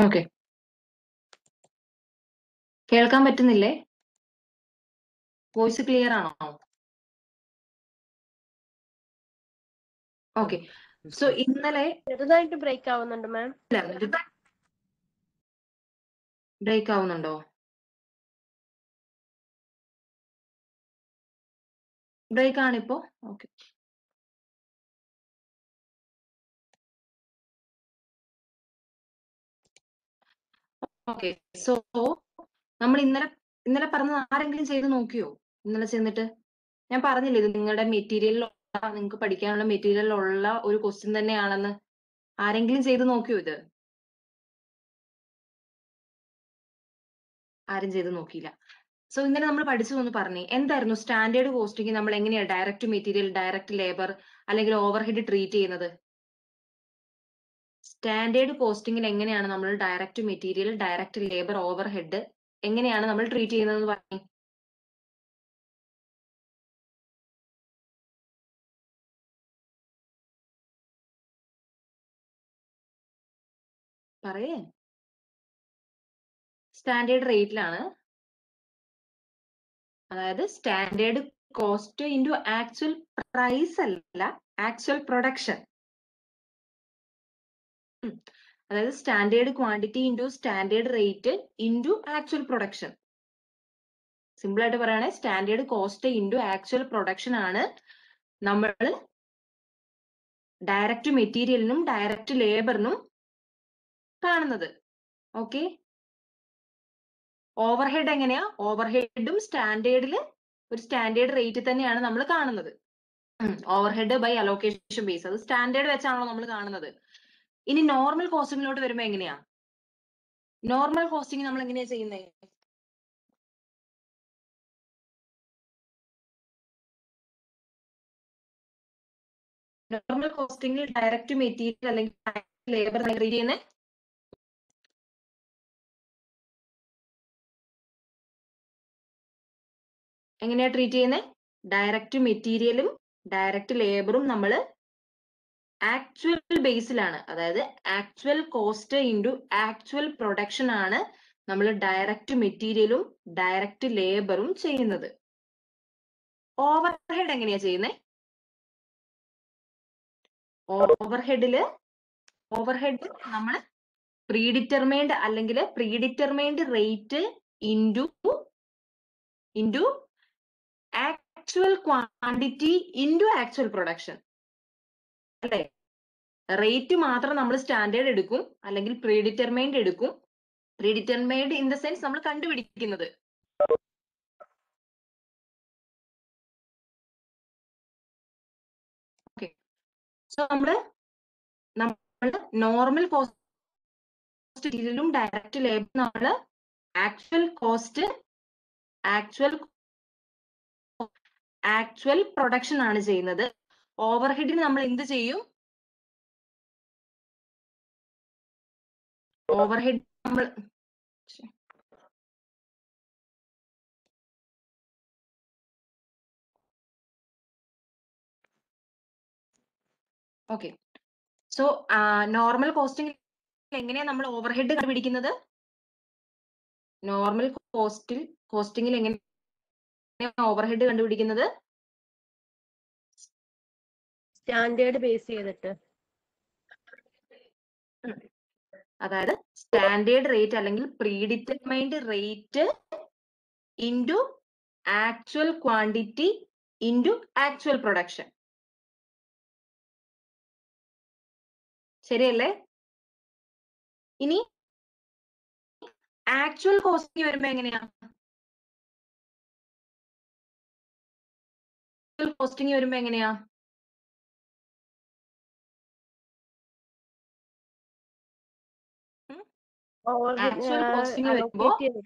Okay കേൾക്കാൻ പറ്റുന്നില്ലേ voice clear ആണോ ഓക്കെ സോ ഇന്നലെ ചെറുതായിട്ട് ബ്രേക്ക് ആവുന്നുണ്ട് മാം ബ്രേക്ക് ആവുന്നുണ്ടോ ബ്രേക്ക് ആണിപ്പോ ഓക്കെ ഓക്കെ സോ നമ്മൾ ഇന്നലെ ഇന്നലെ പറഞ്ഞത് ആരെങ്കിലും ചെയ്ത് നോക്കിയോ ഇന്നലെ ചെന്നിട്ട് ഞാൻ പറഞ്ഞില്ലേ ഇത് നിങ്ങളുടെ മെറ്റീരിയലിലുള്ള നിങ്ങൾക്ക് പഠിക്കാനുള്ള മെറ്റീരിയലിലുള്ള ഒരു ക്വസ്റ്റ്യൻ തന്നെയാണെന്ന് ആരെങ്കിലും ചെയ്ത് നോക്കിയോ ഇത് ആരും ചെയ്ത് നോക്കിയില്ല സോ ഇന്നലെ നമ്മൾ പഠിച്ചു എന്ന് പറഞ്ഞേ എന്തായിരുന്നു സ്റ്റാൻഡേർഡ് കോസ്റ്റിംഗ് നമ്മൾ എങ്ങനെയാണ് ഡയറക്റ്റ് മെറ്റീരിയൽ ഡയറക്റ്റ് ലേബർ അല്ലെങ്കിൽ ഓവർഹെഡ് ട്രീറ്റ് ചെയ്യുന്നത് സ്റ്റാൻഡേർഡ് കോസ്റ്റിംഗിൽ എങ്ങനെയാണ് നമ്മൾ direct material direct labour overhead എങ്ങനെയാണ് നമ്മൾ ട്രീറ്റ് ചെയ്യുന്നത് പറഞ്ഞു പറയേ സ്റ്റാൻഡേർഡ് റേറ്റിലാണ് അതായത് standard cost into actual price അല്ല ആക്ച്വൽ പ്രൊഡക്ഷൻ അതായത് standard quantity into standard rate into actual production simple ആയിട്ട് പറയുകയാണെങ്കിൽ standard cost into actual production ആണ് നമ്മൾ ഡയറക്റ്റ് മെറ്റീരിയലിനും ഡയറക്റ്റ് ലേബറിനും കാണുന്നത് ഓക്കെ ഓവർഹെഡ് എങ്ങനെയാ ഓവർഹെഡും സ്റ്റാൻഡേർഡിൽ ഒരു സ്റ്റാൻഡേർഡ് റേറ്റ് തന്നെയാണ് നമ്മൾ കാണുന്നത് ഓവർഹെഡ് ബൈ അലോക്കേഷൻ ബേസ് അത് സ്റ്റാൻഡേർഡ് വെച്ചാണല്ലോ നമ്മൾ കാണുന്നത് ഇനി നോർമൽ കോസ്റ്റിംഗിലോട്ട് വരുമ്പോ എങ്ങനെയാ നോർമൽ കോസ്റ്റിംഗ് നമ്മൾ എങ്ങനെയാ ചെയ്യുന്നത് നോർമൽ കോസ്റ്റിംഗിൽ ഡയറക്റ്റ് മെറ്റീരിയൽ അല്ലെങ്കിൽ ലേബർ ട്രീറ്റ് ചെയ്യുന്നത് എങ്ങനെയാ ട്രീറ്റ് ചെയ്യുന്നത് ഡയറക്റ്റ് മെറ്റീരിയലും ഡയറക്റ്റ് ലേബറും നമ്മൾ ആക്ച്വൽ ബേസിലാണ് അതായത് actual cost into actual production ആണ് നമ്മൾ ഡയറക്റ്റ് മെറ്റീരിയലും ഡയറക്റ്റ് ലേബറും ചെയ്യുന്നത് ഓവർഹെഡ് എങ്ങനെയാ ചെയ്യുന്നത് ഓവർഹെഡില് ഓവർഹെഡ് നമ്മൾ പ്രീഡിറ്റർമൈൻഡ് അല്ലെങ്കിൽ predetermined rate into into actual quantity into actual production അല്ലേ റേറ്റ് മാത്രം നമ്മൾ സ്റ്റാൻഡേർഡ് എടുക്കും അല്ലെങ്കിൽ പ്രീഡിറ്റർമൈൻഡ് എടുക്കും പ്രീഡിറ്റർമൈൻഡ് ഇൻ ദ സെൻസ് നമ്മൾ കണ്ടുപിടിക്കുന്നത് ഓക്കെ സോ നമ്മള് നമ്മൾ നോർമൽ കോസ്റ്റ് ഡീലും ഡയറക്റ്റ് ലേബർ നമ്മൾ actual cost actual actual production ആണ് ചെയ്യുന്നത് ഓവർഹെഡിന് നമ്മൾ എന്ത് ചെയ്യും ഓവർഹെഡ് നമ്മൾ ഓക്കെ സോ നോർമൽ കോസ്റ്റിംഗ് എങ്ങനെയാ നമ്മൾ ഓവർഹെഡ് കണ്ടുപിടിക്കുന്നത് നോർമൽ കോസ്റ്റിൽ കോസ്റ്റിംഗിൽ എങ്ങനെ ഓവർഹെഡ് കണ്ടുപിടിക്കുന്നത് സ്റ്റാൻഡേർഡ് ബേസ് ചെയ്തിട്ട് അതായത് സ്റ്റാൻഡേർഡ് റേറ്റ് അല്ലെങ്കിൽ predetermined rate into actual quantity into actual production ശരിയല്ലേ ഇനി ആക്ച്വൽ കോസ്റ്റിംഗ് വരുമ്പോ എങ്ങനെയാ കോസ്റ്റിംഗ് വരുമ്പോ എങ്ങനെയാ ആക്ച്വൽ കോസ്റ്റിംഗ് വരുമ്പോ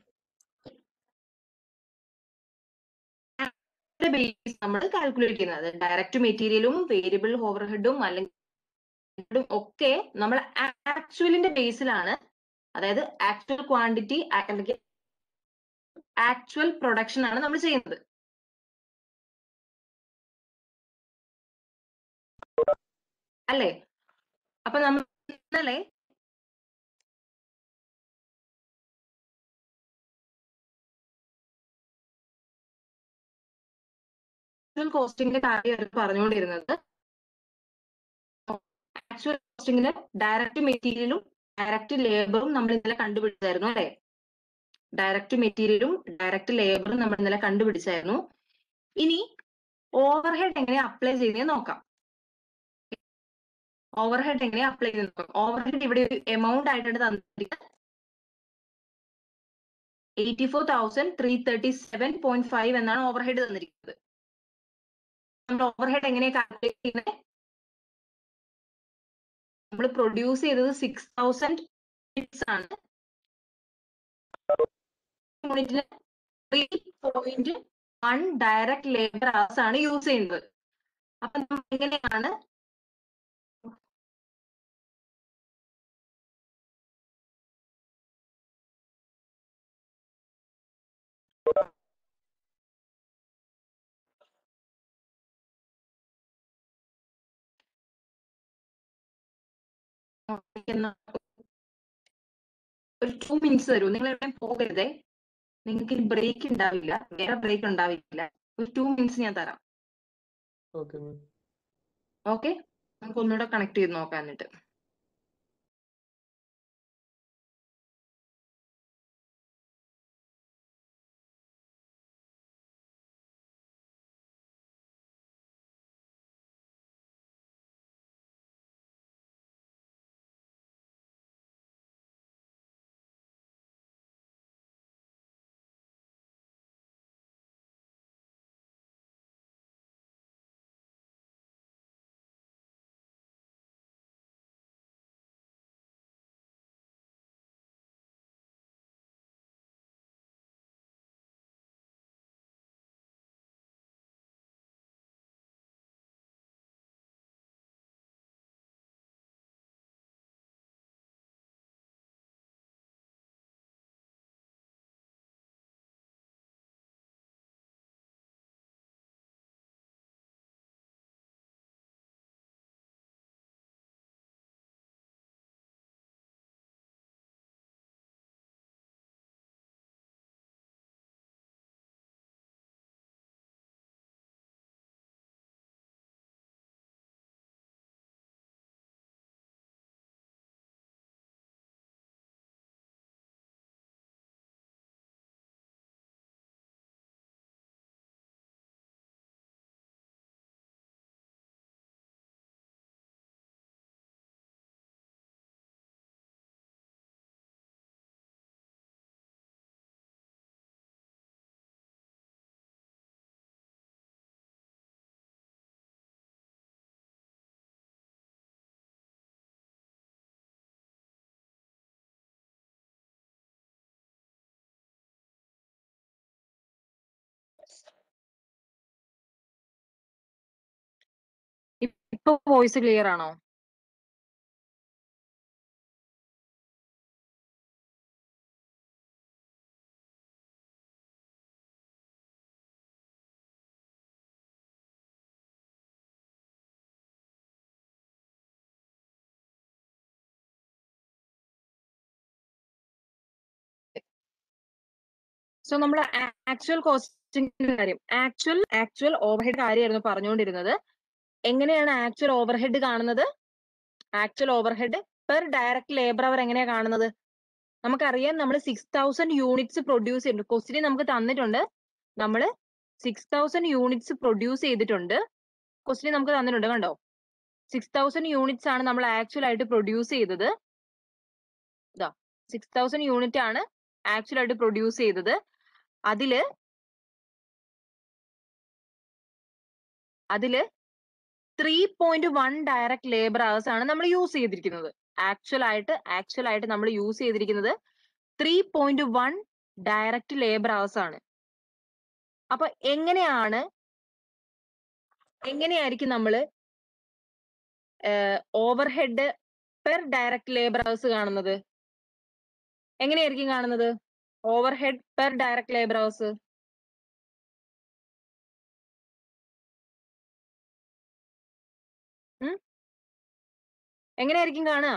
ബേസ് നമ്മൾ കാൽക്കുലേറ്റ് ചെയ്യുന്നത് ഡയറക്റ്റ് മെറ്റീരിയലും വേരിയബിൾ ഓവർഹെഡും അല്ലെങ്കിൽ ഒക്കെ നമ്മൾ ആക്ച്വലിന്റെ ബേസിലാണ് അതായത് ആക്ച്വൽ ക്വാണ്ടിറ്റി അല്ലെങ്കിൽ ആക്ച്വൽ പ്രൊഡക്ഷൻ ആണ് നമ്മൾ ചെയ്യുന്നത് അല്ലേ അപ്പൊ നമ്മൾ ഇന്നലെ ആക്ച്വൽ കോസ്റ്റിംഗിന്റെ കാര്യം പറഞ്ഞുകൊണ്ടിരുന്നത് ആക്ച്വൽ കോസ്റ്റിംഗിന് ഡയറക്റ്റ് മെറ്റീരിയലും ഡയറക്റ്റ് ലേബറും നമ്മൾ ഇന്നലെ കണ്ടുപിടിച്ചായിരുന്നു അല്ലെ ഡയറക്റ്റ് മെറ്റീരിയലും ഡയറക്റ്റ് ലേബറും നമ്മൾ ഇന്നലെ കണ്ടുപിടിച്ചായിരുന്നു ഇനി ഓവർഹെഡ് എങ്ങനെ അപ്ലൈ ചെയ്യുന്നത് നോക്കാം ഓവർഹെഡ് എങ്ങനെ അപ്ലൈ ചെയ്ത് നോക്കാം ഓവർഹെഡ് ഇവിടെ ഒരു എമൗണ്ട് ആയിട്ടാണ് തന്നിരിക്കുന്നത് eighty four thousand three thirty seven point five എന്നാണ് ഓവർഹെഡ് തന്നിരിക്കുന്നത് നമ്മൾ ഓവർഹെഡ് എങ്ങനെയാ കാൽക്കുലേറ്റ് ചെയ്യുന്നത് നമ്മൾ പ്രൊഡ്യൂസ് ചെയ്തത് സിക്സ് തൗസൻഡ് ആണ് യൂണിറ്റിന് three point one direct labour hours ആണ് യൂസ് ചെയ്യുന്നത് അപ്പൊ നമ്മൾ എങ്ങനെയാണ് ഒരു ടു മിനിറ്റ്സ് തരൂ നിങ്ങൾ എവിടെയും പോകരുതേ നിങ്ങൾക്ക് ബ്രേക്ക് ഉണ്ടാവില്ല വേറെ ബ്രേക്ക് ഉണ്ടാവില്ല ഒരു ടു മിനിറ്റ്സ് ഞാൻ തരാം ഓക്കെ മാം ഓക്കെ നമുക്ക് ഒന്നുകൂടെ കണക്ട് ചെയ്ത് നോക്കാം എന്നിട്ട് ഇപ്പൊ വോയിസ് ക്ലിയർ ആണോ സോ നമ്മൾ ആക്ച്വൽ കോസ്റ്റിംഗിന്റെ കാര്യം ആക്ച്വൽ ആക്ച്വൽ ഓവർഹെഡ് കാര്യമായിരുന്നു പറഞ്ഞുകൊണ്ടിരുന്നത് എങ്ങനെയാണ് ആക്ച്വൽ ഓവർഹെഡ് കാണുന്നത് actual overhead per direct labour hour എങ്ങനെയാ കാണുന്നത് നമുക്കറിയാം നമ്മൾ സിക്സ് തൗസൻഡ് യൂണിറ്റ്സ് പ്രൊഡ്യൂസ് ചെയ്തിട്ടുണ്ട് ക്വസ്റ്റിന് നമുക്ക് തന്നിട്ടുണ്ട് നമ്മൾ സിക്സ് തൗസൻഡ് യൂണിറ്റ്സ് പ്രൊഡ്യൂസ് ചെയ്തിട്ടുണ്ട് ക്വസ്റ്റിന് നമുക്ക് തന്നിട്ടുണ്ട് കണ്ടോ സിക്സ് തൗസൻഡ് യൂണിറ്റ്സ് ആണ് നമ്മൾ ആക്ച്വൽ ആയിട്ട് പ്രൊഡ്യൂസ് ചെയ്തത് ഇതാ സിക്സ് തൗസൻഡ് യൂണിറ്റ് ആണ് ആക്ച്വൽ ആയിട്ട് പ്രൊഡ്യൂസ് ചെയ്തത് അതില് അതില് three point one direct labour hours ആണ് നമ്മൾ യൂസ് ചെയ്തിരിക്കുന്നത് ആക്ച്വൽ ആയിട്ട് ആക്ച്വൽ ആയിട്ട് നമ്മൾ യൂസ് ചെയ്തിരിക്കുന്നത് three point one direct labour hours ആണ് അപ്പൊ എങ്ങനെയാണ് എങ്ങനെയായിരിക്കും നമ്മൾ overhead per direct labour hours കാണുന്നത് എങ്ങനെയായിരിക്കും കാണുന്നത് overhead per direct labour hours എങ്ങനെയായിരിക്കും കാണുക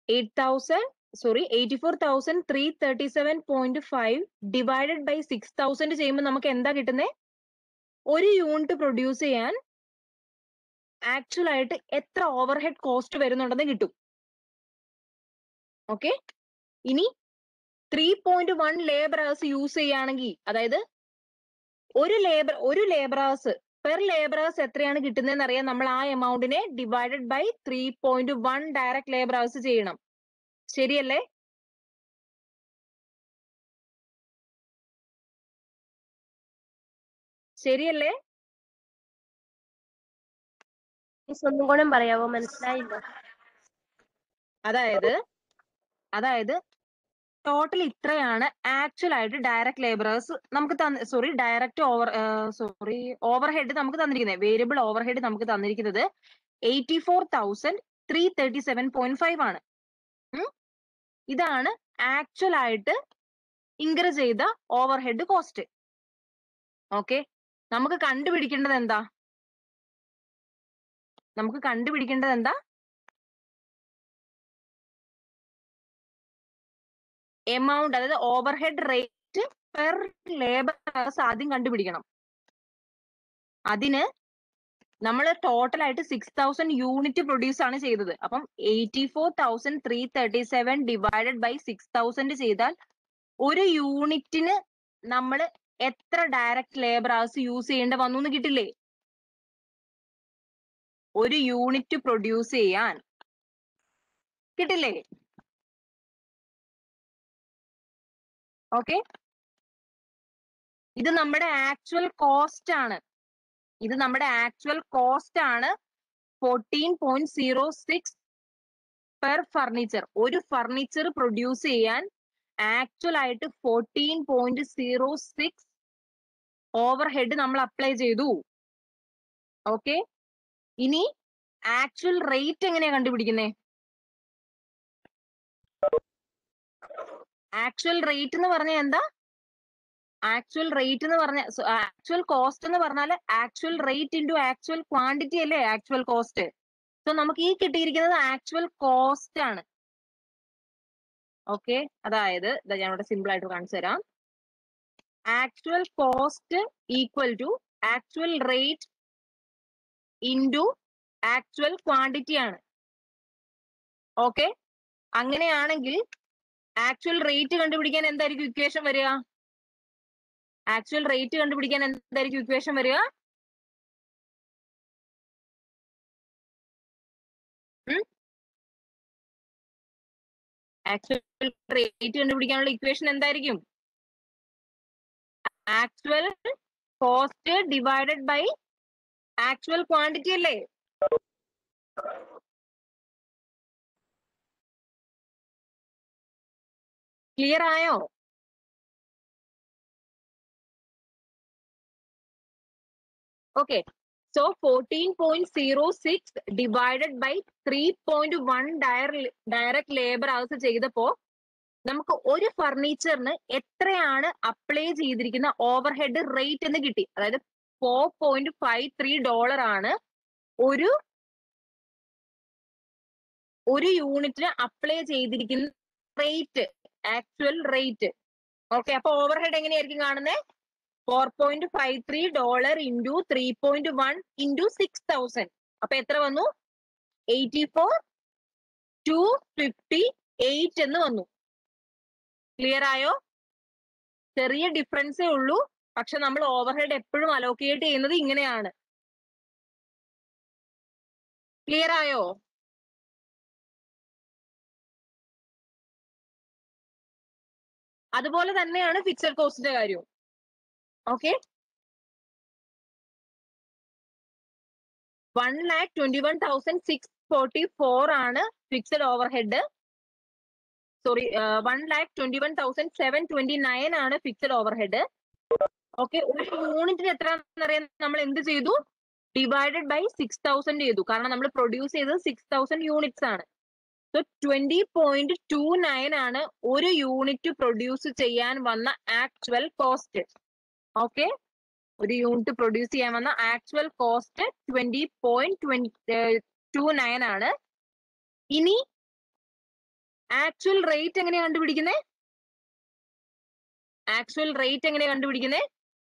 eight thousand sorry eighty four thousand three thirty seven point five divided by six thousand ചെയ്യുമ്പോൾ നമുക്ക് എന്താ കിട്ടുന്നത് ഒരു യൂണിറ്റ് പ്രൊഡ്യൂസ് ചെയ്യാൻ ആക്ച്വൽ ആയിട്ട് എത്ര ഓവർഹെഡ് കോസ്റ്റ് വരുന്നുണ്ടെന്ന് കിട്ടും ഓക്കെ ഇനി three point one labour hours use ചെയ്യുകയാണെങ്കിൽ അതായത് ഒരു ലേബർ ഒരു labour hours per labour hours എത്രയാണ് കിട്ടുന്നതെന്ന് അറിയാൻ നമ്മൾ ആ എമൗണ്ടിനെ divided by three point one direct labour hours ചെയ്യണം ശരിയല്ലേ ശരിയല്ലേ മിസ് ഒന്നും കൂടെ പറയാവോ മനസ്സിലായില്ല അതായത് അതായത് ടോട്ടൽ ഇത്രയാണ് ആക്ച്വൽ ആയിട്ട് ഡയറക്റ്റ് ലേബറേഴ്സ് നമുക്ക് തന്ന sorry direct over sorry overhead നമുക്ക് തന്നിരിക്കുന്നത് വേരിയബിൾ ഓവർ ഹെഡ് നമുക്ക് തന്നിരിക്കുന്നത് eighty four thousand three thirty seven point five ആണ് ഉം. ഇതാണ് ആക്ച്വൽ ആയിട്ട് ഇൻകർ ചെയ്ത ഓവർ ഹെഡ് കോസ്റ്റ് ഓക്കെ നമുക്ക് കണ്ടുപിടിക്കേണ്ടത് എന്താ നമുക്ക് കണ്ടുപിടിക്കേണ്ടത് എന്താ എമൗണ്ട് അതായത് overhead rate per labour ആദ്യം കണ്ടുപിടിക്കണം അതിന് നമ്മൾ ടോട്ടൽ ആയിട്ട് സിക്സ് തൗസൻഡ് യൂണിറ്റ് പ്രൊഡ്യൂസ് ആണ് ചെയ്തത് അപ്പം eighty four thousand three thirty seven divided by six thousand ചെയ്താൽ ഒരു യൂണിറ്റിന് നമ്മൾ എത്ര ഡയറക്റ്റ് ലേബർ ഹവേഴ്സ് യൂസ് ചെയ്യേണ്ട വന്നു എന്ന് കിട്ടില്ലേ ഒരു യൂണിറ്റ് പ്രൊഡ്യൂസ് ചെയ്യാൻ കിട്ടില്ലേ ഓക്കെ ഇത് നമ്മുടെ ആക്ച്വൽ കോസ്റ്റ് ആണ് ഇത് നമ്മുടെ ആക്ച്വൽ കോസ്റ്റ് ആണ് fourteen point zero six per furniture ഒരു ഫർണിച്ചർ പ്രൊഡ്യൂസ് ചെയ്യാൻ ആക്ച്വൽ ആയിട്ട് fourteen point zero six overhead നമ്മൾ അപ്ലൈ ചെയ്തു ഓക്കെ ഇനി ആക്ച്വൽ റേറ്റ് എങ്ങനെയാ കണ്ടുപിടിക്കുന്നേ ആക്ച്വൽ റേറ്റ് എന്ന് പറഞ്ഞാൽ എന്താ ആക്ച്വൽ റേറ്റ് എന്ന് പറഞ്ഞ ആക്ച്വൽ കോസ്റ്റ് എന്ന് പറഞ്ഞാൽ actual rate into actual quantity അല്ലേ ആക്ച്വൽ കോസ്റ്റ് സോ നമുക്ക് ഈ കിട്ടിയിരിക്കുന്നത് ആക്ച്വൽ കോസ്റ്റ് ആണ് ഓക്കെ അതായത് ഇതാ ഞാൻ ഇവിടെ സിമ്പിൾ ആയിട്ട് കാണിച്ചു തരാം actual cost equal to actual rate into actual quantity ആണ് ഓക്കെ അങ്ങനെയാണെങ്കിൽ ആക്ച്വൽ റേറ്റ് കണ്ടുപിടിക്കാൻ എന്തായിരിക്കും ഇക്വേഷൻ വരിക ആക്ച്വൽ റേറ്റ് കണ്ടുപിടിക്കാൻ എന്തായിരിക്കും ഇക്വേഷൻ വരിക ആക്ച്വൽ റേറ്റ് കണ്ടുപിടിക്കാനുള്ള ഇക്വേഷൻ എന്തായിരിക്കും actual cost divided by actual quantity അല്ലേ ക്ലിയർ ആയോ okay so fourteen point zero six divided by three point one direct labour hours ചെയ്തപ്പോ നമുക്ക് ഒരു ഫർണിച്ചറിന് എത്രയാണ് അപ്ലൈ ചെയ്തിരിക്കുന്ന ഓവർ ഹെഡ് റേറ്റ് എന്ന് കിട്ടി അതായത് four point five three dollar ആണ് ഒരു ഒരു യൂണിറ്റിന് അപ്ലൈ ചെയ്തിരിക്കുന്ന റേറ്റ് ആക്ച്വൽ റേറ്റ് ഓക്കെ അപ്പൊ ഓവർ ഹെഡ് എങ്ങനെയായിരിക്കും കാണുന്നത് four point five three dollar into three point one into six thousand അപ്പൊ എത്ര വന്നു eighty four two fifty eight എന്ന് വന്നു ക്ലിയർ ആയോ ചെറിയ ഡിഫറൻസേ ഉള്ളൂ പക്ഷെ നമ്മൾ ഓവർ ഹെഡ് എപ്പോഴും അലോക്കേറ്റ് ചെയ്യുന്നത് ഇങ്ങനെയാണ് ക്ലിയർ ആയോ അതുപോലെ തന്നെയാണ് ഫിക്സഡ് കോസ്റ്റിന്റെ കാര്യവും okay one lakh twenty one thousand six forty four ആണ് fixed overhead sorry one lakh twenty one thousand seven twenty nine ആണ് ഫിക്സഡ് ഓവർ ഹെഡ് ഓക്കെ ഒരു യൂണിറ്റിന് എത്ര അറിയാൻ നമ്മൾ എന്ത് ചെയ്തു ഡിവൈഡഡ് ബൈ സിക്സ് തൗസൻഡ് ചെയ്തു കാരണം നമ്മൾ പ്രൊഡ്യൂസ് ചെയ്തത് സിക്സ് തൗസൻഡ് യൂണിറ്റ്സ് ആണ് so twenty point two nine ആണ് ഒരു യൂണിറ്റ് പ്രൊഡ്യൂസ് ചെയ്യാൻ വന്ന ആക്ച്വൽ കോസ്റ്റ് ഓക്കെ ഒരു യൂണിറ്റ് പ്രൊഡ്യൂസ് ചെയ്യാൻ വന്ന actual cost twenty point twenty two nine ആണ് ഇനി ആക്ച്വൽ റേറ്റ് എങ്ങനെയാ കണ്ടുപിടിക്കുന്നേ ആക്ച്വൽ റേറ്റ് എങ്ങനെയാ കണ്ടുപിടിക്കുന്നേ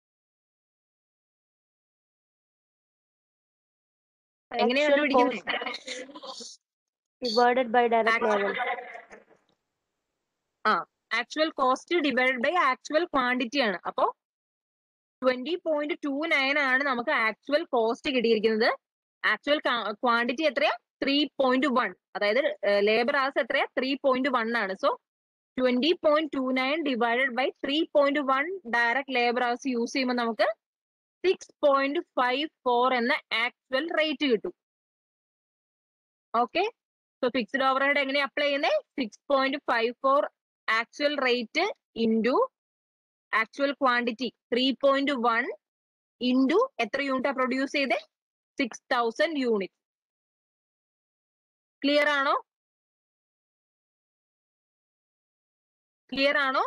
എങ്ങനെയാ Actual കണ്ടുപിടിക്കുന്നേ cost divided by direct labor. Actual cost divide by actual quantity ആണ് അപ്പോ ട്വന്റി പോയിന്റ് ടു നയൻ ആണ് നമുക്ക് ആക്ച്വൽ കോസ്റ്റ് കിട്ടിയിരിക്കുന്നത് ആക്ച്വൽ ക്വാണ്ടിറ്റി എത്രയാ ത്രീ പോയിന്റ് വൺ അതായത് ലേബർ hours എത്രയാ ത്രീ പോയിന്റ് വൺ ആണ് so twenty point two nine divided by three point one direct labour hours use ചെയ്യുമ്പോൾ നമുക്ക് സിക്സ് പോയിന്റ് ഫൈവ് ഫോർ എന്ന ആക്ച്വൽ റേറ്റ് കിട്ടും okay so fixed over head എങ്ങനെ apply ചെയ്യുന്നത് six point five four actual rate into actual quantity three point one into എത്ര യൂണിറ്റാ produce ചെയ്തേ six thousand unit clear ആണോ ക്ലിയർ ആണോ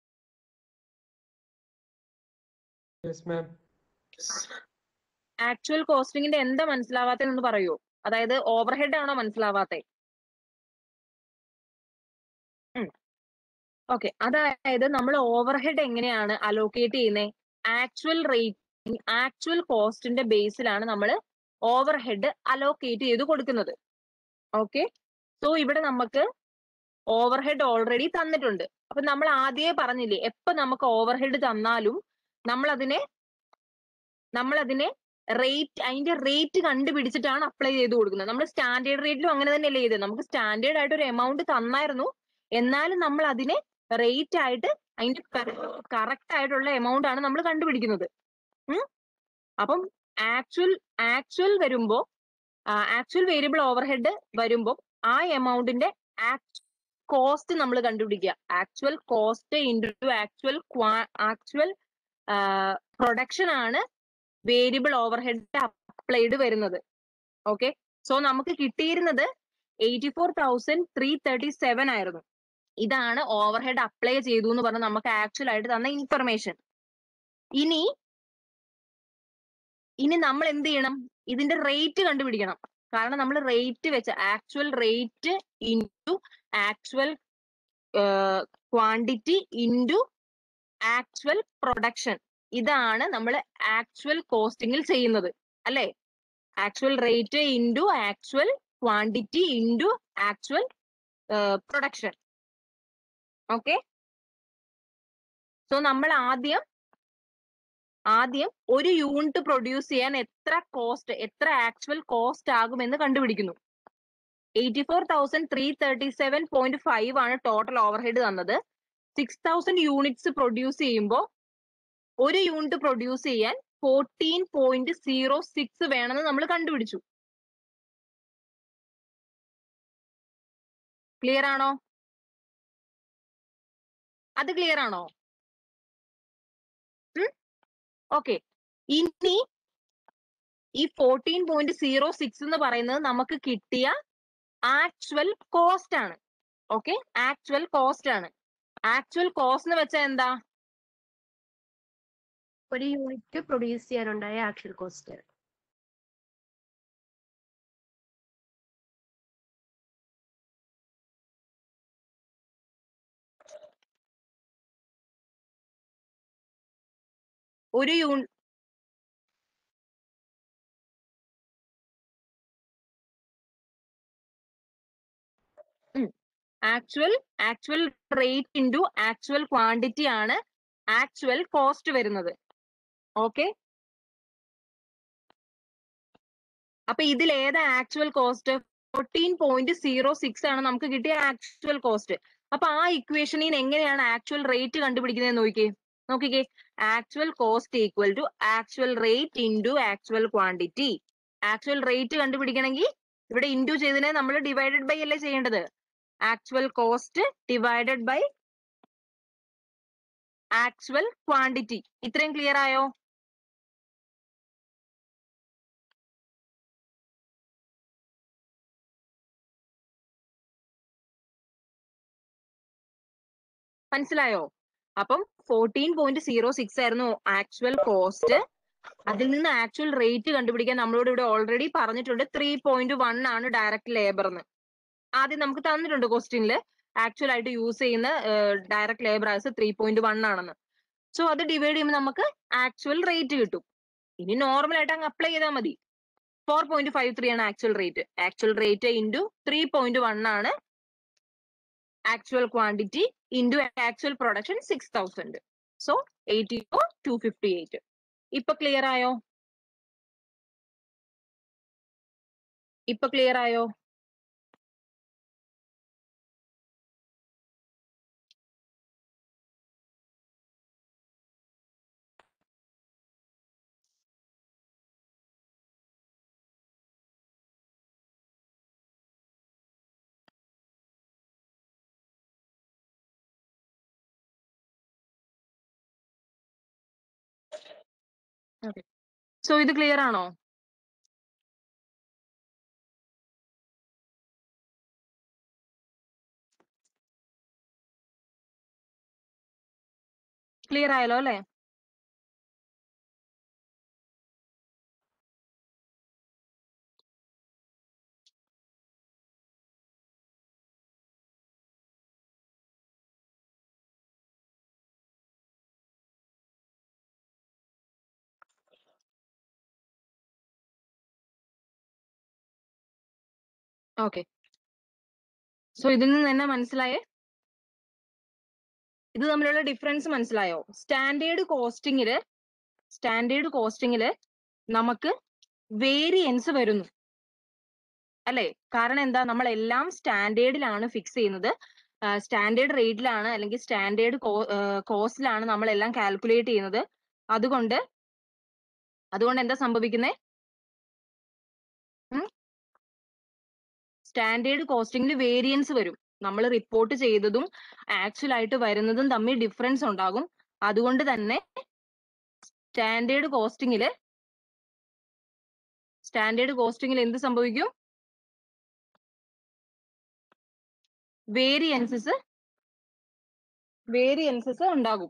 Yes, ma'am. Actual കോസ്റ്റിംഗിന്റെ എന്താ മനസ്സിലാവാത്തെന്ന് പറയോ അതായത് ഓവർഹെഡ് ആണോ മനസ്സിലാവാത്തെ ഓക്കെ അതായത് നമ്മൾ ഓവർഹെഡ് എങ്ങനെയാണ് അലോക്കേറ്റ് ചെയ്യുന്നത് ആക്ച്വൽ റേറ്റ് ആക്ച്വൽ കോസ്റ്റിന്റെ ബേസിലാണ് നമ്മൾ ഓവർഹെഡ് അലോക്കേറ്റ് ചെയ്ത് കൊടുക്കുന്നത് ഓക്കെ സോ ഇവിടെ നമുക്ക് ഓവർഹെഡ് ഓൾറെഡി തന്നിട്ടുണ്ട് അപ്പൊ നമ്മൾ ആദ്യമേ പറഞ്ഞില്ലേ എപ്പോ നമുക്ക് ഓവർഹെഡ് തന്നാലും നമ്മൾ അതിനെ നമ്മൾ അതിനെ റേറ്റ് അതിന്റെ റേറ്റ് കണ്ടുപിടിച്ചിട്ടാണ് അപ്ലൈ ചെയ്ത് കൊടുക്കുന്നത് നമ്മൾ സ്റ്റാൻഡേർഡ് റേറ്റിലും അങ്ങനെ തന്നെയല്ലേ ചെയ്തത് നമുക്ക് സ്റ്റാൻഡേർഡ് ആയിട്ട് ഒരു എമൗണ്ട് തന്നായിരുന്നു എന്നാലും നമ്മൾ അതിനെ റേറ്റ് ആയിട്ട് അതിന്റെ കറക്റ്റ് ആയിട്ടുള്ള എമൗണ്ട് ആണ് നമ്മൾ കണ്ടുപിടിക്കുന്നത് ഉം. അപ്പം ആക്ച്വൽ ആക്ച്വൽ വരുമ്പോ ആക്ച്വൽ വേരിയബിൾ ഓവർഹെഡ് വരുമ്പോ ആ എമൗണ്ടിന്റെ കോസ്റ്റ് നമ്മൾ കണ്ടുപിടിക്കുക actual cost into actual actual production ആണ് വേരിയബിൾ ഓവർഹെഡ് അപ്ലൈഡ് വരുന്നത് ഓക്കെ സോ നമുക്ക് കിട്ടിയിരുന്നത് eighty four thousand three thirty seven ആയിരുന്നു ഇതാണ് ഓവർഹെഡ് അപ്ലൈ ചെയ്തു എന്ന് പറഞ്ഞ് നമുക്ക് ആക്ച്വൽ ആയിട്ട് തന്ന ഇൻഫർമേഷൻ ഇനി ഇനി നമ്മൾ എന്ത് ചെയ്യണം ഇതിന്റെ റേറ്റ് കണ്ടുപിടിക്കണം കാരണം നമ്മൾ റേറ്റ് വെച്ച് actual rate into actual quantity into actual production ഇതാണ് നമ്മൾ ആക്ച്വൽ കോസ്റ്റിംഗിൽ ചെയ്യുന്നത് അല്ലെ actual rate into actual quantity into actual production okay so നമ്മൾ ആദ്യം ആദ്യം ഒരു യൂണിറ്റ് പ്രൊഡ്യൂസ് ചെയ്യാൻ എത്ര കോസ്റ്റ് എത്ര ആക്ച്വൽ കോസ്റ്റ് ആകുമെന്ന് കണ്ടുപിടിക്കുന്നു eighty four thousand three thirty seven point five ആണ് ടോട്ടൽ ഓവർഹെഡ് തന്നത് സിക്സ് തൗസൻഡ് യൂണിറ്റ്സ് പ്രൊഡ്യൂസ് ചെയ്യുമ്പോൾ ഒരു യൂണിറ്റ് പ്രൊഡ്യൂസ് ചെയ്യാൻ ഫോർട്ടീൻ പോയിന്റ് സീറോ സിക്സ് വേണമെന്ന് നമ്മൾ കണ്ടുപിടിച്ചു ക്ലിയർ ആണോ അത് ക്ലിയർ ആണോ ഓക്കെ ഇനി ഈ ഫോർട്ടീൻ പോയിന്റ് സീറോ സിക്സ് എന്ന് പറയുന്നത് നമുക്ക് കിട്ടിയ ആക്ച്വൽ കോസ്റ്റ് ആണ് ഓക്കെ ആക്ച്വൽ കോസ്റ്റ് ആണ് ആക്ച്വൽ കോസ്റ്റ് എന്ന് വെച്ചാൽ എന്താ ഒരു യൂണിറ്റ് പ്രൊഡ്യൂസ് ചെയ്യാനുണ്ടായ ആക്ച്വൽ കോസ്റ്റ് ഒരു യൂൺ actual actual rate into actual quantity ആണ് ആക്ച്വൽ കോസ്റ്റ് വരുന്നത് ഓക്കെ അപ്പൊ ഇതിൽ ഏതാ actual cost fourteen point zero six ആണ് നമുക്ക് കിട്ടിയ ആക്ച്വൽ കോസ്റ്റ് അപ്പൊ ആ ഇക്വേഷനിൽ നിന്ന് എങ്ങനെയാണ് ആക്ച്വൽ റേറ്റ് കണ്ടുപിടിക്കുന്നത് നോക്കിക്കേ നോക്കിക്കേ actual cost equal to actual rate into actual quantity actual rate കണ്ടുപിടിക്കണമെങ്കിൽ ഇവിടെ ഇൻറ്റു ചെയ്തതിനെ നമ്മൾ ഡിവൈഡഡ് ബൈ അല്ലേ ചെയ്യേണ്ടത് actual cost divided by actual quantity ഇത്രയും ക്ലിയർ ആയോ മനസ്സിലായോ അപ്പം ഫോർട്ടീൻ പോയിന്റ് സീറോ സിക്സ് ആയിരുന്നു ആക്ച്വൽ കോസ്റ്റ് അതിൽ നിന്ന് ആക്ച്വൽ റേറ്റ് കണ്ടുപിടിക്കാൻ നമ്മളോട് ഇവിടെ ഓൾറെഡി പറഞ്ഞിട്ടുണ്ട് ത്രീ പോയിന്റ് വൺ ആണ് ഡയറക്റ്റ് ലേബർ എന്ന് ആദ്യം നമുക്ക് തന്നിട്ടുണ്ട് ക്വസ്റ്റ്യനിൽ ആക്ച്വൽ ആയിട്ട് യൂസ് ചെയ്യുന്ന direct labour as three point one ആണെന്ന് സോ അത് ഡിവൈഡ് ചെയ്യുമ്പോൾ നമുക്ക് ആക്ച്വൽ റേറ്റ് കിട്ടും ഇനി നോർമൽ ആയിട്ട് അങ്ങ് അപ്ലൈ ചെയ്താൽ മതി ഫോർ പോയിന്റ് ഫൈവ് ത്രീ ആണ് actual rate actual rate into three point one ആണ് actual quantity into actual production six thousand so eighty four two fifty eight ഇപ്പൊ ക്ലിയർ ആയോ ഇപ്പൊ ക്ലിയർ ആയോ സോ ഇത് ക്ലിയർ ആണോ ക്ലിയർ ആയല്ലോ അല്ലെ ഓക്കെ സോ ഇതിൽ നിന്ന് തന്നെ മനസ്സിലായേ ഇത് തമ്മിലുള്ള ഡിഫറൻസ് മനസ്സിലായോ സ്റ്റാൻഡേർഡ് കോസ്റ്റിംഗില് സ്റ്റാൻഡേർഡ് കോസ്റ്റിംഗില് നമുക്ക് വേരിയൻസ് വരുന്നു അല്ലെ കാരണം എന്താ നമ്മൾ എല്ലാം സ്റ്റാൻഡേർഡിലാണ് ഫിക്സ് ചെയ്യുന്നത് സ്റ്റാൻഡേർഡ് റേറ്റിലാണ് അല്ലെങ്കിൽ സ്റ്റാൻഡേർഡ് കോസ്റ്റിലാണ് നമ്മൾ എല്ലാം കാൽക്കുലേറ്റ് ചെയ്യുന്നത് അതുകൊണ്ട് അതുകൊണ്ട് എന്താ സംഭവിക്കുന്നേ സ്റ്റാൻഡേർഡ് കോസ്റ്റിംഗിൽ വേരിയൻസ് വരും നമ്മൾ റിപ്പോർട്ട് ചെയ്തതും ആക്ച്വൽ ആയിട്ട് വരുന്നതും തമ്മിൽ ഡിഫറൻസ് ഉണ്ടാകും അതുകൊണ്ട് തന്നെ സ്റ്റാൻഡേർഡ് കോസ്റ്റിംഗില് സ്റ്റാൻഡേർഡ് കോസ്റ്റിംഗിൽ എന്ത് സംഭവിക്കും വേരിയൻസസ് വേരിയൻസസ് ഉണ്ടാകും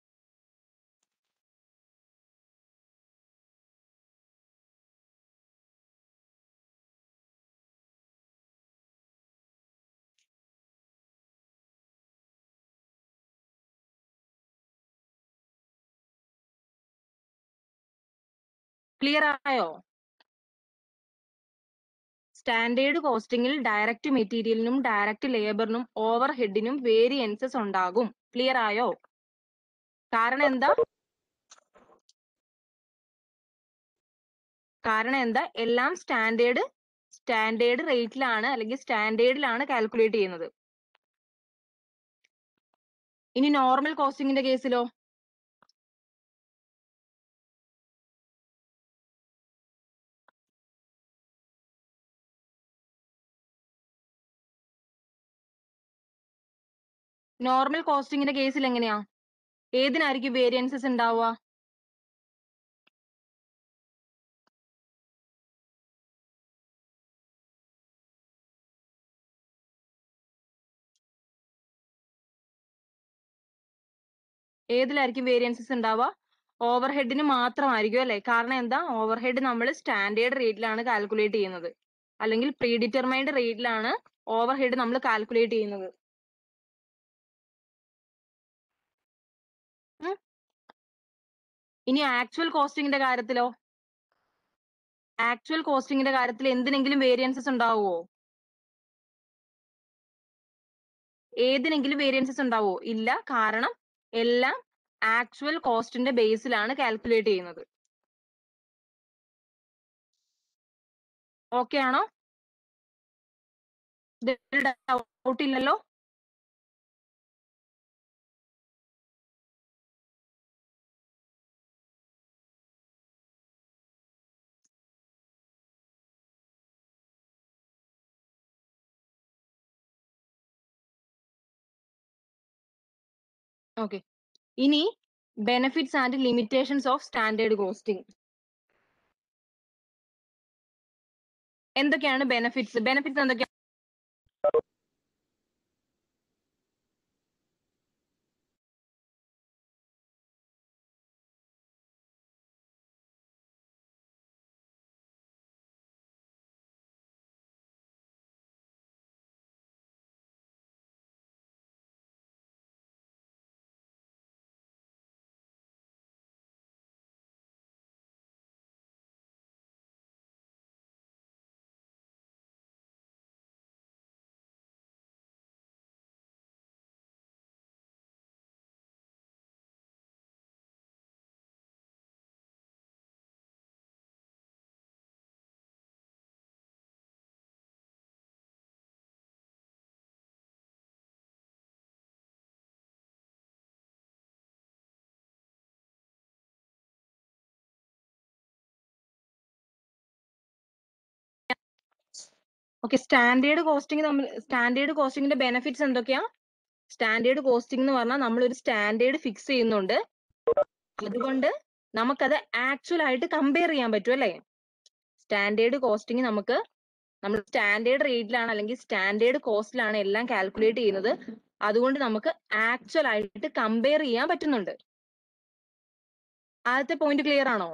ക്ലിയർ ആയോ സ്റ്റാൻഡേർഡ് കോസ്റ്റിംഗിൽ ഡയറക്റ്റ് മെറ്റീരിയലിനും ഡയറക്റ്റ് ലേബറിനും ഓവർ ഹെഡിനും വേരിയൻസസ് ഉണ്ടാകും ക്ലിയർ ആയോ കാരണം എന്താ കാരണം എന്താ എല്ലാം സ്റ്റാൻഡേർഡ് സ്റ്റാൻഡേർഡ് റേറ്റിലാണ് അല്ലെങ്കിൽ സ്റ്റാൻഡേർഡിലാണ് കാൽക്കുലേറ്റ് ചെയ്യുന്നത് ഇനി നോർമൽ കോസ്റ്റിംഗിന്റെ കേസിലോ നോർമൽ കോസ്റ്റിംഗിന്റെ കേസിൽ എങ്ങനെയാ ഏതിനായിരിക്കും വേരിയൻസസ് ഉണ്ടാവുക ഏതിലായിരിക്കും വേരിയൻസസ് ഉണ്ടാവുക ഓവർ ഹെഡിന് മാത്രമായിരിക്കും അല്ലെ കാരണം എന്താ ഓവർ ഹെഡ് നമ്മൾ സ്റ്റാൻഡേർഡ് റേറ്റിലാണ് കാൽക്കുലേറ്റ് ചെയ്യുന്നത് അല്ലെങ്കിൽ പ്രീ ഡിറ്റർമൈൻഡ് റേറ്റിലാണ് ഓവർ ഹെഡ് നമ്മൾ കാൽക്കുലേറ്റ് ചെയ്യുന്നത് ഉം. ഇനി ആക്ച്വൽ കോസ്റ്റിംഗിന്റെ കാര്യത്തിലോ ആക്ച്വൽ കോസ്റ്റിംഗിന്റെ കാര്യത്തിൽ എന്തിനെങ്കിലും വേരിയൻസസ് ഉണ്ടാവുമോ ഏതിനെങ്കിലും വേരിയൻസസ് ഉണ്ടാവുമോ ഇല്ല കാരണം എല്ലാം ആക്ച്വൽ കോസ്റ്റിന്റെ ബേസിലാണ് കാൽക്കുലേറ്റ് ചെയ്യുന്നത് ഓക്കെ ആണോ ഡൗട്ട് ഇല്ലല്ലോ ഓക്കെ ഇനി benefits and limitations of standard costing എന്തൊക്കെയാണ് ബെനിഫിറ്റ്സ് ബെനിഫിറ്റ്സ് എന്തൊക്കെയാണ് ഓക്കെ സ്റ്റാൻഡേർഡ് കോസ്റ്റിംഗ് നമ്മൾ സ്റ്റാൻഡേർഡ് കോസ്റ്റിംഗിന്റെ ബെനിഫിറ്റ്സ് എന്തൊക്കെയാ സ്റ്റാൻഡേർഡ് കോസ്റ്റിംഗ് എന്ന് പറഞ്ഞാൽ നമ്മൾ ഒരു സ്റ്റാൻഡേർഡ് ഫിക്സ് ചെയ്യുന്നുണ്ട് അതുകൊണ്ട് നമുക്കത് ആക്ച്വൽ ആയിട്ട് കമ്പയർ ചെയ്യാൻ പറ്റും അല്ലേ സ്റ്റാൻഡേർഡ് കോസ്റ്റിംഗ് നമുക്ക് നമ്മൾ സ്റ്റാൻഡേർഡ് റേറ്റിലാണ് അല്ലെങ്കിൽ സ്റ്റാൻഡേർഡ് കോസ്റ്റിലാണ് എല്ലാം കാൽക്കുലേറ്റ് ചെയ്യുന്നത് അതുകൊണ്ട് നമുക്ക് ആക്ച്വൽ ആയിട്ട് കമ്പയർ ചെയ്യാൻ പറ്റുന്നുണ്ട് ആദ്യത്തെ പോയിന്റ് ക്ലിയർ ആണോ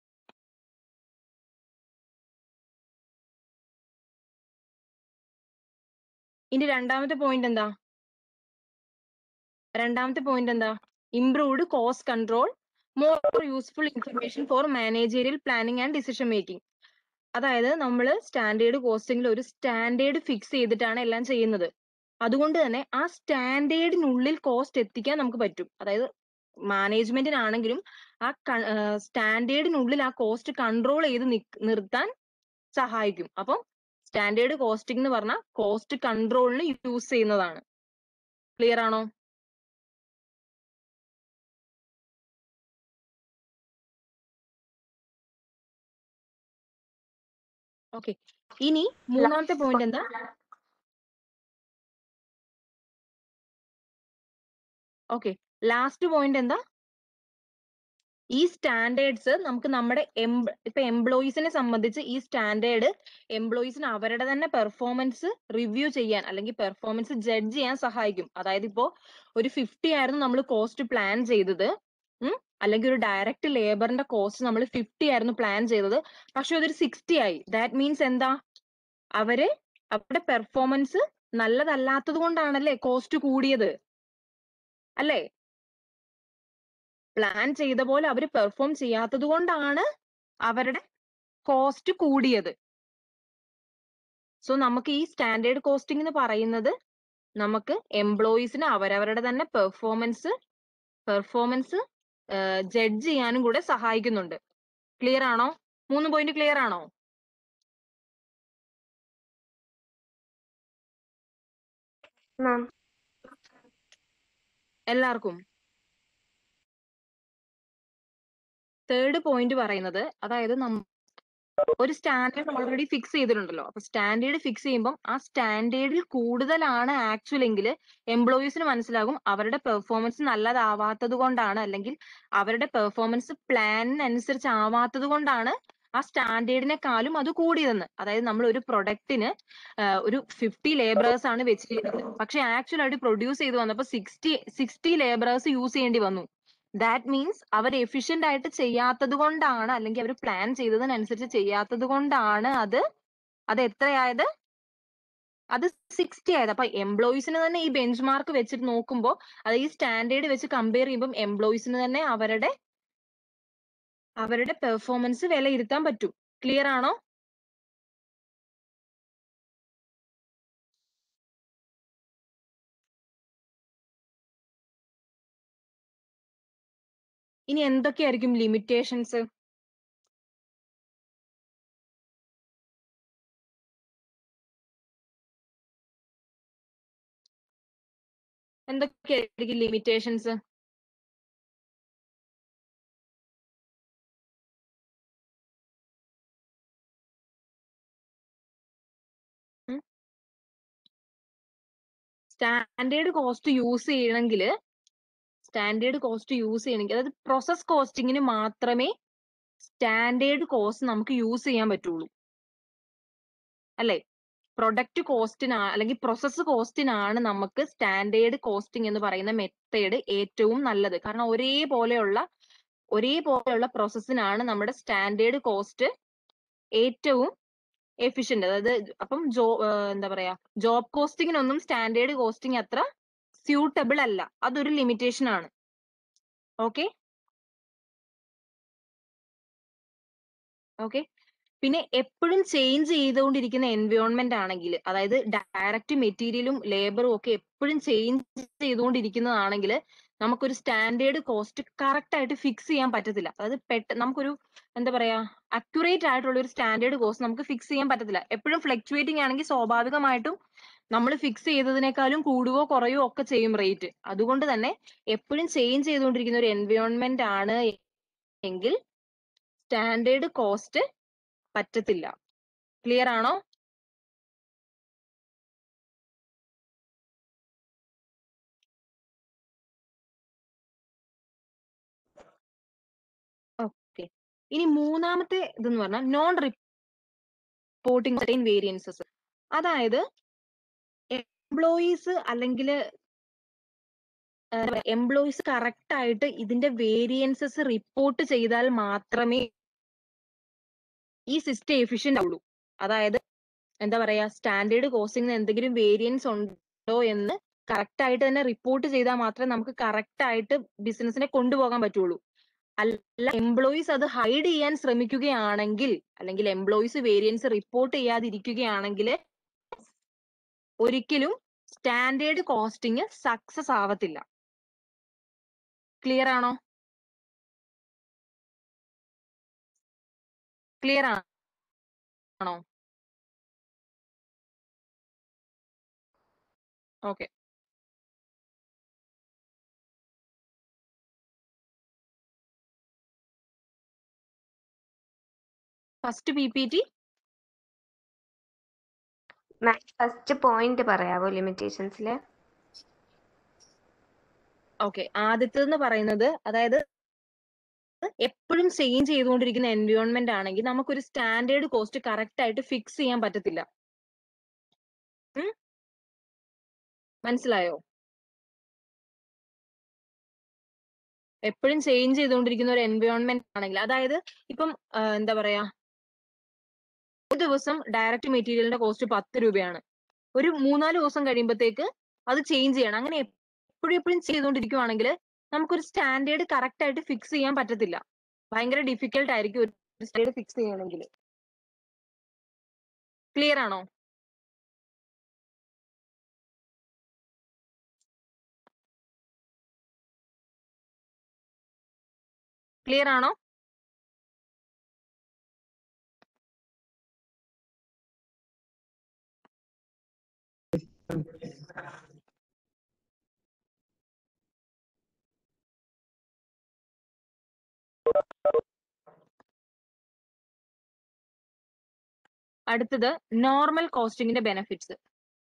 ഇനി രണ്ടാമത്തെ പോയിന്റ് എന്താ രണ്ടാമത്തെ പോയിന്റ് എന്താ improved cost control more useful information for managerial planning and decision making അതായത് നമ്മൾ സ്റ്റാൻഡേർഡ് കോസ്റ്റിംഗിൽ ഒരു സ്റ്റാൻഡേർഡ് ഫിക്സ് ചെയ്തിട്ടാണ് എല്ലാം ചെയ്യുന്നത് അതുകൊണ്ട് തന്നെ ആ സ്റ്റാൻഡേർഡിനുള്ളിൽ കോസ്റ്റ് എത്തിക്കാൻ നമുക്ക് പറ്റും അതായത് മാനേജ്മെന്റിനാണെങ്കിലും ആ സ്റ്റാൻഡേർഡിനുള്ളിൽ ആ കോസ്റ്റ് കൺട്രോൾ ചെയ്ത് നിക്ക് നിർത്താൻ സഹായിക്കും അപ്പം സ്റ്റാൻഡേർഡ് കോസ്റ്റിംഗ് എന്ന് പറഞ്ഞാൽ കോസ്റ്റ് കൺട്രോളിന് യൂസ് ചെയ്യുന്നതാണ് ക്ലിയർ ആണോ ഓക്കെ ഇനി മൂന്നാമത്തെ പോയിന്റ് എന്താ ഓക്കെ ലാസ്റ്റ് പോയിന്റ് എന്താ ഈ സ്റ്റാൻഡേർഡ്സ് നമുക്ക് നമ്മുടെ എംപ് ഇപ്പൊ എംപ്ലോയീസിനെ സംബന്ധിച്ച് ഈ സ്റ്റാൻഡേർഡ് എംപ്ലോയീസിന് അവരുടെ തന്നെ പെർഫോമൻസ് റിവ്യൂ ചെയ്യാൻ അല്ലെങ്കിൽ പെർഫോമൻസ് ജഡ്ജ് ചെയ്യാൻ സഹായിക്കും അതായത് ഇപ്പോ ഒരു ഫിഫ്റ്റി ആയിരുന്നു നമ്മൾ കോസ്റ്റ് പ്ലാൻ ചെയ്തത് ഉം അല്ലെങ്കിൽ ഒരു ഡയറക്റ്റ് ലേബറിന്റെ കോസ്റ്റ് നമ്മൾ ഫിഫ്റ്റി ആയിരുന്നു പ്ലാൻ ചെയ്തത് പക്ഷെ അതൊരു സിക്സ്റ്റി ആയി ദാറ്റ് മീൻസ് എന്താ അവര് അവരുടെ പെർഫോമൻസ് നല്ലതല്ലാത്തത് കൊണ്ടാണല്ലേ കോസ്റ്റ് കൂടിയത് അല്ലേ പ്ലാൻ ചെയ്ത പോലെ അവർ പെർഫോം ചെയ്യാത്തത് കൊണ്ടാണ് അവരുടെ കോസ്റ്റ് കൂടിയത് സോ നമുക്ക് ഈ സ്റ്റാൻഡേർഡ് കോസ്റ്റിംഗ് എന്ന് പറയുന്നത് നമുക്ക് എംപ്ലോയീസിന് അവരവരുടെ തന്നെ പെർഫോമൻസ് പെർഫോമൻസ് ജഡ്ജ് ചെയ്യാനും കൂടെ സഹായിക്കുന്നുണ്ട് ക്ലിയർ ആണോ മൂന്ന് പോയിന്റ് ക്ലിയർ ആണോ മാം എല്ലാവർക്കും തേർഡ് പോയിന്റ് പറയുന്നത് അതായത് നം ഒരു സ്റ്റാൻഡേർഡ് ഓൾറെഡി ഫിക്സ് ചെയ്തിട്ടുണ്ടല്ലോ അപ്പൊ സ്റ്റാൻഡേർഡ് ഫിക്സ് ചെയ്യുമ്പോൾ ആ സ്റ്റാൻഡേർഡിൽ കൂടുതലാണ് ആക്ച്വൽ എങ്കിൽ എംപ്ലോയീസിന് മനസ്സിലാകും അവരുടെ പെർഫോമൻസ് നല്ലതാവാത്തത് കൊണ്ടാണ് അല്ലെങ്കിൽ അവരുടെ പെർഫോമൻസ് പ്ലാനിനനുസരിച്ച് ആവാത്തത് കൊണ്ടാണ് ആ സ്റ്റാൻഡേർഡിനെക്കാളും അത് കൂടിയതെന്ന് അതായത് നമ്മൾ ഒരു പ്രൊഡക്റ്റിന് ഒരു ഫിഫ്റ്റി ലേബറേഴ്സ് ആണ് വെച്ചിരുന്നത് പക്ഷെ ആക്ച്വൽ ആയിട്ട് പ്രൊഡ്യൂസ് ചെയ്ത് വന്നപ്പോൾ സിക്സ്റ്റി സിക്സ്റ്റി ലേബറേഴ്സ് യൂസ് ചെയ്യേണ്ടി വന്നു ദാറ്റ് മീൻസ് അവർ എഫിഷ്യന്റ് ആയിട്ട് ചെയ്യാത്തത് കൊണ്ടാണ് അല്ലെങ്കിൽ അവർ പ്ലാൻ ചെയ്തതിനനുസരിച്ച് ചെയ്യാത്തത് കൊണ്ടാണ് അത് അത് എത്രയായത് അത് സിക്സ്റ്റി ആയത് അപ്പൊ എംപ്ലോയീസിന് തന്നെ ഈ ബെഞ്ച് മാർക്ക് വെച്ചിട്ട് നോക്കുമ്പോൾ അത് ഈ സ്റ്റാൻഡേർഡ് വെച്ച് കമ്പയർ ചെയ്യുമ്പോൾ എംപ്ലോയീസിന് തന്നെ അവരുടെ അവരുടെ പെർഫോമൻസ് വിലയിരുത്താൻ പറ്റും ക്ലിയർ ആണോ ഇനി എന്തൊക്കെയായിരിക്കും ലിമിറ്റേഷൻസ് എന്തൊക്കെയായിരിക്കും ലിമിറ്റേഷൻസ് സ്റ്റാൻഡേർഡ് കോസ്റ്റ് യൂസ് ചെയ്യണമെങ്കിൽ സ്റ്റാൻഡേർഡ് കോസ്റ്റ് യൂസ് ചെയ്യണമെങ്കിൽ അതായത് പ്രോസസ് കോസ്റ്റിങ്ങിന് മാത്രമേ സ്റ്റാൻഡേർഡ് കോസ്റ്റ് നമുക്ക് യൂസ് ചെയ്യാൻ പറ്റുള്ളൂ അല്ലേ പ്രൊഡക്റ്റ് കോസ്റ്റിനാ അല്ലെങ്കിൽ പ്രോസസ് കോസ്റ്റിനാണ് നമുക്ക് സ്റ്റാൻഡേർഡ് കോസ്റ്റിംഗ് എന്ന് പറയുന്ന മെത്തേഡ് ഏറ്റവും നല്ലത് കാരണം ഒരേപോലെയുള്ള ഒരേപോലെയുള്ള പ്രോസസ്സിനാണ് നമ്മുടെ സ്റ്റാൻഡേർഡ് കോസ്റ്റ് ഏറ്റവും എഫിഷ്യന്റ് അതായത് അപ്പം ജോ എന്താ പറയാ ജോബ് കോസ്റ്റിങ്ങിനൊന്നും സ്റ്റാൻഡേർഡ് കോസ്റ്റിംഗ് അത്ര സ്യൂട്ടബിൾ അല്ല അതൊരു ലിമിറ്റേഷൻ ആണ് ഓക്കെ ഓക്കെ പിന്നെ എപ്പോഴും ചേഞ്ച് ചെയ്തുകൊണ്ടിരിക്കുന്ന എൻവയോൺമെന്റ് ആണെങ്കിൽ അതായത് ഡയറക്റ്റ് മെറ്റീരിയലും ലേബറും ഒക്കെ എപ്പോഴും ചേഞ്ച് ചെയ്തുകൊണ്ടിരിക്കുന്നതാണെങ്കിൽ നമുക്കൊരു സ്റ്റാൻഡേർഡ് കോസ്റ്റ് കറക്റ്റ് ആയിട്ട് ഫിക്സ് ചെയ്യാൻ പറ്റത്തില്ല അതായത് പെട്ട നമുക്കൊരു എന്താ പറയാ അക്യുറേറ്റ് ആയിട്ടുള്ള ഒരു സ്റ്റാൻഡേർഡ് കോസ്റ്റ് നമുക്ക് ഫിക്സ് ചെയ്യാൻ പറ്റത്തില്ല എപ്പോഴും ഫ്ലക്ച്വേറ്റിംഗ് ആണെങ്കിൽ സ്വാഭാവികമായിട്ടും നമ്മൾ ഫിക്സ് ചെയ്തതിനേക്കാളും കൂടുകയോ കുറയോ ഒക്കെ ചെയ്യും റേറ്റ് അതുകൊണ്ട് തന്നെ എപ്പോഴും ചേഞ്ച് ചെയ്തുകൊണ്ടിരിക്കുന്ന ഒരു എൻവയോൺമെന്റ് ആണ് എങ്കിൽ സ്റ്റാൻഡേർഡ് കോസ്റ്റ് പറ്റത്തില്ല ക്ലിയർ ആണോ ഇനി മൂന്നാമത്തെ ഇതെന്ന് പറഞ്ഞാൽ നോൺ റിപ്പോർട്ടിംഗ് വേരിയൻസസ് അതായത് എംപ്ലോയീസ് അല്ലെങ്കിൽ എംപ്ലോയീസ് കറക്റ്റ് ആയിട്ട് ഇതിന്റെ വേരിയൻസസ് റിപ്പോർട്ട് ചെയ്താൽ മാത്രമേ ഈ സിസ്റ്റം എഫിഷ്യന്റ് ആവുള്ളൂ അതായത് എന്താ പറയാ സ്റ്റാൻഡേർഡ് കോസ്റ്റിംഗ് എന്തെങ്കിലും വേരിയൻസ് ഉണ്ടോ എന്ന് കറക്റ്റ് ആയിട്ട് തന്നെ റിപ്പോർട്ട് ചെയ്താൽ മാത്രമേ നമുക്ക് കറക്റ്റ് ആയിട്ട് ബിസിനസിനെ കൊണ്ടുപോകാൻ പറ്റുള്ളൂ അല്ല എംപ്ലോയീസ് അത് ഹൈഡ് ചെയ്യാൻ ശ്രമിക്കുകയാണെങ്കിൽ അല്ലെങ്കിൽ എംപ്ലോയീസ് വേരിയൻസ് റിപ്പോർട്ട് ചെയ്യാതിരിക്കുകയാണെങ്കിൽ ഒരിക്കലും സ്റ്റാൻഡേർഡ് കോസ്റ്റിംഗ് സക്സസ് ആവത്തില്ല ക്ലിയർ ആണോ ക്ലിയർ ആണോ okay first P P T ma'am first point പറയാവോ ലിമിറ്റേഷൻസില് ഓക്കെ ആദ്യത്തേന്ന് പറയുന്നത് അതായത് എപ്പോഴും ചേഞ്ച് ചെയ്തുകൊണ്ടിരിക്കുന്ന എൻവയോൺമെന്റ് ആണെങ്കിൽ നമുക്കൊരു സ്റ്റാൻഡേർഡ് കോസ്റ്റ് കറക്റ്റ് ആയിട്ട് ഫിക്സ് ചെയ്യാൻ പറ്റത്തില്ല ഉം? മനസ്സിലായോ എപ്പോഴും ചേഞ്ച് ചെയ്തുകൊണ്ടിരിക്കുന്ന ഒരു എൻവയോൺമെന്റ് ആണെങ്കിൽ അതായത് ഇപ്പം ആ, എന്താ പറയാ ഒരു ദിവസം ഡയറക്റ്റ് മെറ്റീരിയലിന്റെ കോസ്റ്റ് പത്ത് രൂപയാണ് ഒരു മൂന്നാല് ദിവസം കഴിയുമ്പോഴത്തേക്ക് അത് ചേഞ്ച് ചെയ്യണം അങ്ങനെ എപ്പോഴും എപ്പോഴും ചെയ്തുകൊണ്ടിരിക്കുവാണെങ്കിൽ നമുക്കൊരു സ്റ്റാൻഡേർഡ് കറക്റ്റ് ആയിട്ട് ഫിക്സ് ചെയ്യാൻ പറ്റത്തില്ല ഭയങ്കര ഡിഫിക്കൽട്ട് ആയിരിക്കും ഒരു സ്റ്റാൻഡേർഡ് ഫിക്സ് ചെയ്യണമെങ്കിൽ ക്ലിയർ ആണോ ക്ലിയർ ആണോ അടുത്തത് നോർമൽ കോസ്റ്റിംഗിന്റെ ബെനിഫിറ്റ്സ്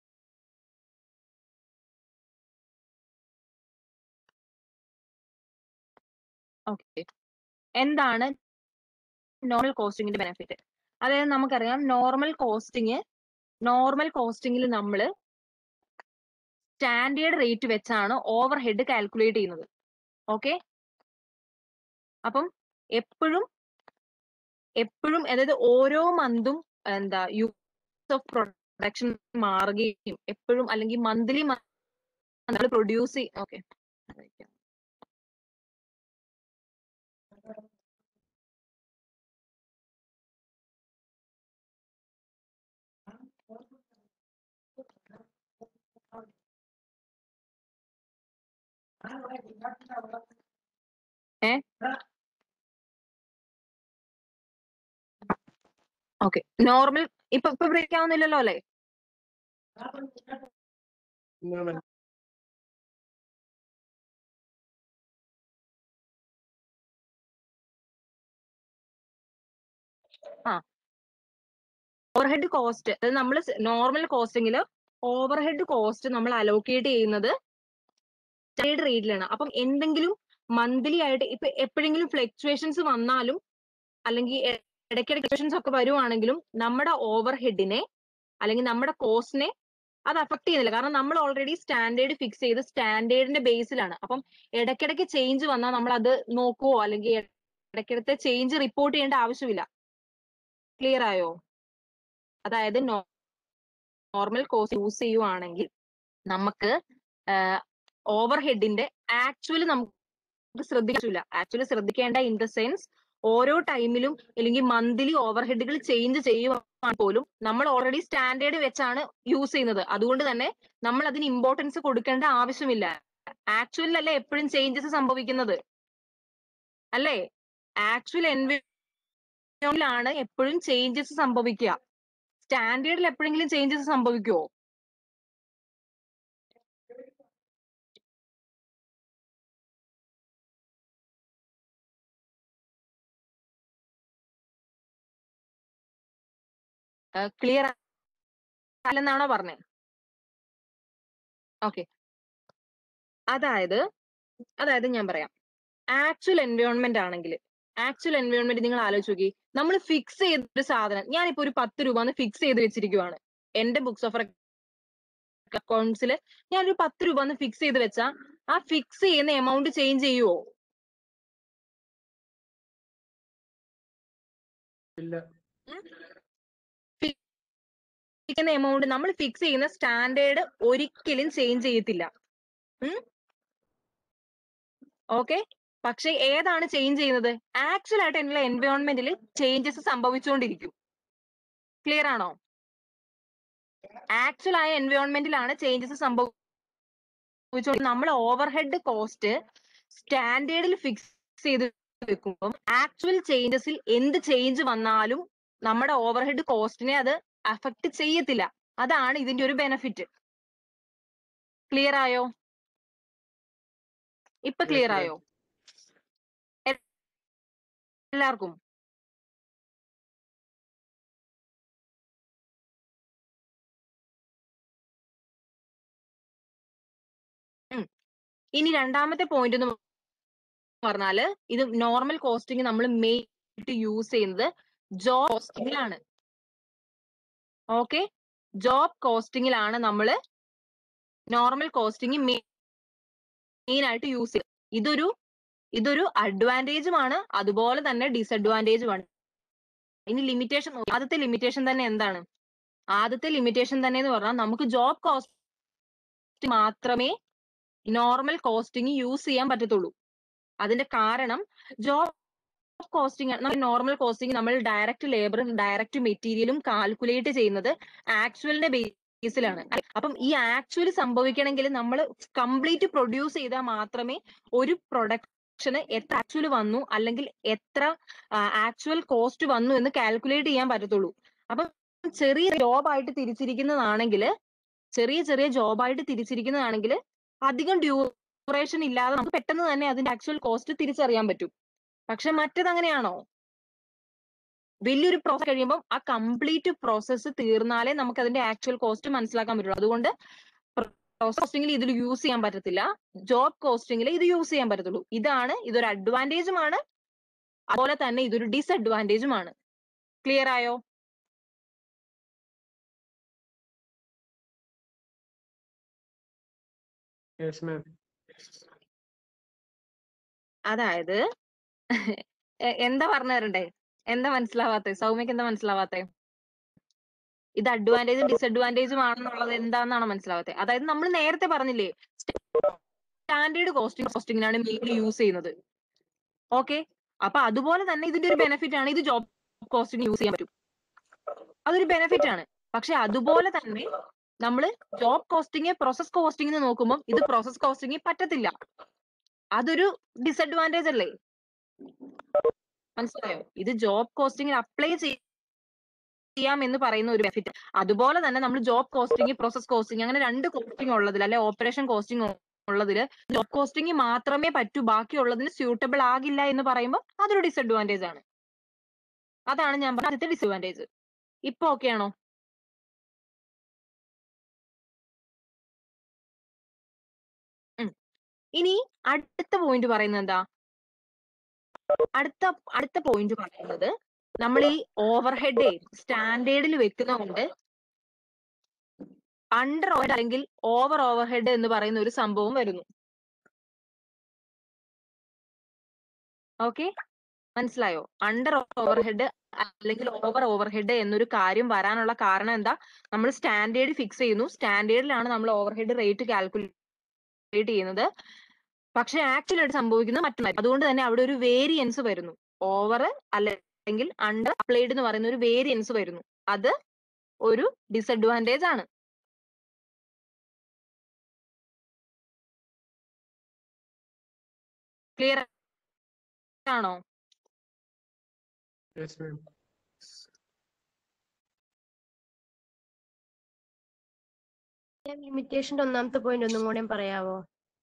ഓക്കെ എന്താണ് നോർമൽ കോസ്റ്റിംഗിന്റെ ബെനിഫിറ്റ് അതായത് നമുക്കറിയാം നോർമൽ കോസ്റ്റിംഗ് നോർമൽ കോസ്റ്റിംഗിൽ നമ്മൾ സ്റ്റാൻഡേർഡ് റേറ്റ് വെച്ചാണ് ഓവർ ഹെഡ് കാൽക്കുലേറ്റ് ചെയ്യുന്നത് ഓക്കെ അപ്പം എപ്പോഴും എപ്പോഴും അതായത് ഓരോ മന്തും എന്താ യൂസ് ഓഫ് പ്രൊഡക്ഷൻ മാറുകയും എപ്പോഴും അല്ലെങ്കിൽ മന്ത്ലി നമ്മൾ പ്രൊഡ്യൂസ് ചെയ്യും ഓക്കെ ഏ ഓക്കെ നോർമൽ ഇപ്പൊ ഇപ്പൊ ബ്രേക്ക് ആവുന്നില്ലല്ലോ അല്ലേ No, ma'am. ഓവർഹെഡ് കോസ്റ്റ് അതായത് നമ്മൾ നോർമൽ കോസ്റ്റിംഗിൽ ഓവർഹെഡ് കോസ്റ്റ് നമ്മൾ അലോക്കേറ്റ് ചെയ്യുന്നത് സ്റ്റാൻഡേർഡ് റേറ്റിലാണ് അപ്പം എന്തെങ്കിലും മന്ത്ലി ആയിട്ട് ഇപ്പൊ എപ്പോഴെങ്കിലും ഫ്ലക്ച്വേഷൻസ് വന്നാലും അല്ലെങ്കിൽ എ- ഇടയ്ക്കിടയ്ക്ക് ഫ്ലക്ച്വേഷൻസ് ഒക്കെ വരുവാണെങ്കിലും നമ്മുടെ ഓവർ ഹെഡിനെ അല്ലെങ്കിൽ നമ്മുടെ കോസ്റ്റിനെ അത് അഫക്ട് ചെയ്യുന്നില്ല കാരണം നമ്മൾ ഓൾറെഡി സ്റ്റാൻഡേർഡ് ഫിക്സ് ചെയ്ത് സ്റ്റാൻഡേർഡിന്റെ ബേസിലാണ് അപ്പം ഇടയ്ക്കിടയ്ക്ക് ചേഞ്ച് വന്നാൽ നമ്മൾ അത് നോക്കുവോ അല്ലെങ്കിൽ ഇടയ്ക്കിടത്തെ ചേഞ്ച് റിപ്പോർട്ട് ചെയ്യേണ്ട ആവശ്യമില്ല ക്ലിയർ ആയോ അതായത് നോർമൽ കോസ്റ്റ് യൂസ് ചെയ്യുവാണെങ്കിൽ നമുക്ക് ഓവർ ഹെഡിന്റെ ആക്ച്വലി നമുക്ക് ശ്രദ്ധിക്കില്ല ആക്ച്വലി ശ്രദ്ധിക്കേണ്ട ഇൻ ദ സെൻസ് ഓരോ ടൈമിലും അല്ലെങ്കിൽ മന്ത്ലി ഓവർ ഹെഡുകൾ ചേഞ്ച് ചെയ്യുവാൻ പോലും നമ്മൾ ഓൾറെഡി സ്റ്റാൻഡേർഡ് വെച്ചാണ് യൂസ് ചെയ്യുന്നത് അതുകൊണ്ട് തന്നെ നമ്മൾ അതിന് ഇമ്പോർട്ടൻസ് കൊടുക്കേണ്ട ആവശ്യമില്ല ആക്ച്വലിൽ അല്ലേ എപ്പോഴും ചേഞ്ചസ് സംഭവിക്കുന്നത് അല്ലേ ആക്ച്വൽ എൻവയോണിലാണ് എപ്പോഴും ചേഞ്ചസ് സംഭവിക്കുക സ്റ്റാൻഡേർഡിൽ എപ്പോഴെങ്കിലും ചേഞ്ചസ് സംഭവിക്കുമോ ക്ലിയർ അല്ലെന്നാണോ പറഞ്ഞത് ഓക്കെ അതായത് അതായത് ഞാൻ പറയാം ആക്ച്വൽ എൻവയോൺമെന്റ് ആണെങ്കിൽ ആക്ച്വൽ എൻവയോൺമെന്റ് നിങ്ങൾ ആലോചിച്ച് നോക്കി നമ്മൾ ഫിക്സ് ചെയ്തൊരു സാധനം ഞാനിപ്പോ ഒരു പത്ത് രൂപ ഫിക്സ് ചെയ്ത് വെച്ചിരിക്കുവാണ് എന്റെ ബുക്സ് ഓഫ് അക്കൗണ്ട്സിൽ ഞാനൊരു പത്ത് രൂപ ഫിക്സ് ചെയ്ത് വെച്ചാ ആ ഫിക്സ് ചെയ്യുന്ന എമൗണ്ട് ചേഞ്ച് ചെയ്യുവോ ഇല്ല ചെയ്യുന്ന എമൗണ്ട് നമ്മൾ ഫിക്സ് ചെയ്യുന്ന സ്റ്റാൻഡേർഡ് ഒരിക്കലും ചേഞ്ച് ചെയ്യത്തില്ല ഓക്കെ പക്ഷെ ഏതാണ് ചേഞ്ച് ചെയ്യുന്നത് ആക്ച്വൽ ആയിട്ട് എന്നുള്ള എൻവയോൺമെന്റിൽ ചേഞ്ചസ് സംഭവിച്ചുകൊണ്ടിരിക്കും ക്ലിയർ ആണോ ആക്ച്വൽ ആയ എൻവയോൺമെന്റിലാണ് ചേഞ്ചസ് സംഭവിച്ചുകൊണ്ട് നമ്മൾ ഓവർ ഹെഡ് കോസ്റ്റ് സ്റ്റാൻഡേർഡിൽ ഫിക്സ് ചെയ്ത് വെക്കുമ്പോൾ ആക്ച്വൽ ചേഞ്ചസിൽ എന്ത് ചേഞ്ച് വന്നാലും നമ്മുടെ ഓവർ ഹെഡ് കോസ്റ്റിനെ അത് അഫക്ട് ചെയ്യത്തില്ല അതാണ് ഇതിന്റെ ഒരു ബെനിഫിറ്റ് ക്ലിയർ ആയോ ഇപ്പൊ Yes, ക്ലിയർ ma'am. ആയോ എ- എല്ലാവർക്കും ഉം. ഇനി രണ്ടാമത്തെ പോയിന്റ് എന്ന് പറഞ്ഞാല് ഇത് നോർമൽ കോസ്റ്റിംഗ് നമ്മൾ മെയിൻ ആയിട്ട് യൂസ് ചെയ്യുന്നത് ജോബ് കോസ്റ്റിംഗിലാണ് ഓക്കെ ജോബ് കോസ്റ്റിംഗിലാണ് നമ്മൾ നോർമൽ കോസ്റ്റിംഗ് മെയിൻ ആയിട്ട് യൂസ് ചെയ്യുന്നത് ഇതൊരു ഇതൊരു അഡ്വാൻറ്റേജുമാണ് അതുപോലെ തന്നെ ഡിസഡ്വാൻറ്റേജുമാണ് ഇനി ലിമിറ്റേഷൻ ആദ്യത്തെ ലിമിറ്റേഷൻ തന്നെ എന്താണ് ആദ്യത്തെ ലിമിറ്റേഷൻ തന്നെ എന്ന് പറഞ്ഞാൽ നമുക്ക് ജോബ് കോസ്റ്റ് മാത്രമേ നോർമൽ കോസ്റ്റിംഗ് യൂസ് ചെയ്യാൻ പറ്റത്തുള്ളൂ അതിന്റെ കാരണം ജോബ് കോസ്റ്റിംഗ് നോർമൽ കോസ്റ്റിംഗ് നമ്മൾ ഡയറക്റ്റ് ലേബറും ഡയറക്റ്റ് മെറ്റീരിയലും കാൽക്കുലേറ്റ് ചെയ്യുന്നത് ആക്ച്വലിന്റെ ബേസിലാണ് അപ്പം ഈ ആക്ച്വൽ സംഭവിക്കണമെങ്കിൽ നമ്മൾ കംപ്ലീറ്റ് പ്രൊഡ്യൂസ് ചെയ്താൽ മാത്രമേ ഒരു പ്രൊഡക്ഷന് എത്ര ആക്ച്വൽ വന്നു അല്ലെങ്കിൽ എത്ര ആക്ച്വൽ കോസ്റ്റ് വന്നു എന്ന് കാൽക്കുലേറ്റ് ചെയ്യാൻ പറ്റത്തുള്ളൂ അപ്പം ചെറിയ ജോബ് ആയിട്ട് തിരിച്ചിരിക്കുന്നതാണെങ്കിൽ ചെറിയ ചെറിയ ജോബ് ആയിട്ട് തിരിച്ചിരിക്കുന്നതാണെങ്കിൽ അധികം ഡ്യൂറേഷൻ ഇല്ലാതെ നമുക്ക് പെട്ടെന്ന് തന്നെ അതിന്റെ ആക്ച്വൽ കോസ്റ്റ് തിരിച്ചറിയാൻ പറ്റും പക്ഷെ മറ്റേത് അങ്ങനെയാണോ വലിയൊരു പ്രോസസ് കഴിയുമ്പോൾ ആ കംപ്ലീറ്റ് പ്രോസസ്സ് തീർന്നാലേ നമുക്ക് അതിന്റെ ആക്ച്വൽ കോസ്റ്റ് മനസ്സിലാക്കാൻ പറ്റുള്ളൂ അതുകൊണ്ട് കോസ്റ്റിംഗിൽ ഇതിൽ യൂസ് ചെയ്യാൻ പറ്റത്തില്ല ജോബ് കോസ്റ്റിംഗിൽ ഇത് യൂസ് ചെയ്യാൻ പറ്റത്തുള്ളൂ ഇതാണ് ഇതൊരു അഡ്വാൻറ്റേജുമാണ് അതുപോലെ തന്നെ ഇതൊരു ഡിസഡ്വാൻറ്റേജുമാണ് ക്ലിയർ ആയോ യെസ് മാം അതായത് എ- എന്താ പറഞ്ഞു തരണ്ടേ എന്താ മനസ്സിലാവാത്തെ സൗമ്യക്ക് എന്താ മനസ്സിലാവാത്തെ ഇത് അഡ്വാൻറ്റേജും ഡിസഡ്വാൻറ്റേജും ആണെന്നുള്ളത് എന്താണെന്നാണ് മനസ്സിലാവാത്തെ അതായത് നമ്മൾ നേരത്തെ പറഞ്ഞില്ലേ സ്റ്റാൻഡേർഡ് കോസ്റ്റിംഗ് കോസ്റ്റിംഗിനാണ് മെയിൻലി യൂസ് ചെയ്യുന്നത് ഓക്കെ അപ്പൊ അതുപോലെ തന്നെ ഇതിന്റെ ഒരു ബെനിഫിറ്റ് ആണ് ഇത് ജോബ് കോസ്റ്റിംഗ് യൂസ് ചെയ്യാൻ പറ്റും അതൊരു ബെനിഫിറ്റ് ആണ് പക്ഷെ അതുപോലെ തന്നെ നമ്മൾ ജോബ് കോസ്റ്റിംഗ് പ്രോസസ് കോസ്റ്റിംഗ് നോക്കുമ്പോൾ ഇത് പ്രോസസ് കോസ്റ്റിംഗ് പറ്റത്തില്ല അതൊരു ഡിസഡ്വാൻറ്റേജ് അല്ലേ മനസ്സിലായോ ഇത് ജോബ് കോസ്റ്റിംഗിൽ അപ്ലൈ ചെയ്യാം എന്ന് പറയുന്ന ഒരു ബെനിഫിറ്റ് അതുപോലെ തന്നെ നമ്മൾ ജോബ് കോസ്റ്റിംഗ് പ്രോസസ് കോസ്റ്റിംഗ് അങ്ങനെ രണ്ട് കോസ്റ്റിംഗ് ഉള്ളതിൽ അല്ലെ ഓപ്പറേഷൻ കോസ്റ്റിംഗ് ഉള്ളതിൽ ജോബ് കോസ്റ്റിംഗ് മാത്രമേ പറ്റൂ ബാക്കിയുള്ളതിന് സ്യൂട്ടബിൾ ആകില്ല എന്ന് പറയുമ്പോൾ അതൊരു ഡിസഡ്വാൻറ്റേജ് ആണ് അതാണ് ഞാൻ പറഞ്ഞ ആദ്യത്തെ ഡിസഡ്വാൻറ്റേജ് ഇപ്പൊ ഓക്കെ ആണോ ഉം. ഇനി അടുത്ത പോയിന്റ് പറയുന്നത് എന്താ അടുത്ത അടുത്ത പോയിന്റ് പറയുന്നത് നമ്മൾ ഈ ഓവർ ഹെഡ് സ്റ്റാൻഡേർഡിൽ വെക്കുന്നതുകൊണ്ട് അണ്ടർ ഓവർ അല്ലെങ്കിൽ ഓവർ ഓവർ ഹെഡ് എന്ന് പറയുന്ന ഒരു സംഭവം വരുന്നു ഓക്കെ മനസ്സിലായോ അണ്ടർ ഓവർ ഹെഡ് അല്ലെങ്കിൽ ഓവർ ഓവർ ഹെഡ് എന്നൊരു കാര്യം വരാനുള്ള കാരണം എന്താ നമ്മൾ സ്റ്റാൻഡേർഡ് ഫിക്സ് ചെയ്യുന്നു സ്റ്റാൻഡേർഡിലാണ് നമ്മൾ ഓവർ ഹെഡ് റേറ്റ് കാൽക്കുലേറ്റ് ചെയ്യുന്നത് പക്ഷെ ആക്ച്വലി ആയിട്ട് സംഭവിക്കുന്നത് മറ്റൊന്നായി അതുകൊണ്ട് തന്നെ അവിടെ ഒരു വേരിയൻസ് വരുന്നു ഓവർ അല്ലെങ്കിൽ അണ്ടർ അപ്ലൈഡ് എന്ന് പറയുന്ന ഒരു വേരിയൻസ് വരുന്നു അത് ഒരു ഡിസഡ്വാൻറ്റേജ് ആണ് ക്ലിയർ ആണോ യെസ് മാം ലിമിറ്റേഷന്റെ ഒന്നാമത്തെ പോയിന്റ് ഒന്നും കൂടെ പറയാവോ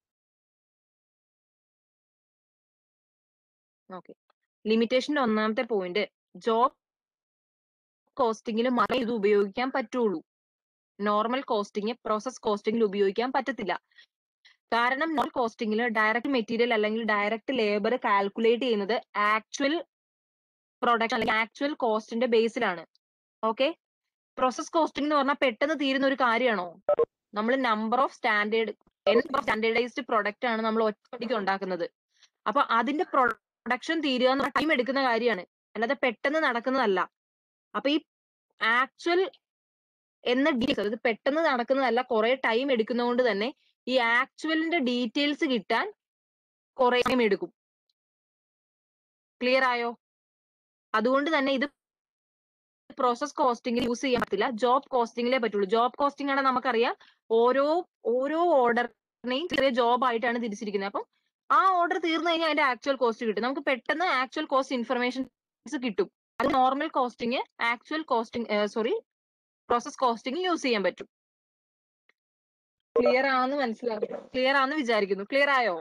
ഓക്കെ ലിമിറ്റേഷന്റെ ഒന്നാമത്തെ പോയിന്റ് ജോബ് കോസ്റ്റിംഗിൽ മാത്രമേ ഇത് ഉപയോഗിക്കാൻ പറ്റുള്ളൂ നോർമൽ കോസ്റ്റിംഗ് പ്രോസസ് കോസ്റ്റിംഗിൽ ഉപയോഗിക്കാൻ പറ്റത്തില്ല കാരണം നോൺ കോസ്റ്റിംഗിൽ ഡയറക്റ്റ് മെറ്റീരിയൽ അല്ലെങ്കിൽ ഡയറക്റ്റ് ലേബർ കാൽക്കുലേറ്റ് ചെയ്യുന്നത് ആക്ച്വൽ പ്രൊഡക്ഷൻ അല്ലെങ്കിൽ ആക്ച്വൽ കോസ്റ്റിന്റെ ബേസിലാണ് ഓക്കെ പ്രോസസ് കോസ്റ്റിംഗ് എന്ന് പറഞ്ഞാൽ പെട്ടെന്ന് തീരുന്ന ഒരു കാര്യമാണോ നമ്മൾ number of standard standardised product ആണ് നമ്മൾ ഒറ്റയടിക്ക് ഉണ്ടാക്കുന്നത് അപ്പൊ അതിന്റെ പ്രൊഡക്ഷൻ തീരുക എന്ന് ടൈം എടുക്കുന്ന കാര്യമാണ് അല്ലാതെ പെട്ടെന്ന് നടക്കുന്നതല്ല അപ്പൊ ഈ ആക്ച്വൽ എന്ന ഡീറ്റെയിൽസ് അതായത് പെട്ടെന്ന് നടക്കുന്നതല്ല കുറെ ടൈം എടുക്കുന്നതുകൊണ്ട് തന്നെ ഈ ആക്ച്വലിന്റെ ഡീറ്റെയിൽസ് കിട്ടാൻ കുറെ ടൈം എടുക്കും ക്ലിയർ ആയോ അതുകൊണ്ട് തന്നെ ഇത് പ്രോസസ് കോസ്റ്റിംഗിൽ യൂസ് ചെയ്യാൻ പറ്റില്ല ജോബ് കോസ്റ്റിംഗിലേ പറ്റുള്ളൂ ജോബ് കോസ്റ്റിംഗ് ആണ് നമുക്കറിയാം ഓരോ ഓരോ ഓർഡറിനെയും ചെറിയ ജോബ് ആയിട്ടാണ് തിരിച്ചിരിക്കുന്നത് അപ്പം ആ ഓർഡർ തീർന്നു കഴിഞ്ഞാൽ അതിന്റെ ആക്ച്വൽ കോസ്റ്റ് കിട്ടും നമുക്ക് പെട്ടെന്ന് ആക്ച്വൽ കോസ്റ്റ് ഇൻഫർമേഷൻസ് കിട്ടും അത് normal costing actual costing sorry process costing use ചെയ്യാൻ പറ്റും ക്ലിയർ ആണെന്ന് മനസ്സിലാക്കുന്നു ക്ലിയർ ആണെന്ന് വിചാരിക്കുന്നു ക്ലിയർ ആയോ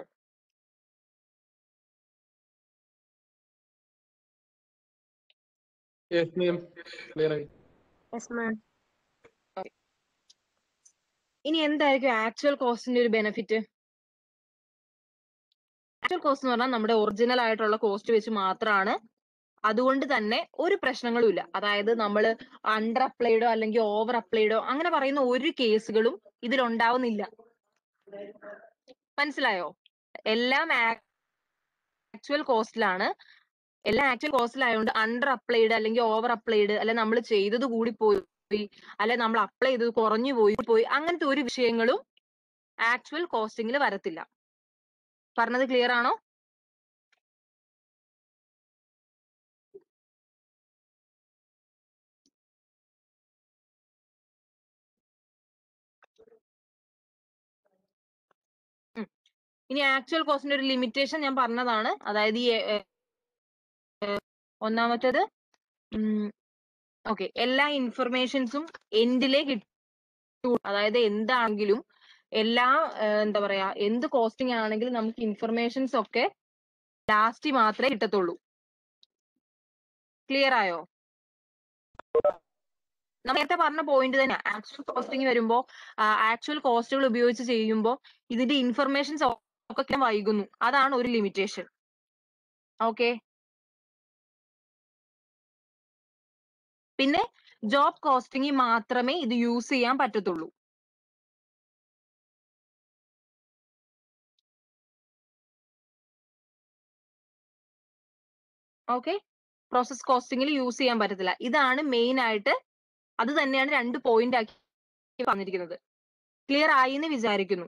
യെസ് മാം ക്ലിയർ ആയി യെസ് മാം ഇനി എന്തായിരിക്കും ആക്ച്വൽ കോസ്റ്റിന്റെ ഒരു ബെനിഫിറ്റ് ആക്ച്വൽ കോസ്റ്റ് എന്ന് പറഞ്ഞാൽ നമ്മുടെ ഒറിജിനൽ ആയിട്ടുള്ള കോസ്റ്റ് വെച്ച് മാത്രമാണ് അതുകൊണ്ട് തന്നെ ഒരു പ്രശ്നങ്ങളും ഇല്ല അതായത് നമ്മൾ അണ്ടർ അപ്ലൈഡോ അല്ലെങ്കിൽ ഓവർ അപ്ലൈഡോ അങ്ങനെ പറയുന്ന ഒരു കേസുകളും ഇതിൽ ഉണ്ടാവുന്നില്ല മനസ്സിലായോ എല്ലാം ആക്ച്വൽ കോസ്റ്റിലാണ് എല്ലാം ആക്ച്വൽ കോസ്റ്റിലായതുകൊണ്ട് അണ്ടർ അപ്ലൈഡ് അല്ലെങ്കിൽ ഓവർ അപ്ലൈഡ് അല്ലെ നമ്മൾ ചെയ്തത് കൂടി പോയി അല്ലെ നമ്മൾ അപ്ലൈ ചെയ്തത് കുറഞ്ഞു പോയി പോയി അങ്ങനത്തെ ഒരു വിഷയങ്ങളും ആക്ച്വൽ കോസ്റ്റിംഗിൽ വരത്തില്ല പറഞ്ഞത് ക്ലിയർ ആണോ ഉം. ഇനി ആക്ച്വൽ കോസ്റ്റിന്റെ ഒരു ലിമിറ്റേഷൻ ഞാൻ പറഞ്ഞതാണ് അതായത് ഈ എ- എ- എ- ഒന്നാമത്തേത് ഓക്കെ എല്ലാ ഇൻഫർമേഷൻസും എൻഡിലേ കിട്ടൂ അതായത് എന്താണെങ്കിലും എല്ലാ ഏഹ്, എന്താ പറയാ എന്ത് കോസ്റ്റിംഗ് ആണെങ്കിലും നമുക്ക് ഇൻഫർമേഷൻസ് ഒക്കെ ലാസ്റ്റ് മാത്രമേ കിട്ടത്തുള്ളൂ ക്ലിയർ ആയോ നമ്മൾ നേരത്തെ പറഞ്ഞ പോയിന്റ് തന്നെ ആക്ച്വൽ കോസ്റ്റിംഗ് വരുമ്പോ ആക്ച്വൽ കോസ്റ്റുകൾ ഉപയോഗിച്ച് ചെയ്യുമ്പോൾ ഇതിന്റെ ഇൻഫർമേഷൻസ് ഒക്കെ വൈകുന്നു അതാണ് ഒരു ലിമിറ്റേഷൻ ഓക്കെ പിന്നെ ജോബ് കോസ്റ്റിംഗ് മാത്രമേ ഇത് യൂസ് ചെയ്യാൻ പറ്റത്തുള്ളൂ ഓക്കെ പ്രോസസ് കോസ്റ്റിംഗിൽ യൂസ് ചെയ്യാൻ പറ്റത്തില്ല ഇതാണ് മെയിൻ ആയിട്ട് അത് തന്നെയാണ് രണ്ട് പോയിന്റ് ആക്കി പറഞ്ഞിരിക്കുന്നത് ക്ലിയർ ആയി എന്ന് വിചാരിക്കുന്നു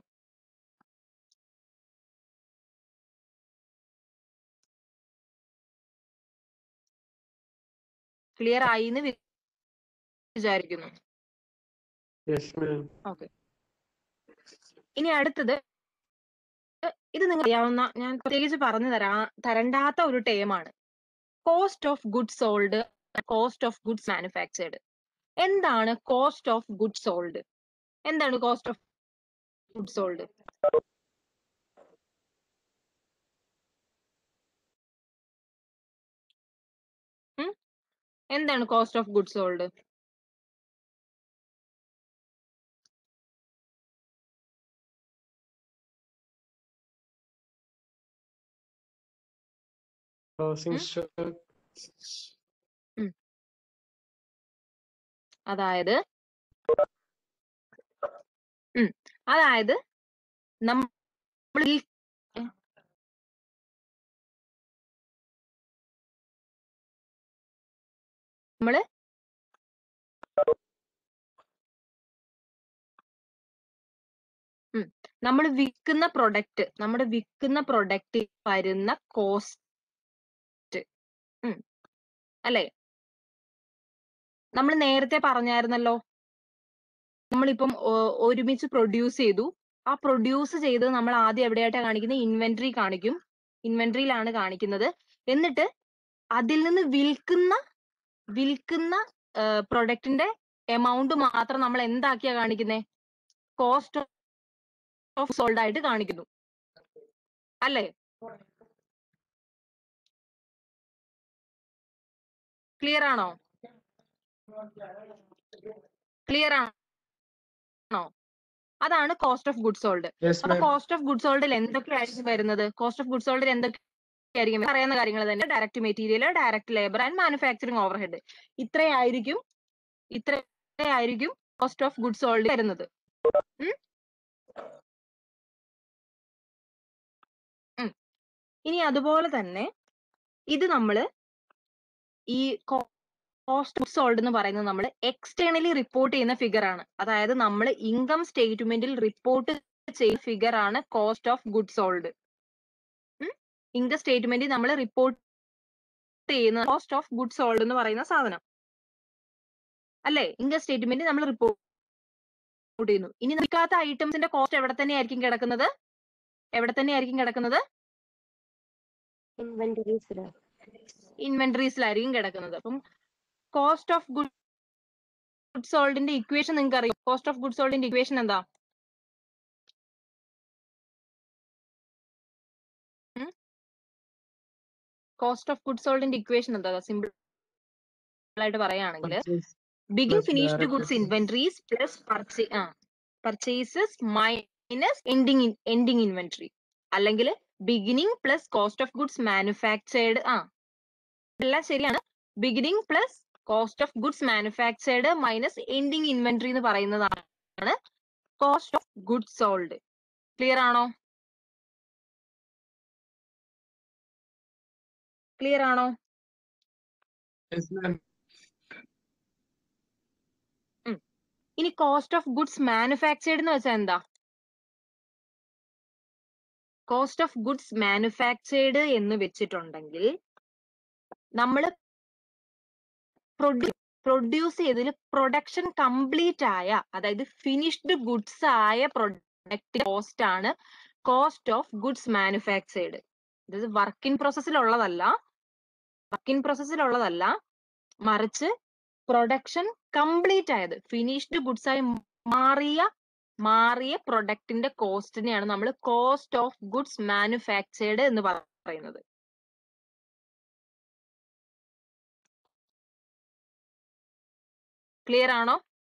ക്ലിയർ ആയി എന്ന് വി- വിചാരിക്കുന്നു യെസ് മാം ഓക്കെ ഇനി അടുത്തത് ഇത് നിങ്ങൾ അറിയാവുന്ന ഞാൻ പ്രത്യേകിച്ച് പറഞ്ഞു തരാ തരണ്ടാത്ത ഒരു ടേമാണ് cost of goods sold cost of goods manufactured എന്താണ് കോസ്റ്റ് ഓഫ് ഗുഡ്സ് സോൾഡ് എന്താണ് കോസ്റ്റ് ഓഫ് ഗുഡ്സ് സോൾഡ് എന്താണ് cost of goods sold closing ഉം? സ്റ്റോക്ക് അതായത് ഉം, അതായത് നമ്മൾ ഈ നമ്മള് നമ്മൾ വിൽക്കുന്ന പ്രൊഡക്റ്റ് നമ്മുടെ വിൽക്കുന്ന പ്രൊഡക്റ്റ് വരുന്ന കോസ്റ്റ് അല്ലെ നമ്മൾ നേരത്തെ പറഞ്ഞായിരുന്നല്ലോ നമ്മളിപ്പം ഒ- ഒരുമിച്ച് പ്രൊഡ്യൂസ് ചെയ്തു ആ പ്രൊഡ്യൂസ് ചെയ്തത് നമ്മൾ ആദ്യം എവിടെയായിട്ടാ കാണിക്കുന്നത് ഇൻവെന്ററി കാണിക്കും ഇൻവെന്ററിയിലാണ് കാണിക്കുന്നത് എന്നിട്ട് അതിൽ നിന്ന് വിൽക്കുന്ന വിൽക്കുന്ന പ്രൊഡക്റ്റിന്റെ എമൗണ്ട് മാത്രം നമ്മൾ എന്താക്കിയാ കാണിക്കുന്നത് കോസ്റ്റ് ഓഫ് സോൾഡ് ആയിട്ട് കാണിക്കുന്നു അല്ലേ ക്ലിയർ ആണോ ക്ലിയർ ആണോ അതാണ് cost of good sold yes അപ്പൊ മാം കോസ്റ്റ് ഓഫ് ഗുഡ് സോൾഡിൽ എന്തൊക്കെയായിരിക്കും വരുന്നത് കോസ്റ്റ് ഓഫ് ഗുഡ് സോൾഡിൽ എന്തൊക്കെയായിരിക്കും പറയുന്ന കാര്യങ്ങൾ തന്നെ direct material direct labour and manufacturing overhead ഇത്രയായിരിക്കും ഇത്രയായിരിക്കും കോസ്റ്റ് ഓഫ് ഗുഡ് സോൾഡ് വരുന്നത് ഉം? ഉം. ഇനി അതുപോലെ തന്നെ ഇത് നമ്മള് ഈ കോസ്റ്റ് ഓഫ് സോൾഡ് എന്ന് പറയുന്നത് നമ്മൾ എക്സ്റ്റേണലി റിപ്പോർട്ട് ചെയ്യുന്ന ഫിഗർ ആണ് അതായത് നമ്മൾ ഇൻകം സ്റ്റേറ്റ്മെന്റിൽ റിപ്പോർട്ട് ചെയ്യുന്ന ഫിഗർ ആണ് cost of good sold income സ്റ്റേറ്റ്മെന്റിൽ നമ്മൾ റിപ്പോർട്ട് ചെയ്യുന്ന കോസ്റ്റ് ഓഫ് ഗുഡ് സോൾഡ് എന്ന് പറയുന്ന സാധനം അല്ലേ ഇൻകം സ്റ്റേറ്റ്മെന്റ് നമ്മൾ റിപ്പോർട്ട് ചെയ്യുന്നു ഇനി നിൽക്കാത്ത ഐറ്റംസിന്റെ കോസ്റ്റ് എവിടെ തന്നെയായിരിക്കും കിടക്കുന്നത് എവിടെ തന്നെയായിരിക്കും കിടക്കുന്നത് ഇൻവെന്ററീസില് ഇൻവെന്ററീസിലായിരിക്കും കിടക്കുന്നത് അപ്പം കോസ്റ്റ് ഓഫ് ഗുഡ് ഗുഡ് സോൾഡിന്റെ ഇക്വേഷൻ നിങ്ങൾക്ക് അറിയാം കോസ്റ്റ് ഓഫ് ഗുഡ് സോൾഡിന്റെ ഇക്വേഷൻ എന്താ കോസ്റ്റ് ഓഫ് ഗുഡ് സോൾഡിന്റെ ഇക്വേഷൻ എന്താ സിമ്പിൾ ആയിട്ട് പറയുകയാണെങ്കിൽ begin plus finished direct goods expense. Inventories plus purchase uh purchases minus ending ending inventory അല്ലെങ്കിൽ beginning plus cost of goods manufactured ആ എല്ലാം ശരിയാണ് beginning plus cost of goods manufactured minus ending inventory എന്ന് പറയുന്നതാണ് cost of goods sold clear ആണോ clear ആണോ yes ma'am ഇനി cost of goods manufactured എന്ന് വെച്ചാൽ എന്താ കോസ്റ്റ് ഓഫ് ഗുഡ്സ് മാനുഫാക്ചേർഡ് എന്ന് വെച്ചിട്ടുണ്ടെങ്കിൽ നമ്മൾ പ്രൊഡ്യൂസ് ചെയ്തതിൽ പ്രൊഡക്ഷൻ കംപ്ലീറ്റ് ആയ അതായത് ഫിനിഷ്ഡ് ഗുഡ്സ് ആയ പ്രൊഡക്റ്റ് കോസ്റ്റ് ആണ് കോസ്റ്റ് ഓഫ് ഗുഡ്സ് മാനുഫാക്ചേർഡ് ഇത് വർക്ക് ഇൻ പ്രോസസ്സിലുള്ളതല്ല വർക്ക് ഇൻ പ്രോസസ്സിലുള്ളതല്ല മറിച്ച് പ്രൊഡക്ഷൻ കംപ്ലീറ്റ് ആയത് ഫിനിഷ്ഡ് ഗുഡ്സ് ആയി മാറിയ മാറിയ പ്രൊഡക്റ്റിന്റെ കോസ്റ്റിനെയാണ് നമ്മൾ കോസ്റ്റ് ഓഫ് ഗുഡ്സ് മാനുഫാക്ചേർഡ് എന്ന് പറയുന്നത് ക്ലിയർ ആണോ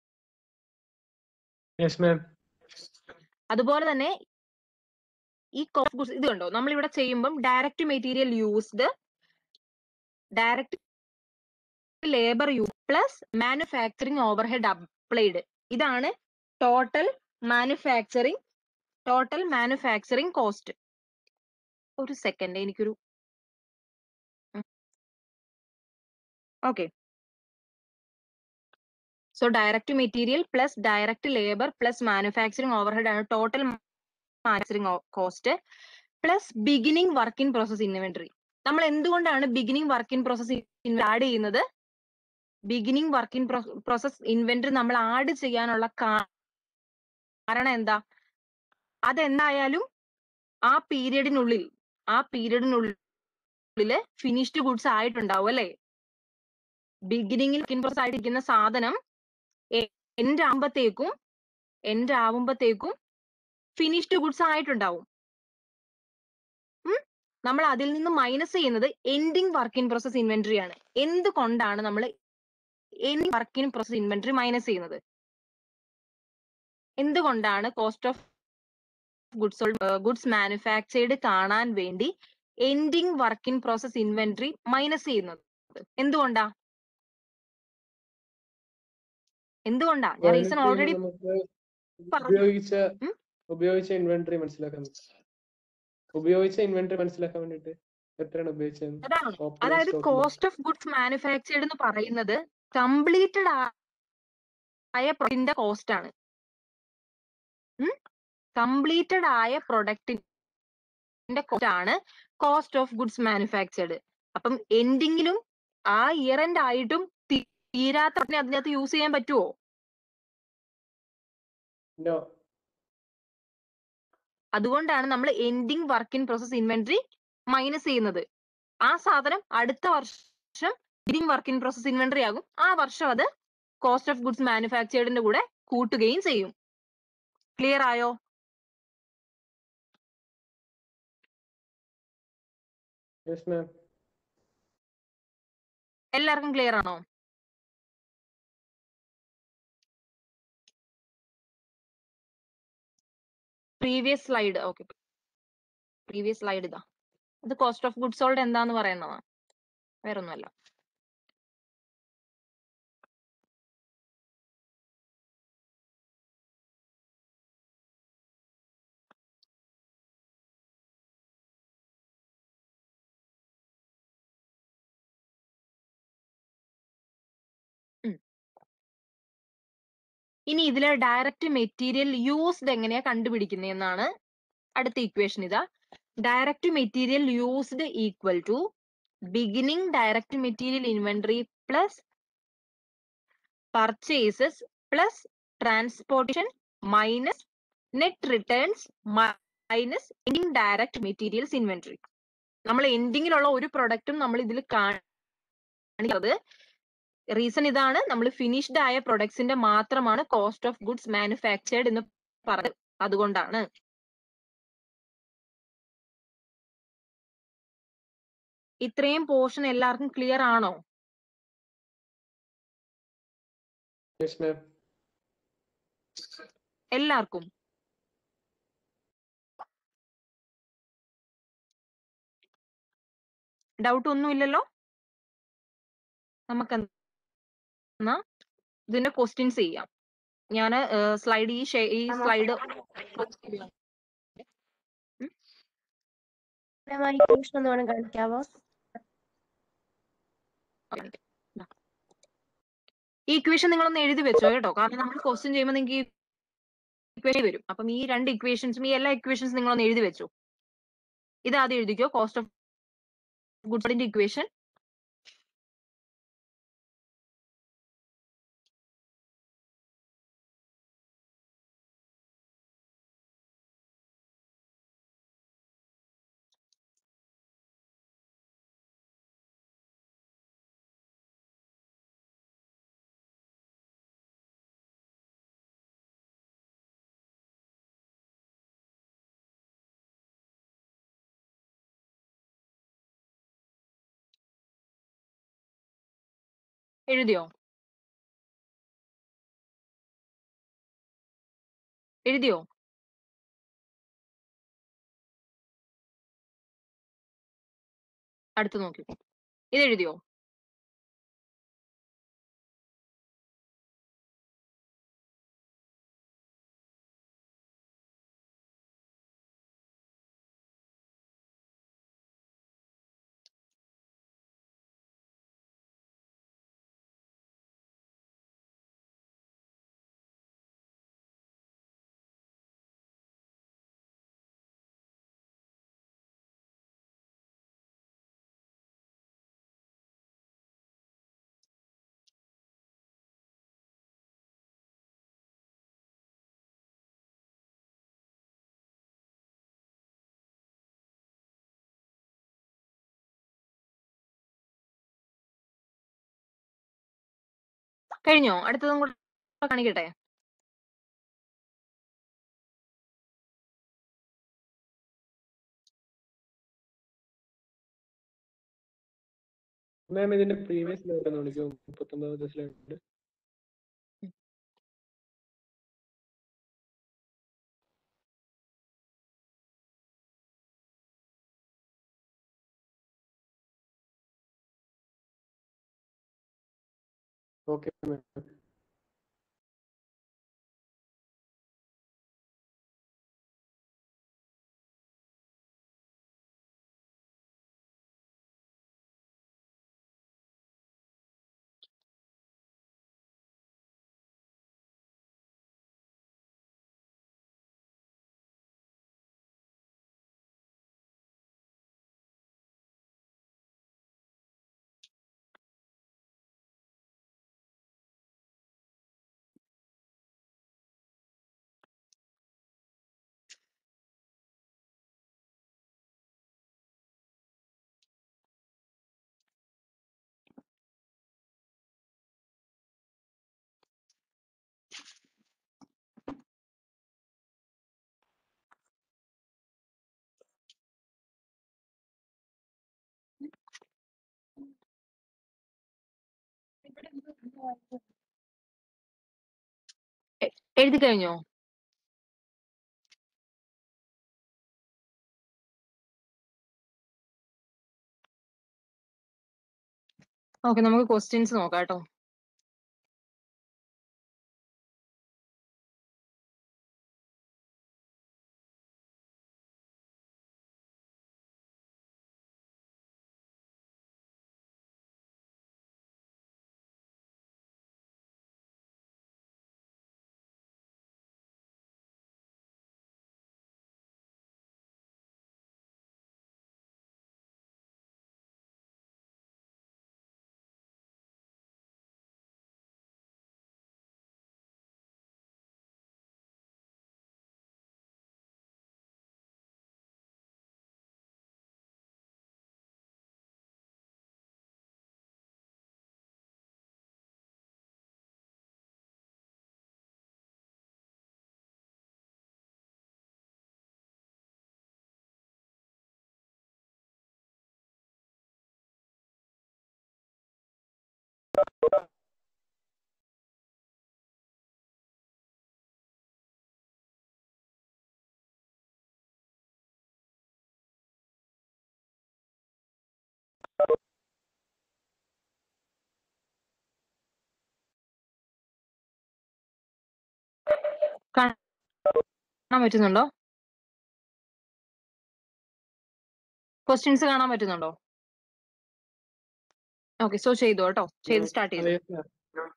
യെസ് മാം അതുപോലെ തന്നെ ഈ കോസ്റ്റ് ഗുഡ്സ് ഇത് കണ്ടോ നമ്മൾ ഇവിടെ ചെയ്യുമ്പം direct material used direct labour use plus manufacturing overhead applied ഇതാണ് total manufacturing total manufacturing cost ഒരു സെക്കൻഡ് എനിക്കൊരു okay so direct material plus direct labour plus manufacturing overhead ആണ് total manufacturing cost plus beginning work in process inventory നമ്മൾ എന്തുകൊണ്ടാണ് beginning work in process add ചെയ്യുന്നത് beginning work in process inventory നമ്മൾ add ചെയ്യാനുള്ള കാരണം എന്താ അതെന്തായാലും ആ പീരിയഡിനുള്ളിൽ ആ പീരിയഡിനുള്ളില് ഫിനിഷ്ഡ് ഗുഡ്സ് ആയിട്ടുണ്ടാവും അല്ലെ ബിഗിനിങ്ങിൽ വർക്ക് ഇൻ പ്രോസസ് ആയിട്ടിരിക്കുന്ന സാധനം എൻഡ് ആകുമ്പത്തേക്കും എൻഡ് ആവുമ്പത്തേക്കും ഫിനിഷ്ഡ് ഗുഡ്സ് ആയിട്ടുണ്ടാവും നമ്മൾ അതിൽ നിന്ന് മൈനസ് ചെയ്യുന്നത് ending work in process inventory ആണ് എന്തുകൊണ്ടാണ് നമ്മൾ ending work in process inventory minus ചെയ്യുന്നത് എന്തുകൊണ്ടാണ് cost of goods goods manufactured കാണാൻ വേണ്ടി ending work in process inventory minus ചെയ്യുന്നത് എന്തുകൊണ്ടാ എന്തുകൊണ്ടാ ഞാൻ റീസൺ ഓൾറെഡി നമുക്ക് പറഞ്ഞു. ഉപയോഗിച്ച ഉം? ഉപയോഗിച്ച ഇൻവെന്ററി മനസ്സിലാക്കാൻ ഉപയോഗിച്ച ഇൻവെന്ററി മനസ്സിലാക്കാൻ വേണ്ടിട്ട് എത്രയാണ് ഉപയോഗിച്ചത് അതാണ് Opening അതായത് stock ല്. കോസ്റ്റ് ഓഫ് ഗുഡ്സ് മാനുഫാക്ചേർഡ് എന്ന് പറയുന്നത് കംപ്ലീറ്റഡ് ആയ പ്രൊഡക്റ്റിന്റെ കോസ്റ്റ് ആണ് കംപ്ലീറ്റഡ് ആയ പ്രൊഡക്റ്റിന്റെ കോസ്റ്റ് ആണ് കോസ്റ്റ് ഓഫ് ഗുഡ്സ് മാനുഫാക്ചേർഡ് അപ്പം എൻഡിങ്ങിലും ആ ഇയർ എൻഡ് ആയിട്ടും തീ- തീരാത്ത അതിനകത്ത് യൂസ് ചെയ്യാൻ പറ്റുമോ No. അതുകൊണ്ടാണ് നമ്മൾ ending work in process inventory minus ചെയ്യുന്നത് ആ സാധനം അടുത്ത വർഷം beginning work in process inventory ആകും ആ വർഷം അത് കോസ്റ്റ് ഓഫ് ഗുഡ്സ് മാനുഫാക്ചേർഡിന്റെ കൂടെ കൂട്ടുകയും ചെയ്യും ക്ലിയർ ആയോ Yes, ma'am. എല്ലാവർക്കും ക്ലിയർ ആണോ previous slide okay previous slide ഇതാ ഇത് കോസ്റ്റ് ഓഫ് ഗുഡ്സ് സോൾഡ് എന്താന്ന് പറയുന്നതാണ് വേറൊന്നുമല്ല ഉം. ഇനി ഇതിലെ ഡയറക്റ്റ് മെറ്റീരിയൽ യൂസ്ഡ് എങ്ങനെയാ കണ്ടുപിടിക്കുന്നതെന്നാണ് അടുത്ത ഇക്വേഷൻ ഇതാ direct material used equal to beginning direct material inventory plus purchases plus transportation minus net returns minus ending direct materials inventory നമ്മൾ എൻഡിങ്ങിലുള്ള ഒരു പ്രൊഡക്റ്റും നമ്മൾ ഇതിൽ കാണിക്കുന്നത് റീസൺ ഇതാണ് നമ്മൾ ഫിനിഷ്ഡ് ആയ പ്രൊഡക്ട്സിന്റെ മാത്രമാണ് കോസ്റ്റ് ഓഫ് ഗുഡ്സ് മാനുഫാക്ചേർഡ് എന്ന് പറഞ്ഞത് അതുകൊണ്ടാണ് ഇത്രയും പോർഷൻ എല്ലാവർക്കും ക്ലിയർ ആണോ യെസ് മാം എല്ലാവർക്കും ഡൗട്ട് ഒന്നുമില്ലല്ലോ നമുക്ക് എന്നാ ഇതിന്റെ ക്വസ്റ്റ്യൻസ് ചെയ്യാം ഞാൻ സ്ലൈഡ് ഈ ഷെ- ഈ സ്ലൈഡ് ഇക്വേഷൻ ഒന്ന് വേണം കാണിക്കാവോ ഈ ഇക്വേഷൻ നിങ്ങളൊന്ന് എഴുതി വെച്ചോ കേട്ടോ കാരണം നമ്മൾ ക്വസ്റ്റ്യൻ ചെയ്യുമ്പോൾ നിങ്ങൾക്ക് ഇക്വേഷൻ വരും അപ്പം ഈ രണ്ട് ഇക്വേഷൻസും ഈ എല്ലാ ഇക്വേഷൻസും നിങ്ങളൊന്ന് എഴുതി വെച്ചു ഇത് ആദ്യം എഴുതിക്കോ കോസ്റ്റ് ഓഫ് ഗുഡ്സിന്റെ ഇക്വേഷൻ എഴുതിയോ എഴുതിയോ അടുത്ത് നോക്കിക്കോ ഇത് എഴുതിയോ കഴിഞ്ഞോ അടുത്തതും കൂടെ കാണിക്കട്ടെ മാം ഇതിന്റെ പ്രീവിയസ് സ്ലൈഡ് ഒന്ന് വിളിക്കോ മുപ്പത്തൊമ്പതാമത്തെ സ്ലൈഡ് ഓക്കെ മാം എഴുതി കഴിഞ്ഞോ ഓക്കെ നമുക്ക് ക്വസ്റ്റ്യൻസ് നോക്കാം കേട്ടോ കാണാൻ പറ്റുന്നുണ്ടോ ക്വസ്റ്റ്യൻസ് കാണാൻ പറ്റുന്നുണ്ടോ ഓക്കെ സോ ചെയ്തു കേട്ടോ ചെയ്ത് സ്റ്റാർട്ട് ചെയ്തു അതെ sir.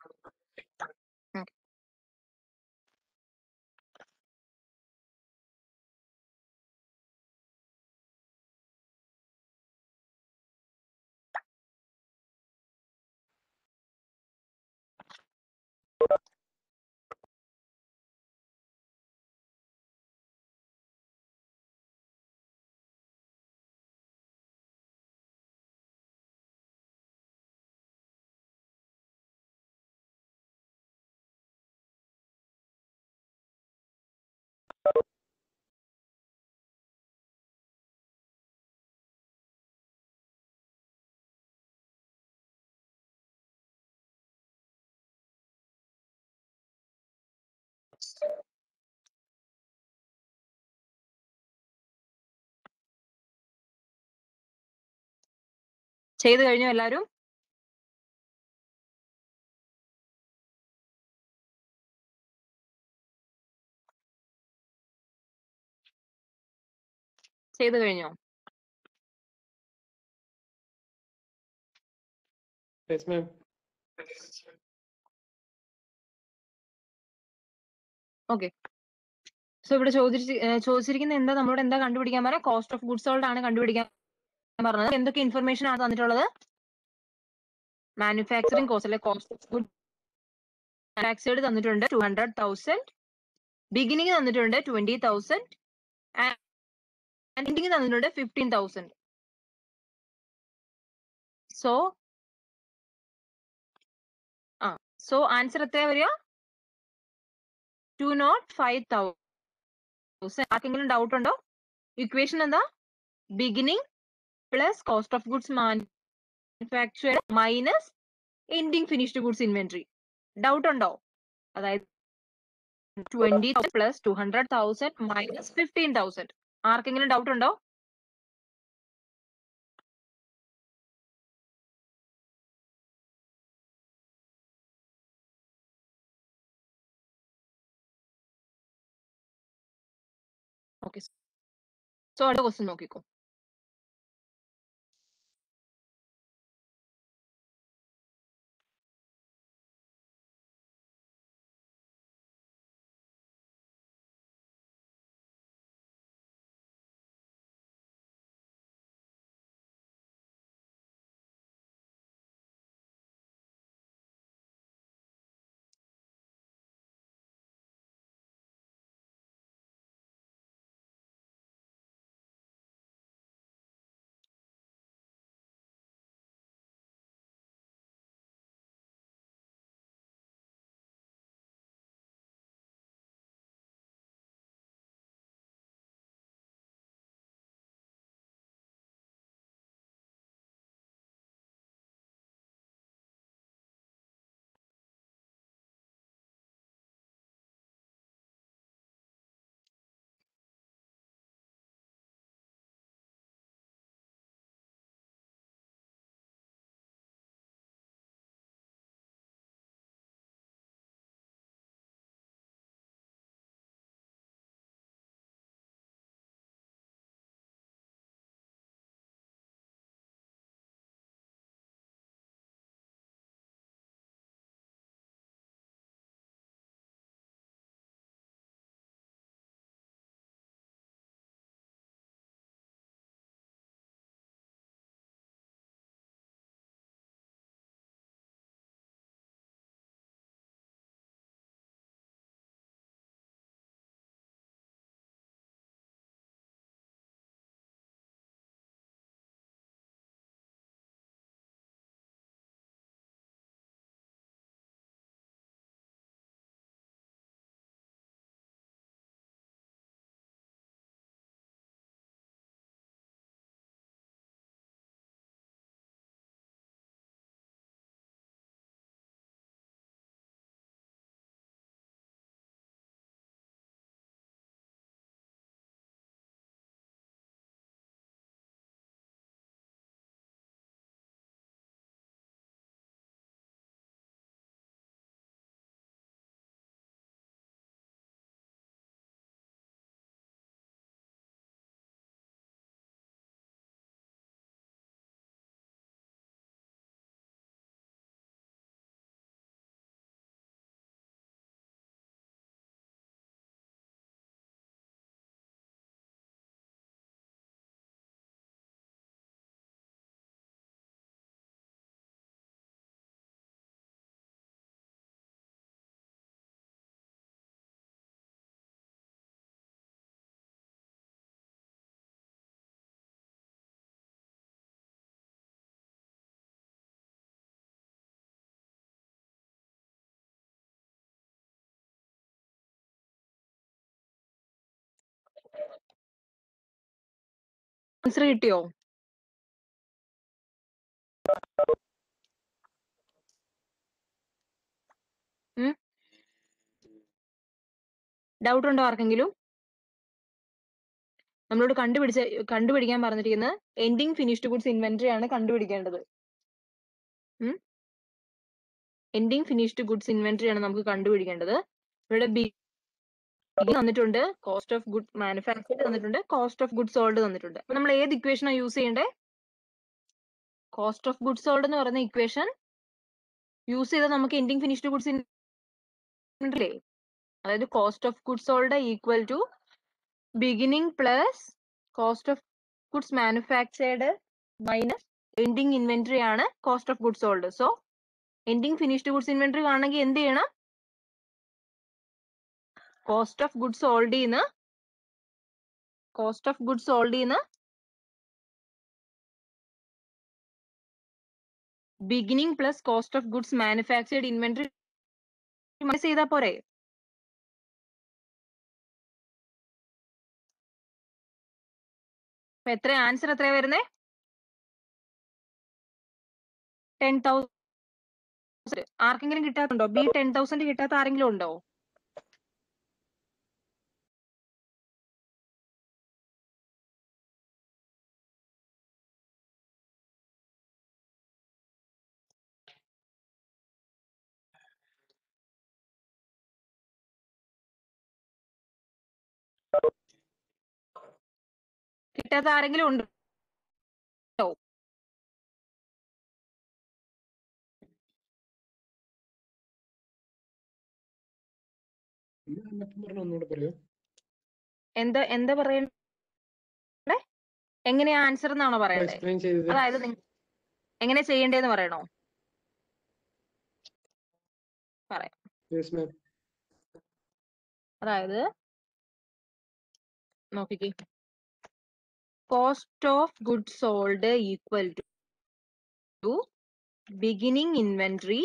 ചെയ്തു കഴിഞ്ഞോ എല്ലാരും ചെയ്തു കഴിഞ്ഞോ Yes, ma'am. ഓക്കെ സോ ഇവിടെ ചോദിച്ചി ഏർ ചോദിച്ചിരിക്കുന്നത് എന്താ നമ്മളോട് എന്താ കണ്ടുപിടിക്കാൻ പറഞ്ഞ കോസ്റ്റ് ഓഫ് ഗുഡ്സ് സോൾഡ് ആണ് കണ്ടുപിടിക്കാൻ പറഞ്ഞത് എന്തൊക്കെ ഇൻഫർമേഷൻ ആണ് തന്നിട്ടുള്ളത് മാനുഫാക്ചറിങ് കോസ്റ്റ് അല്ലെ കോസ്റ്റ് ഓഫ് ഗുഡ് മാനുഫാക്ചേർഡ് തന്നിട്ടുണ്ട് ടു ഹൺഡ്രഡ് തൗസൻഡ് ബിഗിനിങ് തന്നിട്ടുണ്ട് ട്വന്റി തൗസൻഡ് എൻഡിങ് തന്നിട്ടുണ്ട് ഫിഫ്റ്റീൻ തൗസൻഡ് സോ ആ സോ ആൻസർ എത്രയാ വരിക ടു നോട്ട് ഫൈവ് തൗസൻഡ് ആർക്കെങ്കിലും ഡൗട്ട് ഉണ്ടോ ഇക്വേഷൻ എന്താ beginning plus cost of goods manufacture minus ending finished goods inventory doubt ഉണ്ടോ അതായത് twenty plus two hundred thousand minus fifteen thousand ആർക്കെങ്കിലും doubt ഉണ്ടോ ഓക്കെ സോ അടുത്ത ക്വസ്റ്റ്യൻ നോക്കിക്കോ ആൻസർ കിട്ടിയോ ഡൗട്ട് ഉണ്ടോ ആർക്കെങ്കിലും നമ്മളോട് കണ്ടുപിടിച്ച കണ്ടുപിടിക്കാൻ പറഞ്ഞിരിക്കുന്നത് എൻഡിങ് ഫിനിഷ്ഡ് ഗുഡ്സ് ഇൻവെന്ററി ആണ് കണ്ടുപിടിക്കേണ്ടത് എൻഡിങ് ഫിനിഷ്ഡ് ഗുഡ്സ് ഇൻവെന്ററി ആണ് നമുക്ക് കണ്ടുപിടിക്കേണ്ടത് ഇവിടെ ബി തന്നിട്ടുണ്ട് കോസ്റ്റ് ഓഫ് ഗുഡ് മാനുഫാക്ചർ തന്നിട്ടുണ്ട് കോസ്റ്റ് ഓഫ് ഗുഡ് സോൾഡ് തന്നിട്ടുണ്ട് അപ്പൊ നമ്മൾ ഏത് ഇക്വേഷനാണ് യൂസ് ചെയ്യേണ്ടേ കോസ്റ്റ് ഓഫ് ഗുഡ് സോൾഡ് എന്ന് പറയുന്ന ഇക്വേഷൻ യൂസ് ചെയ്താൽ നമുക്ക് എൻഡിങ് ഫിനിഷ്ഡ് ഗുഡ്സ് ഇൻവെന്ററി അതായത് cost of good sold equal to beginning plus cost of goods manufactured minus ending inventory ആണ് cost of good sold so ending finished goods inventory കാണണമെങ്കിൽ എന്ത് ചെയ്യണം cost of goods sold ചെയ്യുന്ന cost of goods sold ചെയ്യുന്ന beginning plus cost of goods manufactured inventory minus ചെയ്താൽ പോരെ അപ്പൊ എത്ര ആൻസർ എത്രയാ വരുന്നേ ടെൻ തൗസൻഡ് ആർക്കെങ്കിലും കിട്ടാത്തുണ്ടോ ബി ടെൻ തൗസൻഡ് കിട്ടാത്ത ആരെങ്കിലും ഉണ്ടോ കിട്ടാത്ത ആരെങ്കിലും ഉണ്ടോ എന്നൊക്കെ പറഞ്ഞ ഒന്നുകൂടെ പറയോ എന്താ എന്താ പറയണ്ടേ എങ്ങനെയാ ആൻസർ എന്നാണോ പറയണ്ടേ എക്സ്പ്ലെയിൻ ചെയ്തത് അതായത് നിങ്ങ- എങ്ങനെ ചെയ്യേണ്ടതെന്ന് പറയണോ പറയാം യെസ് മാം അതായത് നോക്കിക്കേ cost of good sold equal to beginning inventory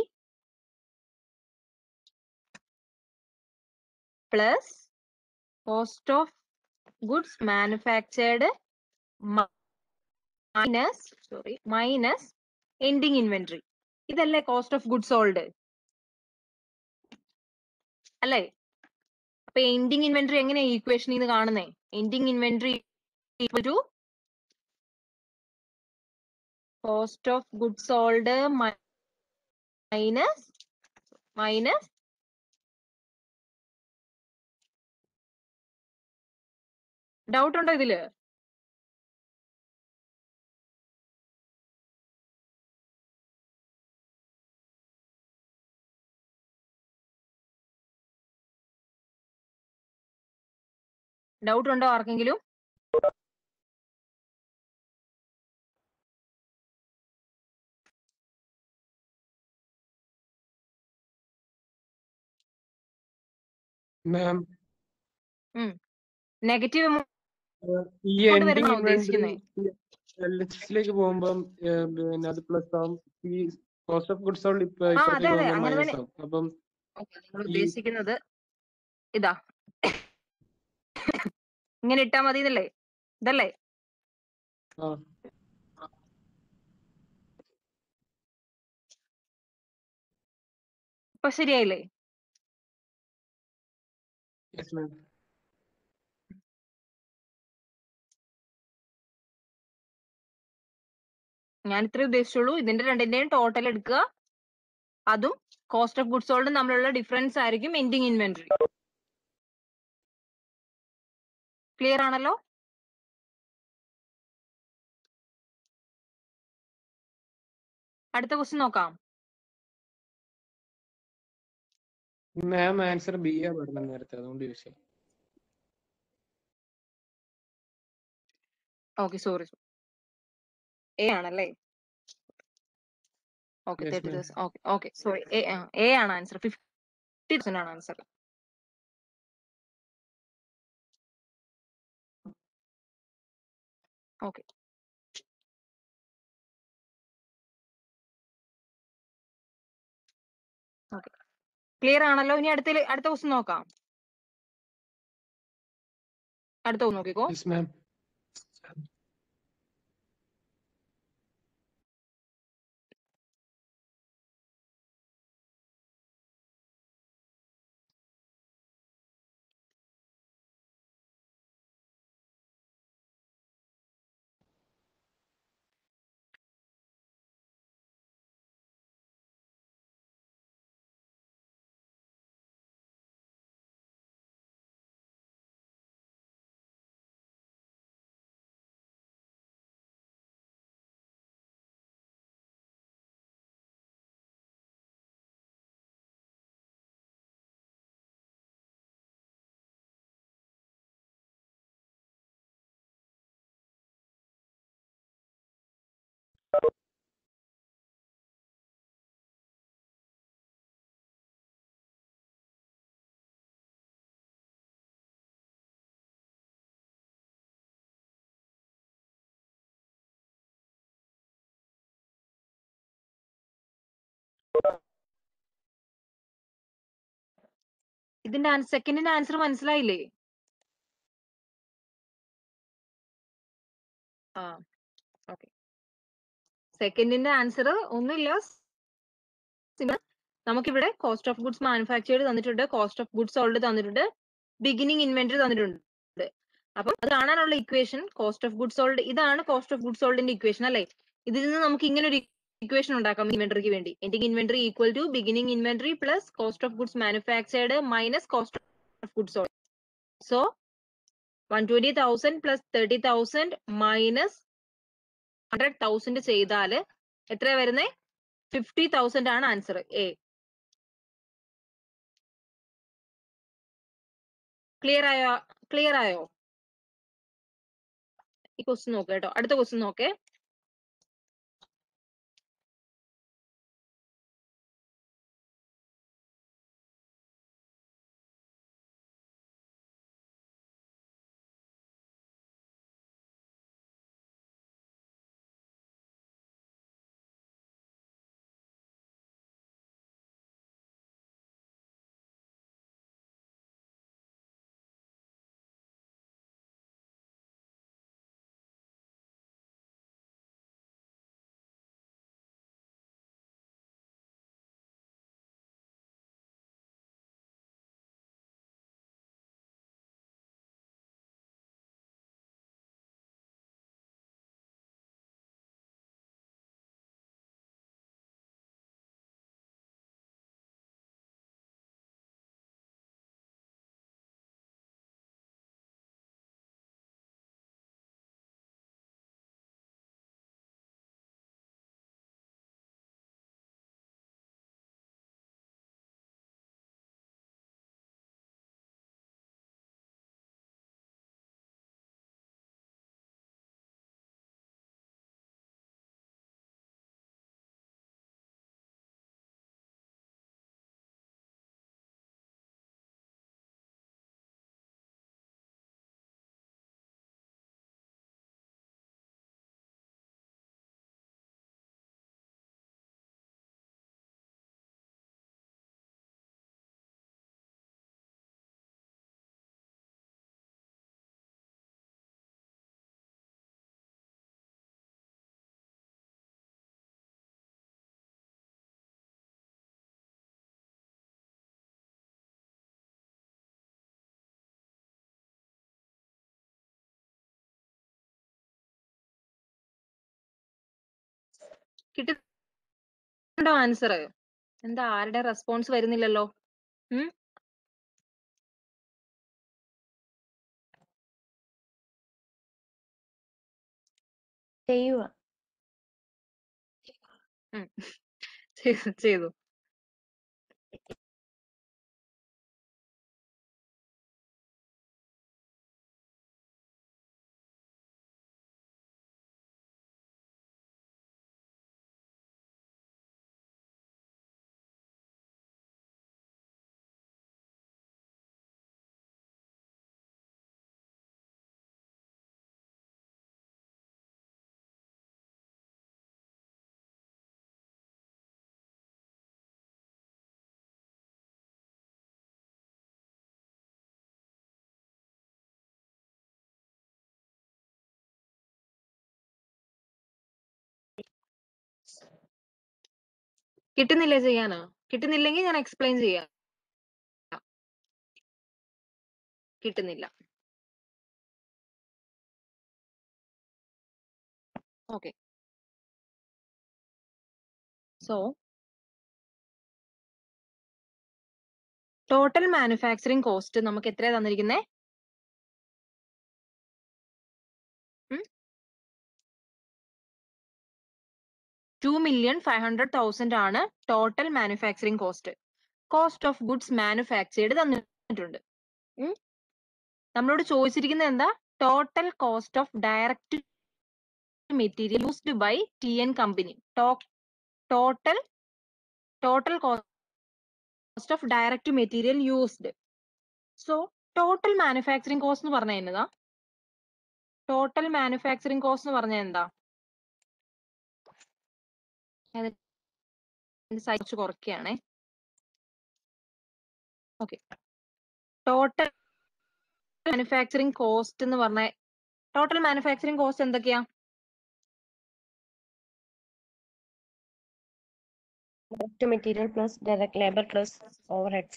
plus cost of goods manufactured minus sorry minus ending inventory ഇതല്ലേ കോസ്റ്റ് ഓഫ് ഗുഡ് സോൾഡ് അല്ലേ അപ്പൊ എൻഡിങ് ഇൻവെന്ററി എങ്ങനെയാ ഈക്വേഷനിൽ നിന്ന് കാണുന്നേ ending inventory equal to cost of good sold minus minus doubt ഉണ്ടോ ഇതില് doubt ഉണ്ടോ ആർക്കെങ്കിലും മാം നെഗറ്റീവ് ഈ ഇങ്ങോട്ട് എൻഡിങ് വരുന്നതാണോ ഇൻവെന്ററി ഉദ്ദേശിക്കുന്നേ? എൽ എച്ച് എസിലേക്ക് പോകുമ്പം ഏർ, പിന്നെ അത് പ്ലസ് ആവും ഈ കോസ്റ്റ് ഓഫ് ഗുഡ്സ് സോൾഡ് ഇപ്പൊ ആ, അതെ, ഇപ്പുറത്തേക്ക് അതെ, പോകുമ്പോൾ അങ്ങനെ മൈനസ് തന്നെ. ആവും അപ്പം നമ്മൾ ഈ- ഉദ്ദേശിക്കുന്നത് ഇതാ ഇങ്ങനെ ഇട്ടാ മതി എന്നല്ലേ ഇതല്ലേ ആ ഇപ്പൊ ശരിയായില്ലേ യെസ് മാം ഞാൻ ഇത്രേ ഉദ്ദേശിച്ചുള്ളൂ ഇതിന്റെ രണ്ടിന്റെയും ടോട്ടൽ എടുക്കുക അതും കോസ്റ്റ് ഓഫ് ഗുഡ് സോൾഡും തമ്മിലുള്ള ഡിഫറൻസ് ആയിരിക്കും എൻഡിങ് ഇൻവെന്ററി ക്ലിയർ ആണല്ലോ അടുത്ത ക്വസ്റ്റ്യൻ നോക്കാം മാം ആൻസർ ബി ആ പറഞ്ഞത് നേരത്തെ അതുകൊണ്ട് ചോദിച്ചു ഓക്കെ സോറി എ ആണല്ലേ ഓക്കെ Yes, തേർട്ടി ma'am. ദിവസം okay okay sorry A A ആണ് ആൻസർ ഫിഫ്റ്റി തൗസൻഡ് ആണ് ആൻസർ ഓക്കെ ഓക്കെ ക്ലിയർ ആണല്ലോ ഇനി അടുത്ത അടുത്ത ക്വസ്റ്റ്യൻ നോക്കാം അടുത്ത ഒന്ന് നോക്കിക്കോ യെസ് മാം ഇതിന്റെ സെക്കൻഡിന്റെ ആൻസർ മനസ്സിലായില്ലേ ആ ഓക്കെ സെക്കൻഡിന്റെ ആൻസർ ഒന്നുമില്ല സിമിലർ നമുക്കിവിടെ കോസ്റ്റ് ഓഫ് ഗുഡ്സ് മാനുഫാക്ചേർഡ് തന്നിട്ടുണ്ട് കോസ്റ്റ് ഓഫ് ഗുഡ്സ് സോൾഡ് തന്നിട്ടുണ്ട് ബിഗിനിങ് ഇൻവെന്ററി തന്നിട്ടുണ്ട് അപ്പം അത് കാണാനുള്ള equation cost of goods sold ഇതാണ് കോസ്റ്റ് ഓഫ് ഗുഡ്സ് സോൾഡിന്റെ ഇക്വേഷൻ അല്ലേ ഇതിൽ നിന്ന് നമുക്ക് ഇങ്ങനെ ഒരു ഇക്വേഷൻ ഉണ്ടാക്കാം ഇൻവെന്ററിക്ക് വേണ്ടി ending inventory equal to beginning inventory plus cost of goods manufactured minus cost of goods sold so one twenty thousand plus thirty thousand minus hundred thousand ചെയ്താൽ എത്ര വരുന്നേ ഫിഫ്റ്റി തൗസൻഡ് ആണ് ആൻസർ എ ക്ലിയർ ആയോ clear ആയോ ഈ question നോക്ക് കേട്ടോ അടുത്ത ക്വസ്റ്റ്യൻ നോക്കേ കിട്ടുന്നുണ്ടോ ആൻസർ എന്താ ആരുടെ റെസ്പോൺസ് വരുന്നില്ലല്ലോ ഉം ചെയ്യുക ഉം. ചെയ്തു ചെയ്തു കിട്ടുന്നില്ലേ ചെയ്യാന് കിട്ടുന്നില്ലെങ്കിൽ ഞാൻ എക്സ്പ്ലെയിൻ ചെയ്യാം കിട്ടുന്നില്ല okay so total manufacturing cost നമുക്ക് എത്രയാ തന്നിരിക്കുന്നേ two million five hundred thousand ആണ് total manufacturing cost cost of goods manufactured തന്നിട്ടുണ്ട് ഉം. നമ്മളോട് ചോദിച്ചിരിക്കുന്നത് എന്താ total cost of direct material used by T N company total total cost of direct material used so total manufacturing cost എന്ന് പറഞ്ഞാൽ എന്നതാ total manufacturing cost എന്ന് പറഞ്ഞാൽ എന്താ സൈസ് കുറയ്ക്കുകയാണേ ഓക്കെ ടോട്ടൽ മാനുഫാക്ചറിങ് കോസ്റ്റ് എന്ന് പറഞ്ഞ ടോട്ടൽ മാനുഫാക്ചറിങ് കോസ്റ്റ് എന്തൊക്കെയാ Direct material plus direct labor plus overheads.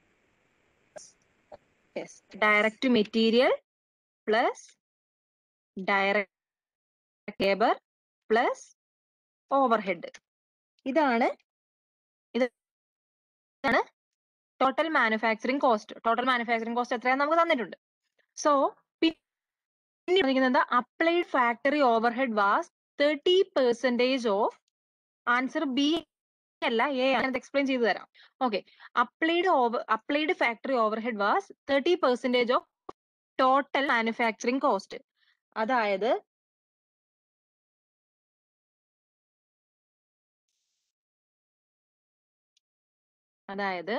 Yes direct material plus direct labour plus overhead ഇതാണ് ഇതാണ് total manufacturing cost total manufacturing cost എത്രയാന്ന് നമുക്ക് തന്നിട്ടുണ്ട് സോ പിന്നെ applied factory overhead was thirty percentage of answer B അല്ല A ഞാനത് explain ചെയ്തു തരാം okay applied over applied factory overhead was thirty percentage of total manufacturing cost അതായത് അതായത്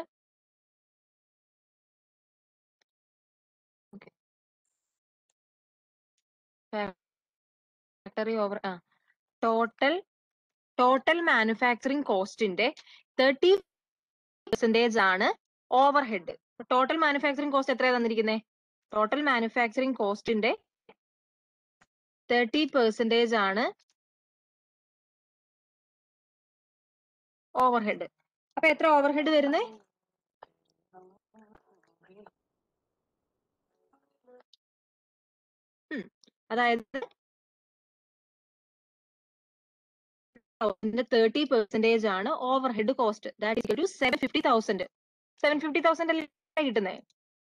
ഫാക്ടറി ഓവർ ആ ടോട്ടൽ ടോട്ടൽ മാനുഫാക്ചറിങ് കോസ്റ്റിന്റെ തേർട്ടി പെർസെന്റേജ് ആണ് overhead total manufacturing cost എത്രയാ തന്നിരിക്കുന്നത് ടോട്ടൽ മാനുഫാക്ചറിങ് കോസ്റ്റിന്റെ തേർട്ടി പെർസെന്റേജ് ആണ് ഓവർ ഹെഡ് അപ്പൊ എത്ര ഓവർ ഹെഡ് വരുന്നേ ഉം. അതായത് തേർട്ടി പെർസെന്റേജ് ആണ് overhead cost that is ഒരു seven fifty thousand seven fifty thousand അല്ലേ കിട്ടുന്നത്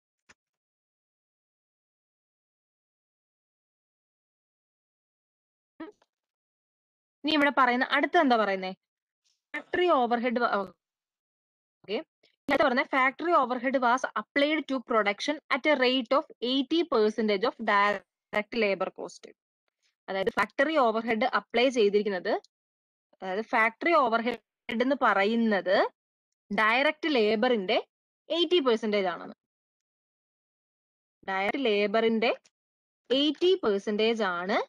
ഇനി ഇവിടെ പറയുന്ന അടുത്ത എന്താ പറയുന്നേ ഫാക്ടറി ഓവർഹെഡ് ഓക്കെ അടുത്ത പറഞ്ഞ factory overhead was applied to production at a rate of eighty percentage of direct labour cost അതായത് ഫാക്ടറി ഓവർഹെഡ് അപ്ലൈ ചെയ്തിരിക്കുന്നത് അതായത് ഫാക്ടറി ഓവർഹെഡ് എന്ന് പറയുന്നത് ഡയറക്റ്റ് ലേബറിന്റെ എയ്റ്റി പെർസെന്റേജ് ആണെന്ന് ഡയറക്റ്റ് ലേബറിന്റെ എയ്റ്റി പെർസെന്റേജ് ആണ്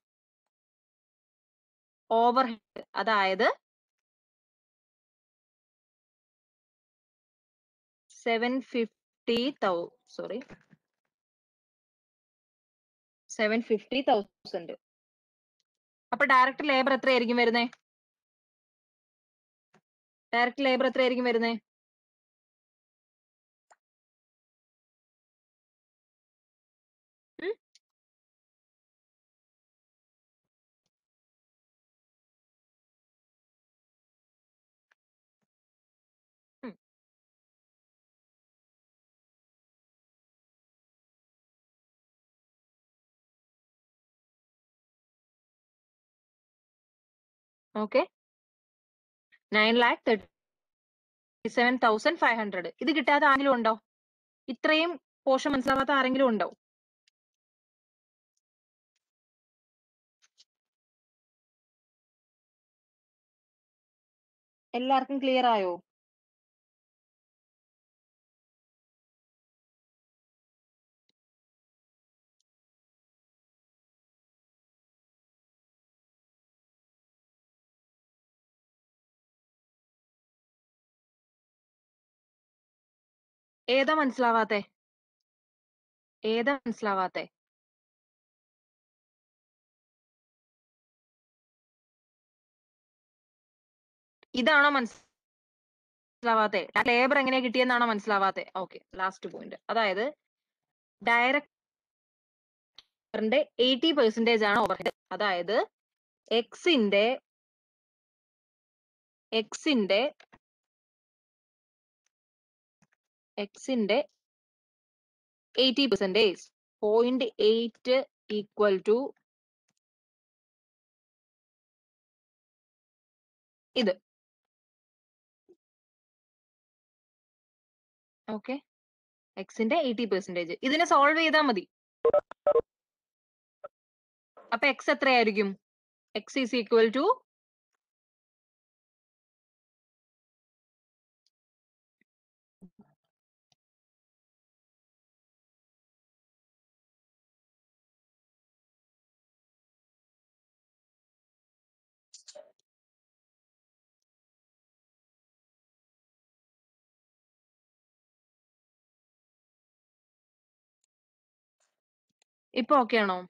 ഓവർഹെഡ് അതായത് seven fifty thou sorry seven fifty thousand അപ്പൊ ഡയറക്റ്റ് ലേബർ എത്രയായിരിക്കും വരുന്നേ ഡയറക്റ്റ് ലേബർ എത്രയായിരിക്കും വരുന്നേ ഉം? ഉം. Okay nine lakh thirty seven thousand five hundred ഇത് കിട്ടാത്ത ആരെങ്കിലും ഉണ്ടോ ഇത്രയും പോഷൻ മനസ്സിലാവാത്ത ആരെങ്കിലും ഉണ്ടോ എല്ലാവർക്കും ക്ലിയർ ആയോ ഏതാ മനസ്സിലാവാത്തെ ഏതാ മനസ്സിലാവാത്തെ ഇതാണോ മനസ്സിലാവാത്തെ ലേബർ എങ്ങനെ കിട്ടിയെന്നാണോ മനസ്സിലാവാത്തെ ഓക്കെ ലാസ്റ്റ് പോയിന്റ് അതായത് ഡയറക്ടറിന്റെ എയ്റ്റി പെർസെന്റേജ് ആണ് ഓവർഹെഡ് അതായത് എക്സിന്റെ എക്സിന്റെ എക്സിന്റെ eighty percentage point eight equal to ഇത് ഓക്കെ എക്സിന്റെ എയ്റ്റി പെർസെന്റേജ് ഇതിനെ സോൾവ് ചെയ്താൽ മതി അപ്പൊ എക്സ് എത്രയായിരിക്കും x is equal to ഇപ്പൊ ഓക്കെ ആണോ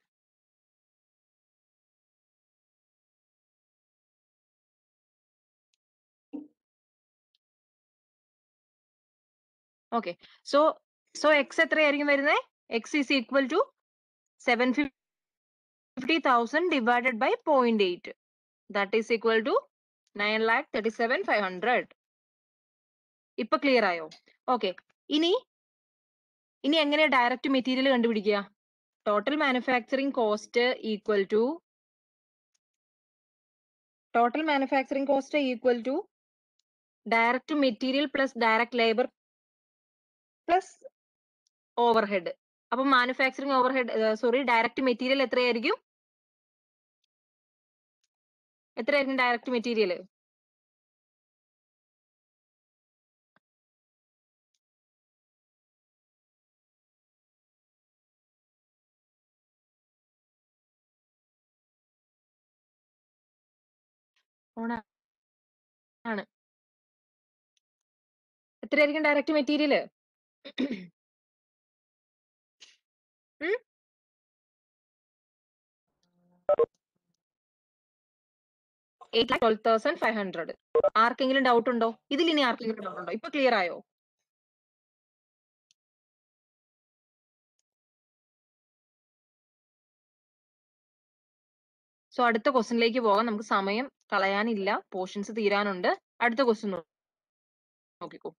ഓക്കെ സോ സോ എക്സ് എത്രയായിരിക്കും വരുന്നത് X is equal to seven fifty thousand divided by point eight that is equal to nine lakh thirty seven five hundred ഇപ്പൊ clear ആയോ okay ഇനി ഇനി എങ്ങനെയാ direct material കണ്ടുപിടിക്കുക total manufacturing cost equal to total manufacturing cost equal to direct material plus direct labour plus overhead അപ്പൊ manufacturing overhead sorry direct material എത്രയായിരിക്കും എത്രയായിരിക്കും direct material ആണ് എത്രയായിരിക്കും direct material eight lakh twelve thousand five hundred ആർക്കെങ്കിലും doubt ഉണ്ടോ ഇതിൽ ഇനി ആർക്കെങ്കിലും ഡൗട്ട് ഉണ്ടോ ഇപ്പൊ ക്ലിയർ ആയോ സോ അടുത്ത ക്വസ്റ്റിനിലേക്ക് പോകാം നമുക്ക് സമയം കളയാനില്ല പോർഷൻസ് തീരാനുണ്ട് അടുത്ത ക്വസ്റ്റ്യൻ നോക്കിക്കോ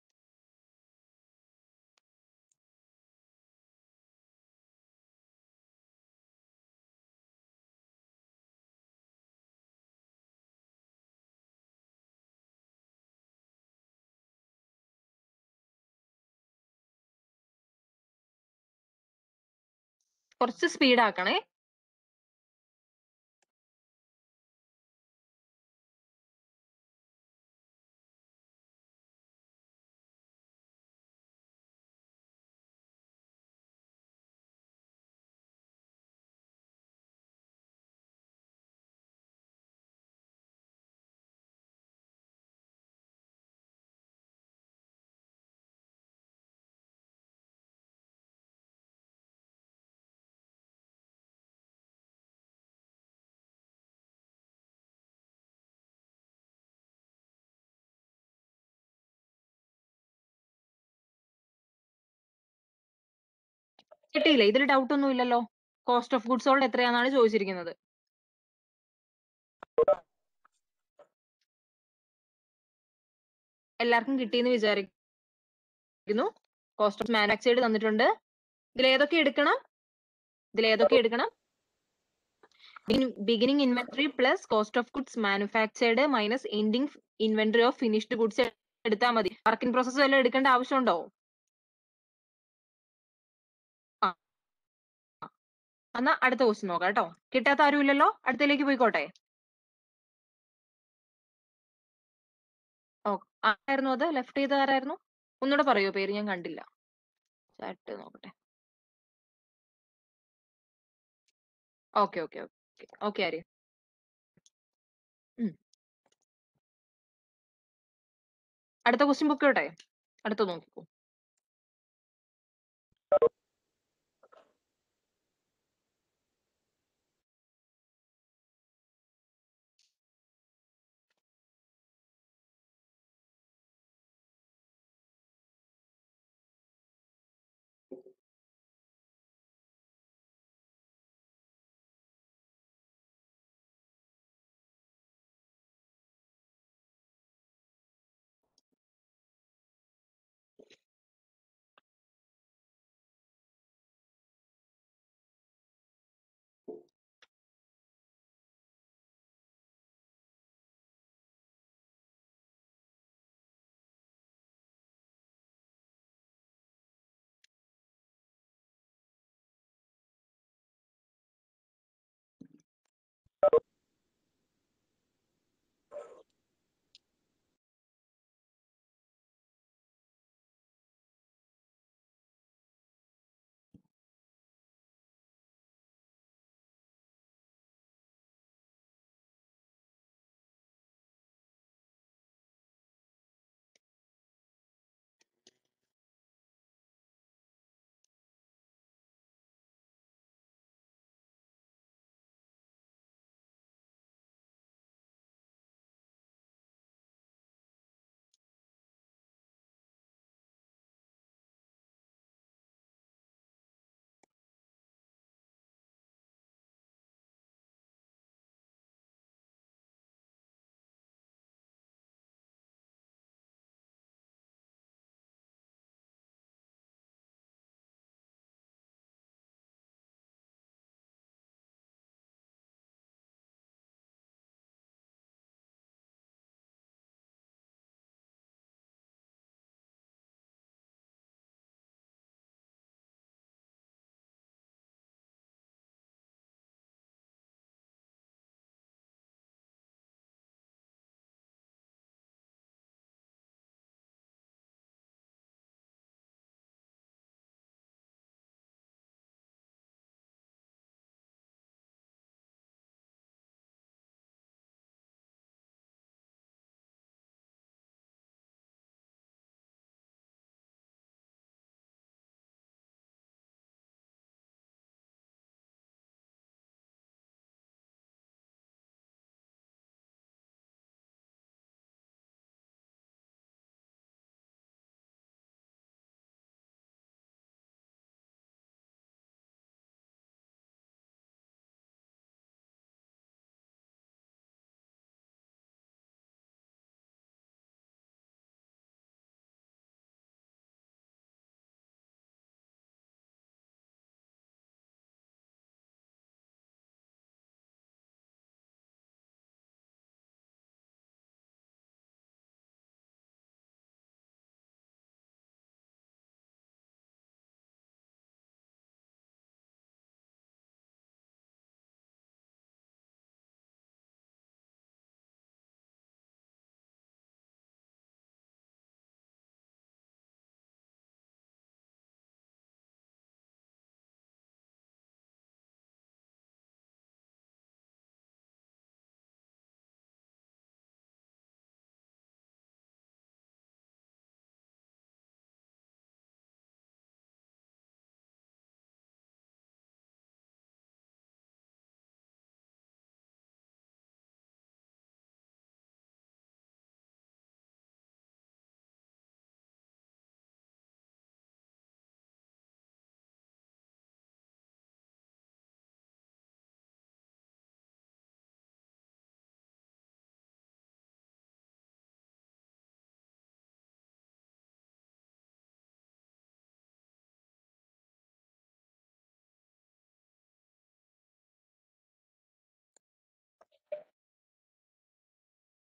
കുറച്ച് സ്പീഡ് ആക്കണേ കിട്ടിയില്ലേ ഇതിൽ ഡൗട്ട് ഒന്നും ഇല്ലല്ലോ കോസ്റ്റ് ഓഫ് ഗുഡ്സ് സോൾഡ് എത്രയാണെന്നാണ് ചോദിച്ചിരിക്കുന്നത് എല്ലാവർക്കും കിട്ടിയെന്ന് വിചാരിക്കുന്നു കോസ്റ്റ് ഓഫ് മാനുഫാക്ചേർഡ് തന്നിട്ടുണ്ട് ഇതിൽ ഏതൊക്കെ എടുക്കണം ഇതിൽ ഏതൊക്കെ എടുക്കണം beginning inventory plus cost of goods manufactured minus ending inventory of finished goods എടുത്താൽ മതി വർക്കിംഗ് പ്രോസസ് വല്ലതും എടുക്കേണ്ട ആവശ്യമുണ്ടോ ആ ആ. എന്നാ അടുത്ത ക്വസ്റ്റ്യൻ നോക്കാം കേട്ടോ കിട്ടാത്ത ആരും ഇല്ലല്ലോ അടുത്തതിലേക്ക് പോയിക്കോട്ടെ ഓ ആരായിരുന്നു അത് ലെഫ്റ്റ് ചെയ്ത ആരായിരുന്നു ഒന്നുകൂടെ പറയോ പേര് ഞാൻ കണ്ടില്ല ചാറ്റ് നോക്കട്ടെ okay okay okay okay Arya ഉം. അടുത്ത ക്വസ്റ്റ്യൻ ബുക്ക് ചെയ്യട്ടെ അടുത്ത നോക്കിക്കോ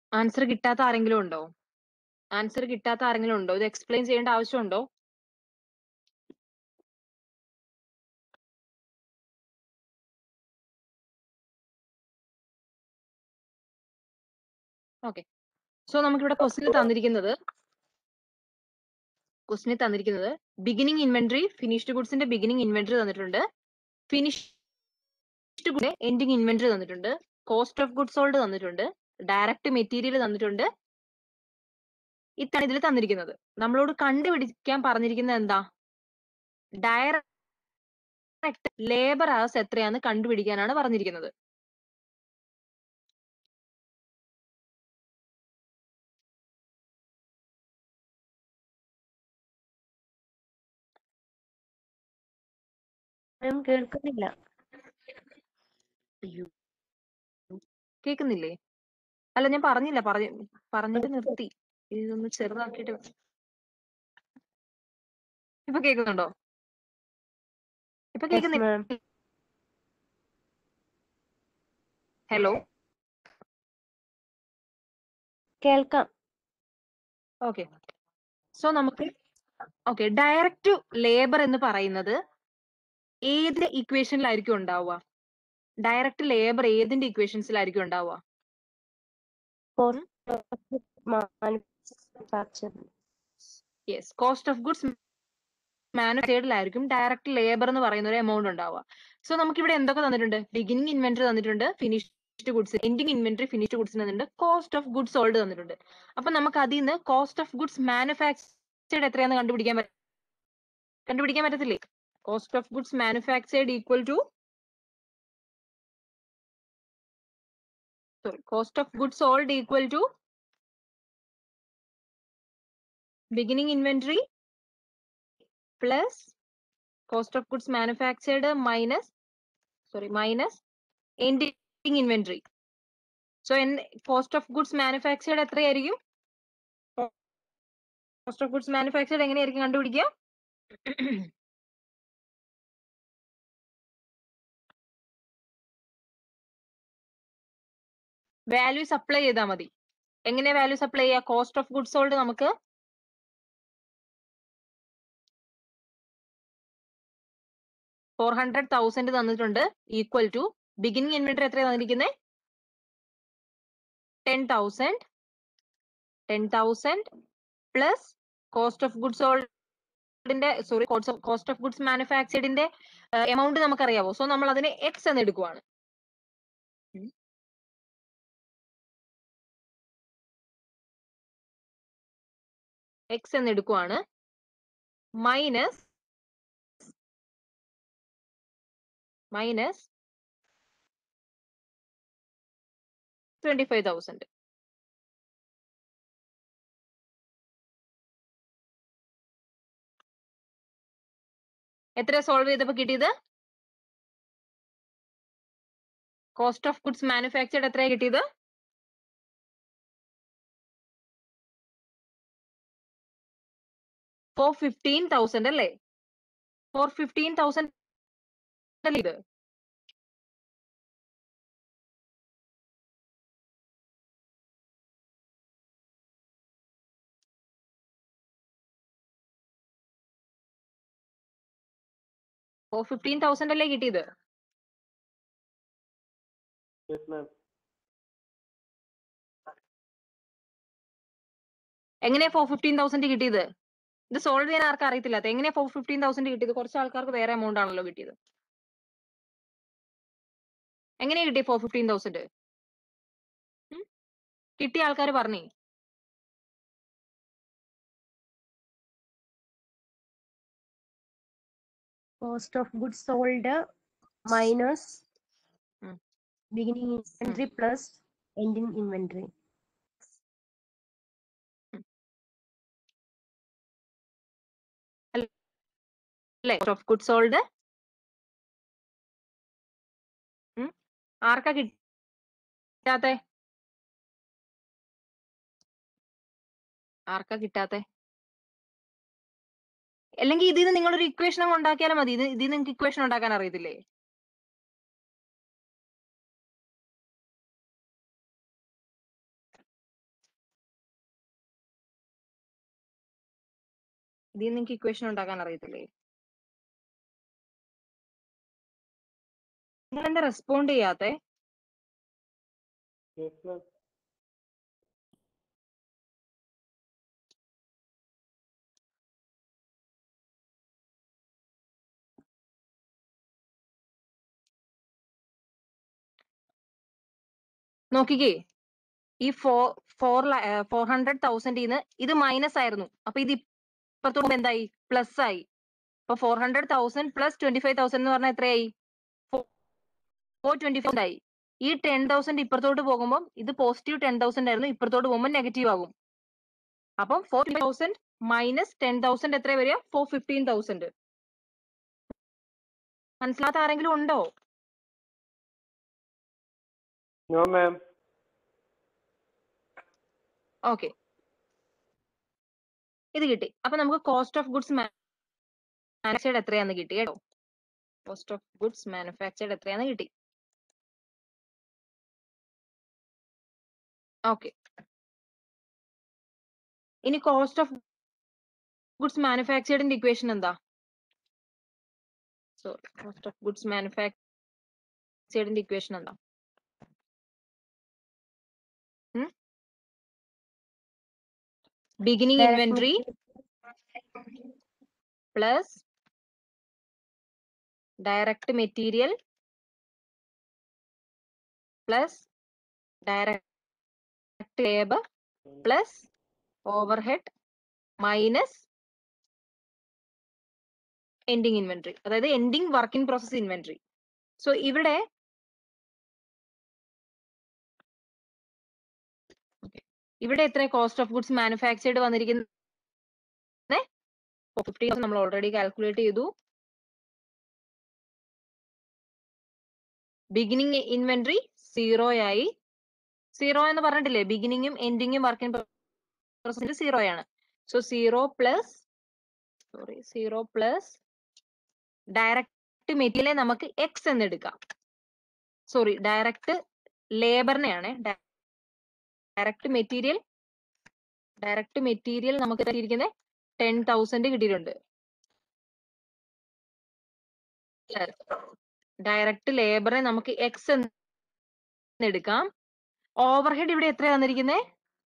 ആൻസർ കിട്ടാത്ത ആരെങ്കിലും ഉണ്ടോ ആൻസർ കിട്ടാത്ത ആരെങ്കിലും ഉണ്ടോ ഇത് എക്സ്പ്ലെയിൻ ചെയ്യേണ്ട ആവശ്യമുണ്ടോ ഓക്കെ സോ നമുക്കിവിടെ ക്വസ്റ്റിന് തന്നിരിക്കുന്നത് ക്വസ്റ്റിന് തന്നിരിക്കുന്നത് ബിഗിനിങ് ഇൻവെന്ററി ഫിനിഷ്ഡ് ഗുഡ്സിന്റെ ബിഗിനിങ് ഇൻവെന്ററി തന്നിട്ടുണ്ട് ഫിനിഷ്ഡ് ഗുഡ് എൻഡിങ് ഇൻവെന്ററി തന്നിട്ടുണ്ട് കോസ്റ്റ് ഓഫ് ഗുഡ് സോൾഡ് തന്നിട്ടുണ്ട് ഡയറക്റ്റ് മെറ്റീരിയൽ തന്നിട്ടുണ്ട് ഇതാണ് ഇതിൽ തന്നിരിക്കുന്നത് നമ്മളോട് കണ്ടുപിടിക്കാൻ പറഞ്ഞിരിക്കുന്നത് എന്താ ഡയറക്റ്റ് ലേബർ അവേഴ്സ് എത്രയാന്ന് കണ്ടുപിടിക്കാനാണ് പറഞ്ഞിരിക്കുന്നത് മാം കേൾക്കുന്നില്ല കേൾക്കുന്നില്ലേ അല്ല ഞാൻ പറഞ്ഞില്ല പറഞ്ഞ പറഞ്ഞിട്ട് നിർത്തി ഇതൊന്ന് ചെറുതാക്കിയിട്ട് ഇപ്പൊ കേൾക്കുന്നുണ്ടോ ഇപ്പൊ Yes, കേൾക്കുന്നില്ല ma'am. ഹലോ കേൾക്കാം ഓക്കെ സോ നമുക്ക് ഓക്കെ ഡയറക്റ്റ് ലേബർ എന്ന് പറയുന്നത് ഏത് ഇക്വേഷനിലായിരിക്കും ഉണ്ടാവുക ഡയറക്റ്റ് ലേബർ ഏതിന്റെ ഇക്വേഷൻസിലായിരിക്കും ഉണ്ടാവുക Manufacture. Yes cost of goods മാനുഫാക്ചേർഡിലായിരിക്കും ഡയറക്റ്റ് ലേബർ എന്ന് പറയുന്ന ഒരു എമൗണ്ട് ഉണ്ടാവുക സോ നമുക്ക് ഇവിടെ എന്തൊക്കെ തന്നിട്ടുണ്ട് ബിഗിനിങ് ഇൻവെന്ററി തന്നിട്ടുണ്ട് finished goods ending inventory finished goods തന്നിട്ടുണ്ട് കോസ്റ്റ് ഓഫ് ഗുഡ്സ് സോൾഡ് തന്നിട്ടുണ്ട് അപ്പൊ നമുക്ക് അതിൽ നിന്ന് കോസ്റ്റ് ഓഫ് ഗുഡ്സ് മാനുഫാക്ചേർഡ് എത്രയാന്ന് കണ്ടുപിടിക്കാൻ പറ്റും കണ്ടുപിടിക്കാൻ പറ്റത്തില്ലേ cost of goods manufactured equal to sorry cost of goods sold equal to beginning inventory plus cost of goods manufactured minus sorry minus ending inventory so in cost of goods manufactured എത്രയായിരിക്കും cost of goods manufactured എങ്ങനെയായിരിക്കും കണ്ടുപിടിക്കുക value supply ചെയ്താൽ മതി എങ്ങനെ value supply ചെയ്യുക cost of goods sold നമുക്ക് four hundred thousand തന്നിട്ടുണ്ട് equal to beginning inventory എത്ര തന്നിരിക്കുന്നത് ten thousand ten thousand plus cost of goods സോൾഡിന്റെ സോറി കോസ്റ്റ് ഓഫ് ഗുഡ്സ് മാനുഫാക്ചേർഡിന്റെ എമൗണ്ട് നമുക്കറിയാവോ സോ നമ്മൾ അതിനെ എക്സ് എന്ന് എടുക്കുവാണ് എക്സ് എന്ന് എടുക്കുവാണ് minus minus twenty five thousand എത്ര സോൾവ് ചെയ്തപ്പോ കിട്ടിയത് കോസ്റ്റ് ഓഫ് ഗുഡ്സ് മാനുഫാക്ചർഡ് എത്രയാ കിട്ടിയത് ഫോർ ഫിഫ്റ്റീൻ തൗസൻഡ് അല്ലേ ഫോർ ഫിഫ്റ്റീൻ തൗസൻഡ് അല്ലേ ഇത് ഫോർ ഫിഫ്റ്റീൻ തൗസൻഡ് അല്ലേ കിട്ടിയത് Yes, ma'am. എങ്ങനെയാ ഫോർ ഫിഫ്റ്റീൻ തൗസൻഡ് കിട്ടിയത് ഇത് സോൾവ് ചെയ്യാൻ ആർക്കും അറിയത്തില്ലാത്ത എങ്ങനെയാ ഫോർ ഫിഫ്റ്റീൻ തൗസൻഡ് കിട്ടിയത് കുറച്ച് ആൾക്കാർക്ക് വേറെ എമൗണ്ട് ആണല്ലോ കിട്ടിയത് എങ്ങനെയാ കിട്ടിയ ഫോർ ഫിഫ്റ്റീൻ തൗസൻഡ് കിട്ടിയ ആൾക്കാർ പറഞ്ഞേ Cost of goods sold minus Mm. beginning inventory plus ending inventory. അല്ലേ ഓഫ് ഗുഡ് സോൾഡ് ആർക്കാ കിട്ടാത്തെ ആർക്കാ കിട്ടാത്തെ അല്ലെങ്കിൽ ഇതിൽ നിന്ന് നിങ്ങളൊരു ഇക്വേഷൻ അങ്ങ് ഉണ്ടാക്കിയാലും മതി ഇത് ഇതിൽ നിങ്ങൾക്ക് ഇക്വേഷൻ ഉണ്ടാക്കാൻ അറിയത്തില്ലേ ഇതിൽ നിങ്ങൾക്ക് ഇക്വേഷൻ ഉണ്ടാക്കാൻ അറിയത്തില്ലേ നിങ്ങൾ എന്താ റെസ്പോണ്ട് ചെയ്യാത്തെ Yes, ma'am. നോക്കിക്കേ ഈ ഫോർ ഫോർ ഫോർ ഹൺഡ്രഡ് തൗസൻഡിന്ന് ഇത് മൈനസ് ആയിരുന്നു അപ്പൊ ഇത് ഇപ്പുറത്ത് പോകുമ്പോ എന്തായി പ്ലസ് ആയി അപ്പൊ four hundred thousand plus twenty five thousand എന്ന് പറഞ്ഞാൽ എത്രയായി ഫോർ ട്വന്റി ഫൈവ് ആയി ഈ ടെൻ തൗസൻഡ് ഇപ്പുറത്തോട്ട് പോകുമ്പോൾ ഇത് പോസിറ്റീവ് ടെൻ തൗസൻഡ് ആയിരുന്നു ഇപ്പുറത്തോട്ട് പോകുമ്പോൾ നെഗറ്റീവ് ആകും അപ്പം four thousand minus ten thousand എത്ര വരിക ഫോർ ഫിഫ്റ്റീൻ തൗസൻഡ് മനസ്സിലാത്ത ആരെങ്കിലും ഉണ്ടോ No, ma'am. ഓക്കെ ഇത് കിട്ടി അപ്പൊ നമുക്ക് കോസ്റ്റ് ഓഫ് ഗുഡ്സ് മാനുഫാക്ചർഡ് എത്രയാന്ന് കിട്ടി കേട്ടോ കോസ്റ്റ് ഓഫ് ഗുഡ്സ് മാനുഫാക്ചർഡ് എത്രയാന്ന് കിട്ടി ഓക്കെ ഇനി കോസ്റ്റ് ഓഫ് ഗുഡ്സ് മാനുഫാക്ചർഡിന്റെ ഇക്വേഷൻ എന്താ സോറി കോസ്റ്റ് ഓഫ് ഗുഡ്സ് മാനുഫാക്ചർഡിന്റെ ഇക്വേഷൻ എന്താ beginning Direct inventory plus direct material plus direct labor plus overhead minus ending inventory അതായത് ending work in process inventory so ഇവിടെ Okay. ഇവിടെ എത്ര cost of goods manufactured വന്നിരിക്കുന്നത് fifty നമ്മൾ already calculate ചെയ്തു beginning inventory zero ആയി zero എന്ന് പറഞ്ഞിട്ടില്ലേ ബിഗിനിങ്ങും എൻഡിങ്ങും വർക്കിംഗ് പ്രോസസ്സിൽ സീറോ ആണ് so zero plus sorry zero plus direct മെറ്റീരിയലെ നമുക്ക് എക്സ് എന്ന് എടുക്കാം സോറി ഡയറക്റ്റ് ലേബറിനെയാണ് ഡയറക്റ്റ് മെറ്റീരിയൽ ഡയറക്റ്റ് മെറ്റീരിയൽ നമുക്ക് കിട്ടിയിരിക്കുന്നത് ടെൻ തൗസൻഡ് കിട്ടിയിട്ടുണ്ട് ഡയറക്റ്റ് ലേബറെ നമുക്ക് എക്സ് എന്ന് എടുക്കാം ഓവർഹെഡ് ഇവിടെ എത്ര തന്നിരിക്കുന്നത്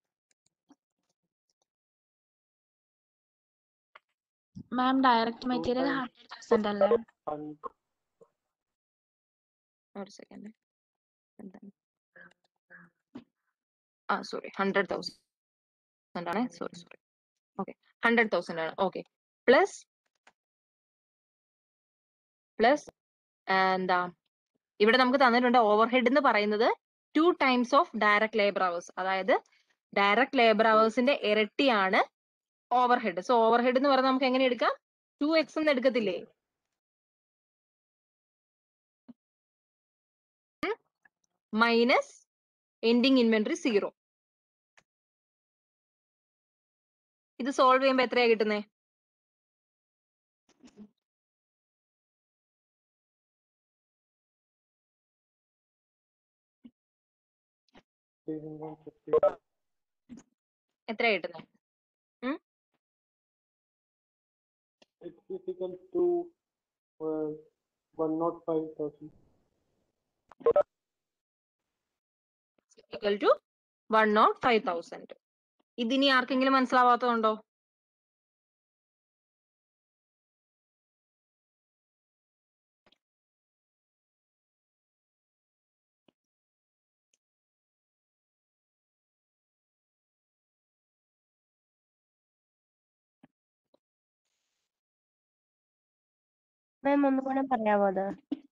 ma'am direct material hundred thousand അല്ലേ ഒരു സെക്കൻഡ് ആ സോറി ഹൺഡ്രഡ് തൗസൻഡ് ആണ് sorry sorry okay hundred thousand ആണ് ഓക്കെ പ്ലസ് പ്ലസ് എന്താ ഇവിടെ നമുക്ക് തന്നിട്ടുണ്ട് ഓവർഹെഡ് എന്ന് പറയുന്നത് two times of direct labour hours അതായത് ഡയറക്റ്റ് ലേബർ അവേഴ്സിന്റെ ഇരട്ടിയാണ് ഓവർഹെഡ് സോ ഓവർഹെഡ് എന്ന് പറഞ്ഞാൽ നമുക്ക് എങ്ങനെ എടുക്കാം ടു എക്സ് എന്ന് എടുക്കത്തില്ലേ മൈനസ് എൻഡിങ് ഇൻവെന്ററി സീറോ ഇത് സോൾവ് ചെയ്യുമ്പോൾ എത്രയാ കിട്ടുന്നത് എത്രയാ കിട്ടുന്നത് It's equal to uh, one not five thousand. Equal to one nought five thousand ഇതിനി ആർക്കെങ്കിലും മനസ്സിലാവാത്തതുണ്ടോ മാം ഒന്നുകൂടെ പറയാമോ അത്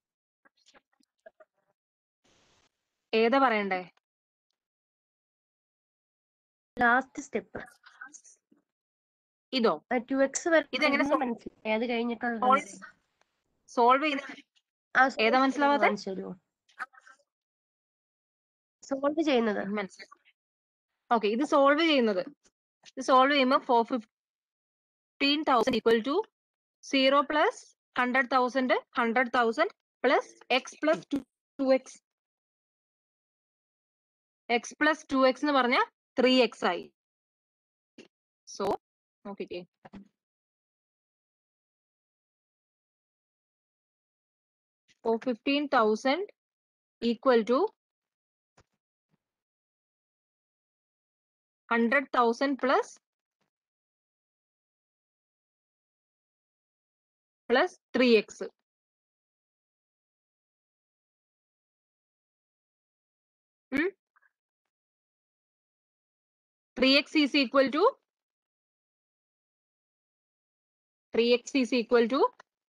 ഏതാ പറയണ്ടേ ലാസ്റ്റ് സ്റ്റെപ്പ് ഇതോ ടു എക്സ് ഇതെങ്ങനെ വരുന്നത് മനസ്സിലായി അത് കഴിഞ്ഞിട്ടുള്ള സോൾവ് ചെയ്ത് ആ ഏതാ മനസ്സിലാവാത്തെ? സോൾവ് ചെയ്യുന്നത് മനസ്സിലായി ഓക്കെ ഇത് സോൾവ് ചെയ്യുന്നത് ഇത് സോൾവ് ചെയ്യുമ്പോൾ four fifteen thousand equal to zero plus hundred thousand hundred thousand plus x plus two x x plus two x എന്ന് പറഞ്ഞാൽ ത്രീ എക്സ് ആയി സോ നോക്കിക്കേ So 15,000 equal to 100,000 plus plus 3x. Hmm? 3x is equal to 3x is equal to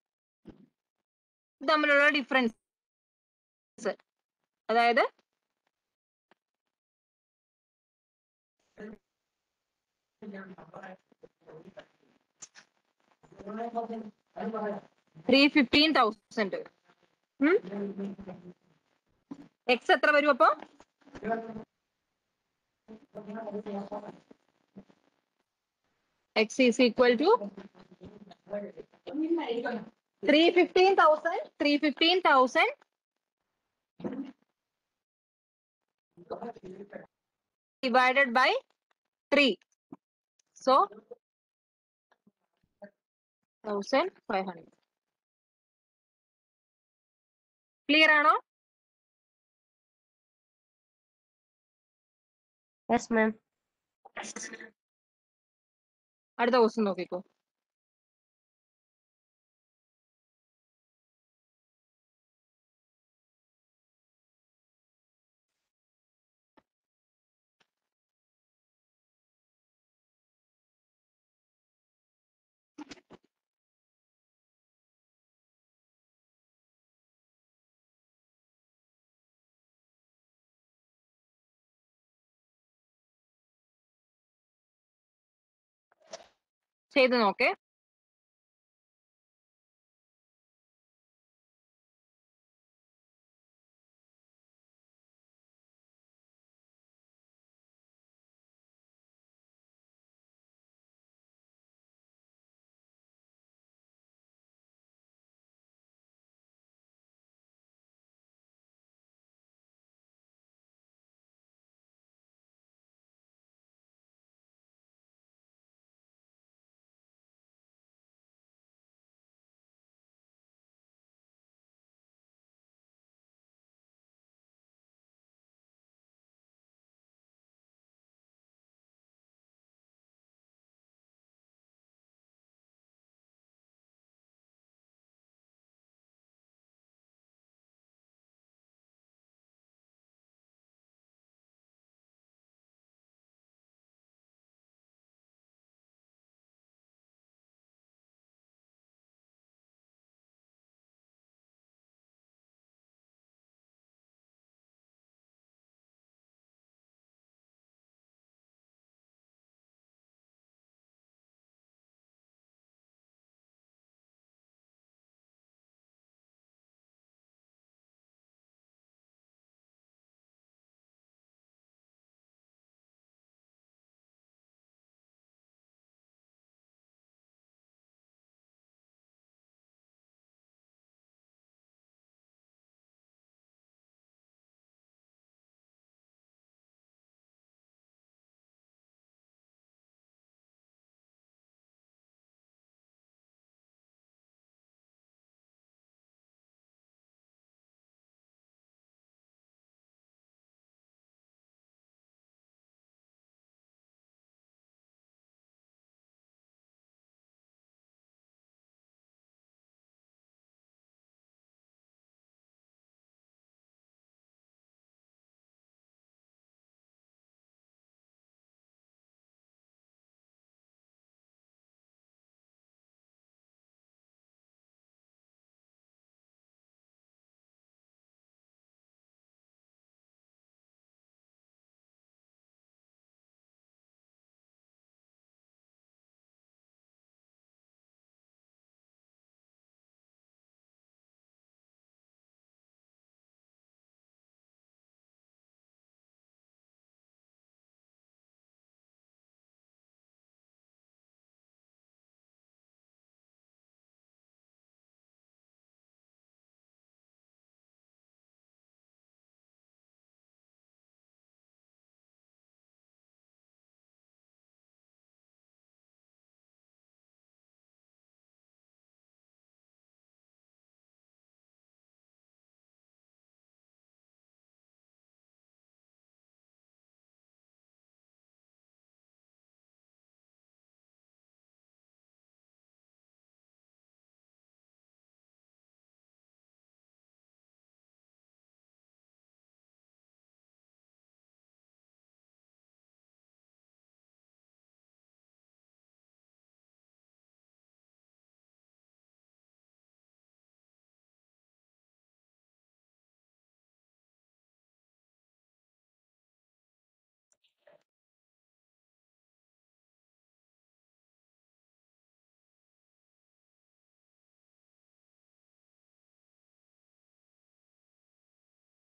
ഇത് തമ്മിലുള്ള difference അതായത് three fifteen thousand X എത്ര വരും അപ്പൊ x is equal to three fifteen thousand three fifteen thousand divided by 3. So, 1500. Clear ആണോ Yes, ma'am. അടുത്ത question നോക്കിക്കോ ചെയ്ത് നോക്കേ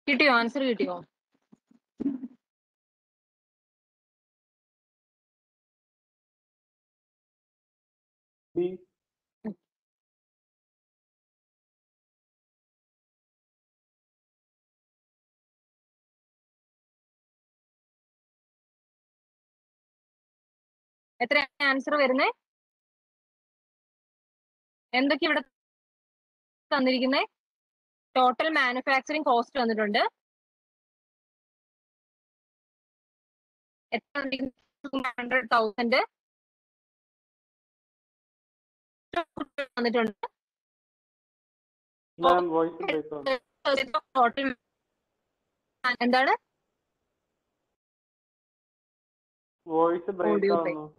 കിട്ടിയോ ആൻസർ കിട്ടിയോ ബി എത്ര ആൻസർ വരുന്നേ എന്തൊക്കെ ഇവിടെ തന്നിരിക്കുന്നേ ടോട്ടൽ മാനുഫാക്ചറിങ് കോസ്റ്റ് വന്നിട്ടുണ്ട് എത്ര ഹൺഡ്രഡ് തൗസൻഡ് വന്നിട്ടുണ്ട് മാം വോയിസ് ബ്രേക്ക് ആവുന്നു ടോട്ടൽ എന്താണ് വോയിസ് ബ്രേക്ക് Audio break. ആവുന്നു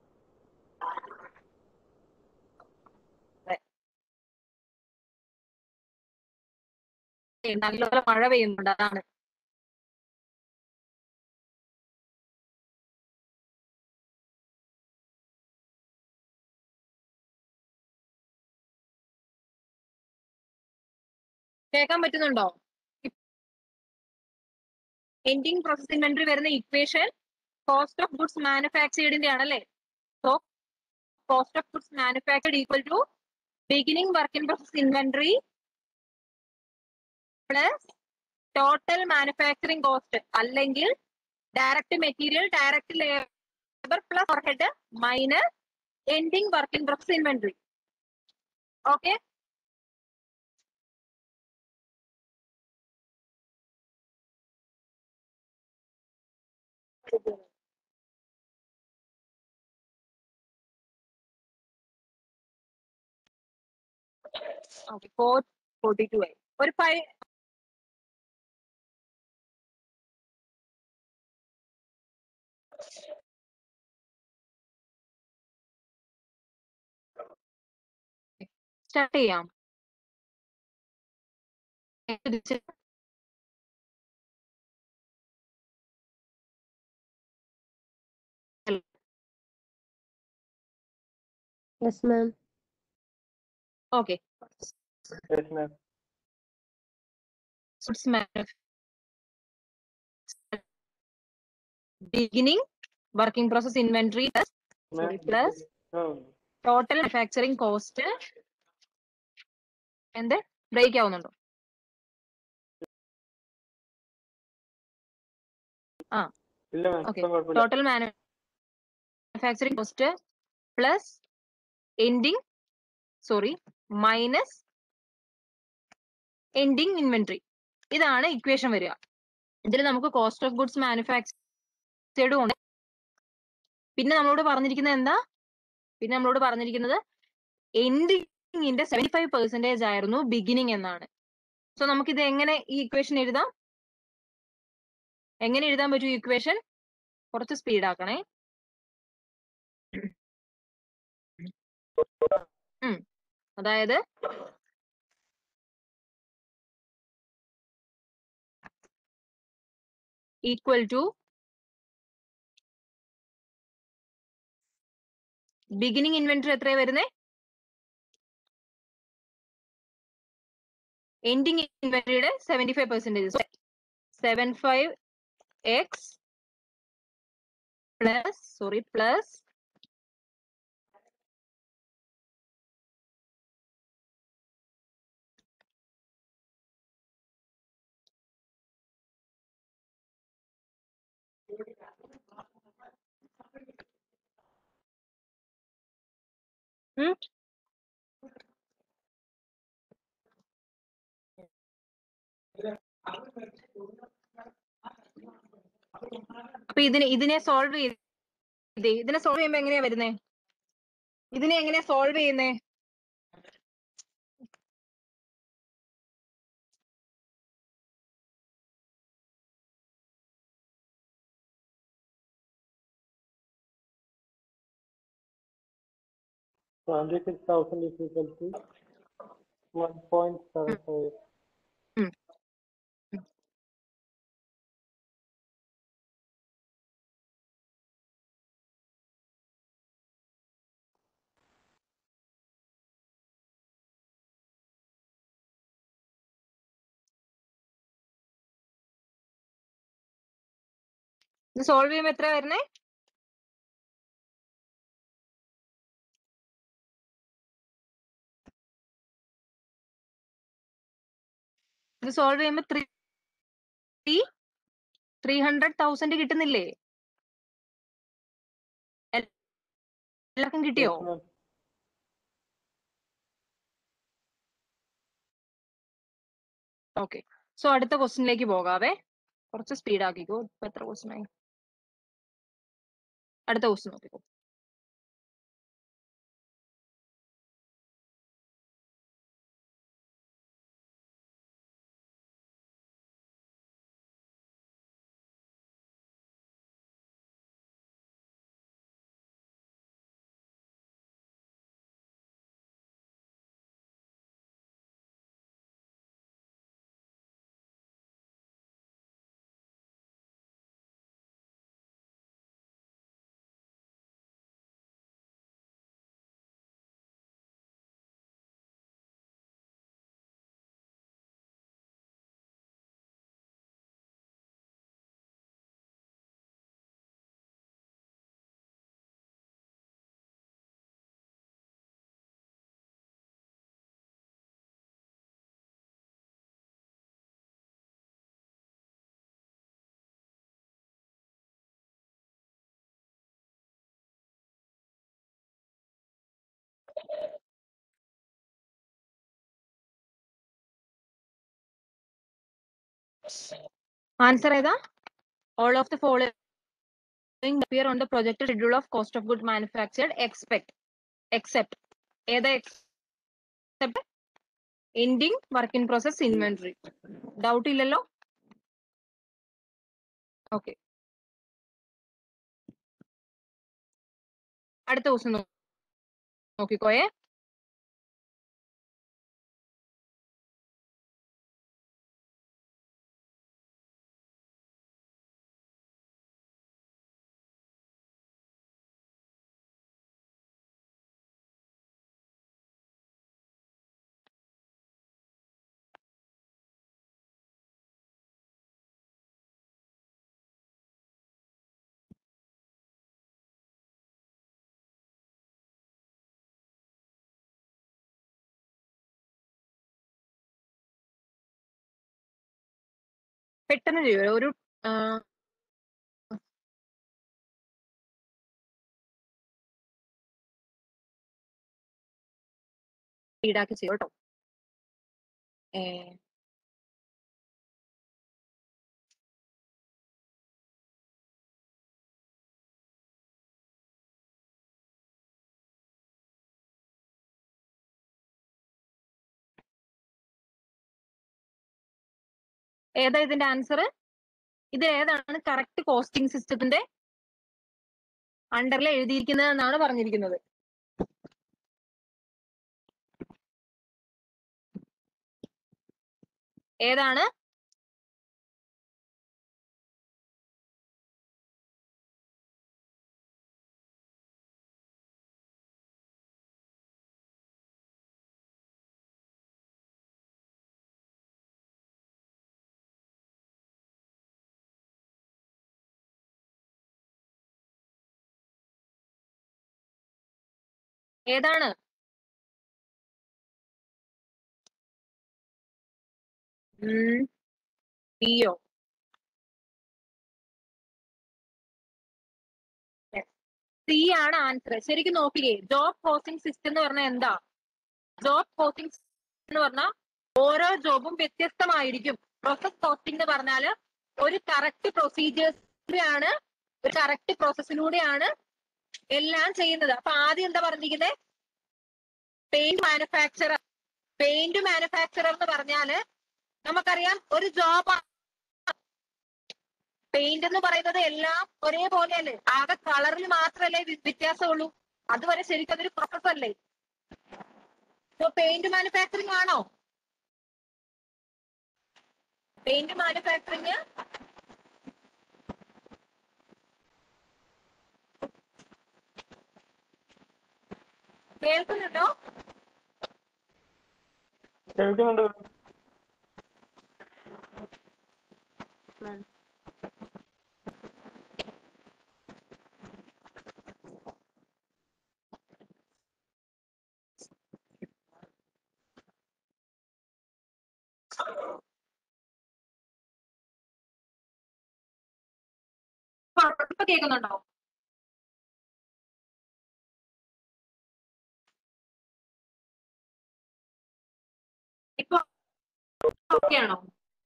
നല്ലപോലെ മഴ പെയ്യുന്നുണ്ട് അതാണ് കേൾക്കാൻ പറ്റുന്നുണ്ടോ എൻഡിങ് പ്രോസസ് ഇൻവെന്ററി വരുന്ന ഇക്വേഷൻ കോസ്റ്റ് ഓഫ് ഗുഡ്സ് മാനുഫാക്ചേർഡിന്റെ ആണല്ലേ so cost of goods manufactured equal to beginning work in process inventory plus total manufacturing cost അല്ലെങ്കിൽ direct material direct labour plus overhead minus ending work in process inventory okay okay four forty two ആയി ഒരു five start ചെയ്യാം Yes, ma'am. Okay yes ma'am goods manuf- beginning working process inventory plus ma'am plus total manufacturing cost എന്ത് break ആവുന്നുണ്ടോ ഇല്ല ma'am Okay. ഇപ്പം കുഴപ്പമില്ല total manufacturing cost plus ending sorry minus ending inventory ഇതാണ് equation വരിക ഇതിൽ നമുക്ക് കോസ്റ്റ് ഓഫ് ഗുഡ്സ് മാനുഫാക്ചേർഡും ഉണ്ട് പിന്നെ നമ്മളോട് പറഞ്ഞിരിക്കുന്നത് എന്താ പിന്നെ നമ്മളോട് പറഞ്ഞിരിക്കുന്നത് എൻഡിങ്ങിന്റെ സെവന്റി ഫൈവ് പെർസെന്റേജ് ആയിരുന്നു ബിഗിനിങ് എന്നാണ് സോ നമുക്കിത് എങ്ങനെ ഈ ഇക്വേഷൻ എഴുതാം എങ്ങനെ എഴുതാൻ പറ്റും ഈ ഇക്വേഷൻ കുറച്ച് സ്പീഡ് ആക്കണേ ഉം. അതായത് ഈക്വൽ ടു ബിഗിനിങ് ഇൻവെന്ററി എത്രയാ വരുന്നേ എൻഡിങ് ഇൻവെന്ററിയുടെ seventy five percentage seven five x plus sorry plus ഉം അപ്പൊ ഇതിനെ ഇതിനെ സോൾവ് ചെയ്ത് ഇത് ഇതിനെ സോൾവ് ചെയ്യുമ്പോ എങ്ങനെയാ വരുന്നേ ഇതിനെ എങ്ങനെയാ സോൾവ് ചെയ്യുന്നേ twenty six thousand is equal to one point seven five ഉം. ഇത് സോൾവ് ചെയ്യുമ്പോൾ എത്ര വരുന്നേ ഇത് സോൾവ് ചെയ്യുമ്പോൾ ത്രീ ത്രീ ഹൺഡ്രഡ് തൗസൻഡ് കിട്ടുന്നില്ലേ എൽ- എല്ലാവർക്കും കിട്ടിയോ Yes, ma'am. ഓക്കെ സോ അടുത്ത ക്വസ്റ്റിനിലേക്ക് പോകാവേ കുറച്ച് സ്പീഡ് ആക്കിക്കോ ഇപ്പൊ എത്ര ക്വസ്റ്റ്യൻ ആയി അടുത്ത ക്വസ്റ്റ്യൻ നോക്കിക്കോ ആൻസർ ഏതാ all of the following appear on the projected schedule of cost of good manufactured expect except ഏതാ except ending work in process inventory doubt ഇല്ലല്ലോ ഓക്കെ അടുത്ത ദിവസം നോക്കിക്കോയേ പെട്ടെന്ന് ചെയ്യൂ ഒരു ആ, ഈടാക്കി ചെയ്യൂ കേട്ടോ ഏ, ഏതാ ഇതിന്റെ ആൻസർ ഇത് ഏതാണ് കറക്റ്റ് കോസ്റ്റിംഗ് സിസ്റ്റത്തിന്റെ അണ്ടറിൽ എഴുതിയിരിക്കുന്നത് എന്നാണ് പറഞ്ഞിരിക്കുന്നത് ഏതാണ് ഏതാണ് ഉം പിയോ സി ആണ് ആൻസർ ശരിക്കും നോക്കിയേ ജോബ് പോസ്റ്റിംഗ് സിസ്റ്റം എന്ന് പറഞ്ഞാൽ എന്താ ജോബ് പോസ്റ്റിംഗ് എന്ന് പറഞ്ഞാൽ ഓരോ ജോബും വ്യത്യസ്തമായിരിക്കും പ്രോസസ് പോസ്റ്റിംഗ് എന്ന് പറഞ്ഞാൽ ഒരു കറക്റ്റ് പ്രൊസീജിയേഴ്സിലാണ് ഒരു കറക്റ്റ് പ്രോസസ്സിലൂടെയാണ് എല്ലാം ചെയ്യുന്നത് അപ്പൊ ആദ്യം എന്താ പറഞ്ഞിരിക്കുന്നത് പെയിന്റ് മാനുഫാക്ചറർ പെയിന്റ് മാനുഫാക്ചറർ എന്ന് പറഞ്ഞാല് നമുക്കറിയാം ഒരു ജോബ് പെയിന്റ് എന്ന് പറയുന്നത് എല്ലാം ഒരേപോലെയല്ലേ ആകെ കളറിൽ മാത്രമല്ലേ വി- വ്യത്യാസമുള്ളൂ അതുവരെ ശരിക്കും അതൊരു പ്രോസസ് അല്ലേ പെയിന്റ് മാനുഫാക്ചറിങ് ആണോ പെയിന്റ് മാനുഫാക്ചറിങ് കേൾക്കുന്നുണ്ടോ കേൾക്കുന്നുണ്ട് ഇപ്പൊ കേൾക്കുന്നുണ്ടോ ഇപ്പൊ ഓക്കെ ആണോ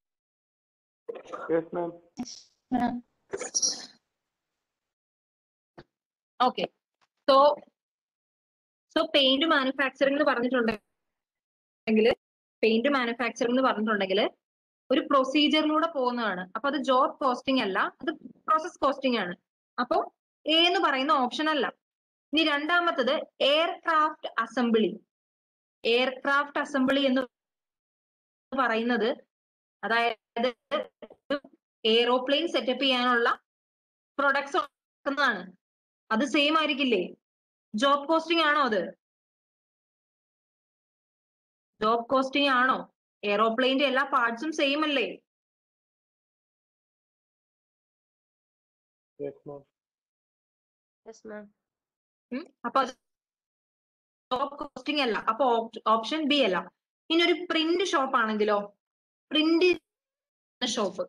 yes ma'am ma'am okay so so paint manufacturing എന്ന് പറഞ്ഞിട്ടുണ്ടെങ്കിൽ പെയിന്റ് മാനുഫാക്ചറിംഗ് എന്ന് പറഞ്ഞിട്ടുണ്ടെങ്കിൽ ഒരു പ്രൊസീജിയറിലൂടെ പോകുന്നതാണ് അപ്പൊ അത് ജോബ് കോസ്റ്റിംഗ് അല്ല അത് പ്രോസസ് കോസ്റ്റിംഗ് ആണ് അപ്പൊ എ എന്ന് പറയുന്ന ഓപ്ഷൻ അല്ല ഇനി രണ്ടാമത്തത് എയർക്രാഫ്റ്റ് അസംബ്ലി എയർക്രാഫ്റ്റ് അസംബ്ലി എന്ന് പറയുന്നത് അതായത് എയ്റോപ്ലെയിൻ സെറ്റപ്പ് ചെയ്യാനുള്ള പ്രൊഡക്ട്സ് ഉണ്ടാക്കുന്നതാണ് അത് സെയിം ആയിരിക്കില്ലേ ജോബ് കോസ്റ്റിംഗ് ആണോ അത് ജോബ് കോസ്റ്റിംഗ് ആണോ എയ്റോപ്ലെയിന്റെ എല്ലാ പാർട്സും സെയിം അല്ലേ യെസ് മാം യെസ് മാം ഉം? അപ്പൊ അത് ജോബ് കോസ്റ്റിംഗ് അല്ല അപ്പൊ ഓപ്ഷൻ ബി അല്ല ഇനി ഒരു പ്രിന്റ് ഷോപ്പ് ആണെങ്കിലോ പ്രിന്റ് ഷോപ്പ്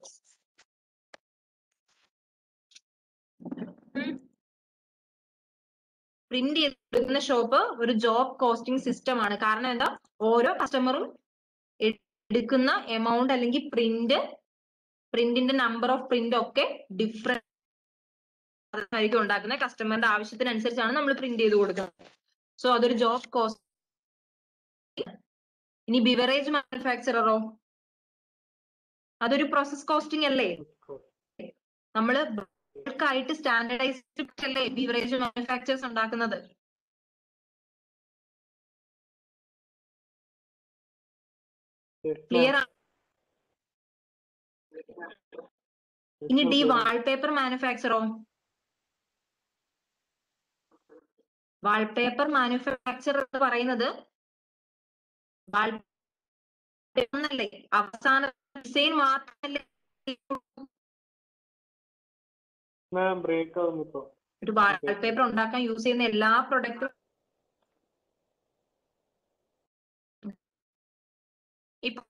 പ്രിന്റ് ചെയ്തെടുക്കുന്ന ഷോപ്പ് ഒരു ജോബ് കോസ്റ്റിംഗ് സിസ്റ്റം ആണ് കാരണം എന്താ ഓരോ കസ്റ്റമറും എടുക്കുന്ന എമൗണ്ട് അല്ലെങ്കിൽ പ്രിന്റ് പ്രിന്റിന്റെ നമ്പർ ഓഫ് പ്രിന്റ് ഒക്കെ ഡിഫറെന്റ് ആയിരിക്കും ഉണ്ടാക്കുന്നത് കസ്റ്റമറിന്റെ ആവശ്യത്തിനനുസരിച്ചാണ് നമ്മൾ പ്രിന്റ് ചെയ്ത് കൊടുക്കുന്നത് സോ അതൊരു ജോബ് കോസ്റ്റ് ഇനി ബിവറേജ് മാനുഫാക്ചററോ അതൊരു പ്രോസസ് കോസ്റ്റിംഗ് അല്ലേ നമ്മള് ആയിട്ട് സ്റ്റാൻഡർഡൈസ്ഡ് അല്ലേ ബിവറേജ് മാനുഫാക്ചേഴ്സ് ഉണ്ടാക്കുന്നത് ക്ലിയർ ആണ് ഇനി ഡി വാൾപേപ്പർ മാനുഫാക്ചറോ വാൾപേപ്പർ മാനുഫാക്ചർ എന്ന് പറയുന്നത് വാൾപേപ്പർ അവസാന ഡിസൈൻ മാത്രമല്ലേ മാം ബ്രേക്ക് ആവുന്നു ഇപ്പൊ ഒരു വാൾപേപ്പർ ഉണ്ടാക്കാൻ യൂസ് ചെയ്യുന്ന എല്ലാ പ്രൊഡക്റ്റും ഇപ്പൊ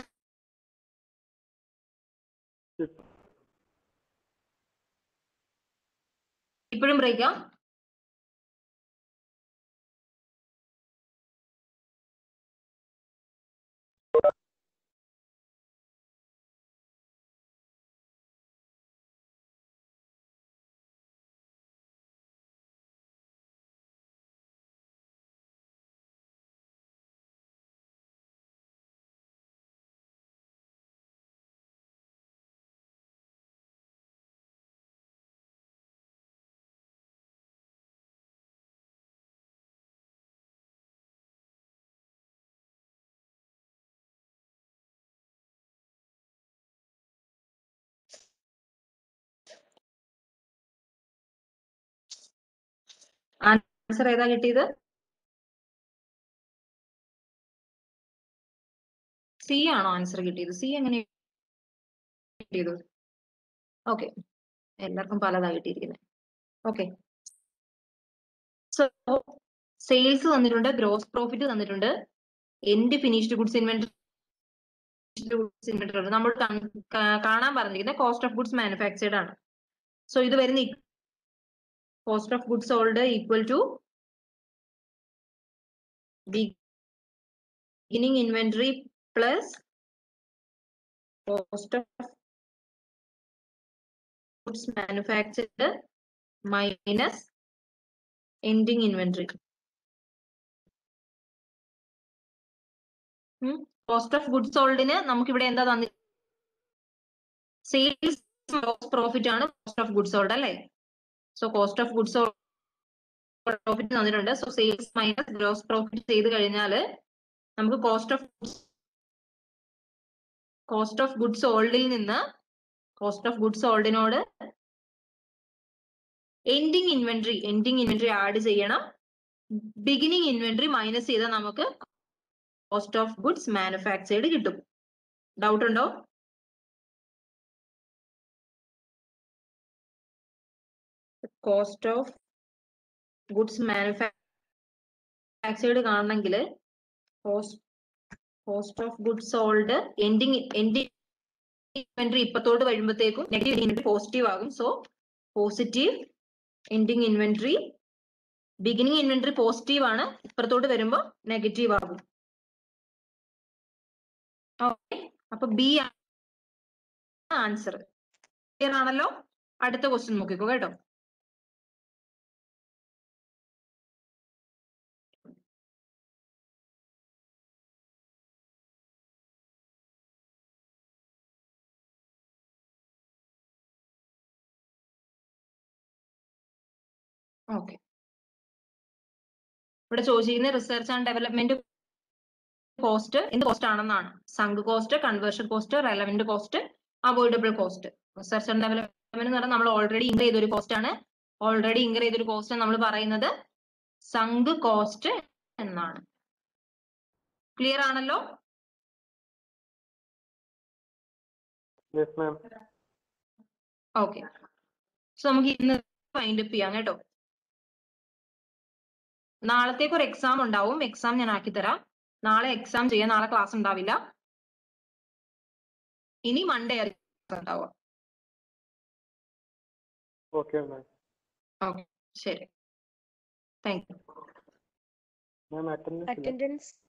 ഇപ്പോഴും ബ്രേക്കാ ആൻസർ ഏതാ കിട്ടിയത് സി ആണോ ആൻസർ കിട്ടിയത് സി എങ്ങനെ കിട്ടിയത് ഓക്കെ എല്ലാവർക്കും പലതാ കിട്ടിയിരിക്കുന്നത് ഓക്കെ സോ സെയിൽസ് തന്നിട്ടുണ്ട് ഗ്രോസ് പ്രോഫിറ്റ് തന്നിട്ടുണ്ട് end finished goods inventory goods inventory നമ്മൾ കൺ- കാ- കാണാൻ പറഞ്ഞിരിക്കുന്നത് കോസ്റ്റ് ഓഫ് ഗുഡ്സ് മാനുഫാക്ചേർഡ് ആണ് സോ ഇത് വരുന്ന cost of goods sold equal to beginning inventory plus cost of goods manufactured minus ending inventory cost of goods സോൾഡിന് നമുക്ക് ഇവിടെ എന്താ തന്നി സെയിൽസ് പ്രോഫിറ്റ് ആണ് കോസ്റ്റ് ഓഫ് ഗുഡ്സ് സോൾഡ് അല്ലേ so cost of goods profit തന്നിട്ടുണ്ട് so sales minus gross profit ചെയ്ത് കഴിഞ്ഞാൽ നമുക്ക് cost of cost of goods സോൾഡിൽ നിന്ന് കോസ്റ്റ് ഓഫ് ഗുഡ്സ് സോൾഡിനോട് ending inventory ending inventory add ചെയ്യണം ബിഗിനിങ് ഇൻവെന്ററി മൈനസ് ചെയ്താൽ നമുക്ക് കോസ്റ്റ് ഓഫ് ഗുഡ്സ് മാനുഫാക്ചേർഡ് കിട്ടും ഡൗട്ട് ഉണ്ടോ കോസ്റ്റ് ഓഫ് ഗുഡ്സ് മാനുഫാക്ചേർഡ് കാണണമെങ്കിൽ cost cost of goods sold ending ending inventory ഇപ്പത്തോട്ട് വരുമ്പോഴത്തേക്കും നെഗറ്റീവ് ഇൻവെന്ററി പോസിറ്റീവ് ആകും so positive ending inventory beginning inventory positive ആണ് ഇപ്പുറത്തോട്ട് വരുമ്പോൾ നെഗറ്റീവ് ആകും ഓക്കെ അപ്പൊ ബി ആൻസർ ക്ലിയർ ആണല്ലോ അടുത്ത ക്വസ്റ്റ്യൻ നോക്കിക്കോ കേട്ടോ ഓക്കെ ഇവിടെ ചോദിച്ചിരിക്കുന്ന റിസർച്ച് ആൻഡ് ഡെവലപ്മെന്റ് കോസ്റ്റ് എന്ത് കോസ്റ്റ് ആണെന്നാണ് sunk cost conversion cost relevant cost avoidable cost research and development എന്ന് പറഞ്ഞാൽ നമ്മൾ ഓൾറെഡി ഇൻകർ ചെയ്തൊരു കോസ്റ്റ് ആണ് ഓൾറെഡി ഇൻകർ ചെയ്തൊരു കോസ്റ്റ് നമ്മൾ പറയുന്നത് സങ്ക് കോസ്റ്റ് എന്നാണ് ക്ലിയർ ആണല്ലോ യെസ് മാം ഓക്കെ സോ നമുക്ക് ഇന്ന് ഫൈൻഡ് അപ്പ് ചെയ്യാം കേട്ടോ നാളത്തേക്ക് ഒരു എക്സാം ഉണ്ടാവും എക്സാം ഞാൻ ആക്കി തരാം നാളെ എക്സാം ചെയ്യാം നാളെ ക്ലാസ് ഉണ്ടാവില്ല ഇനി മൺഡേ ആയിരിക്കും ഉണ്ടാവുക ഓക്കെ മാം ശരി thank you ma'am attendance Attendance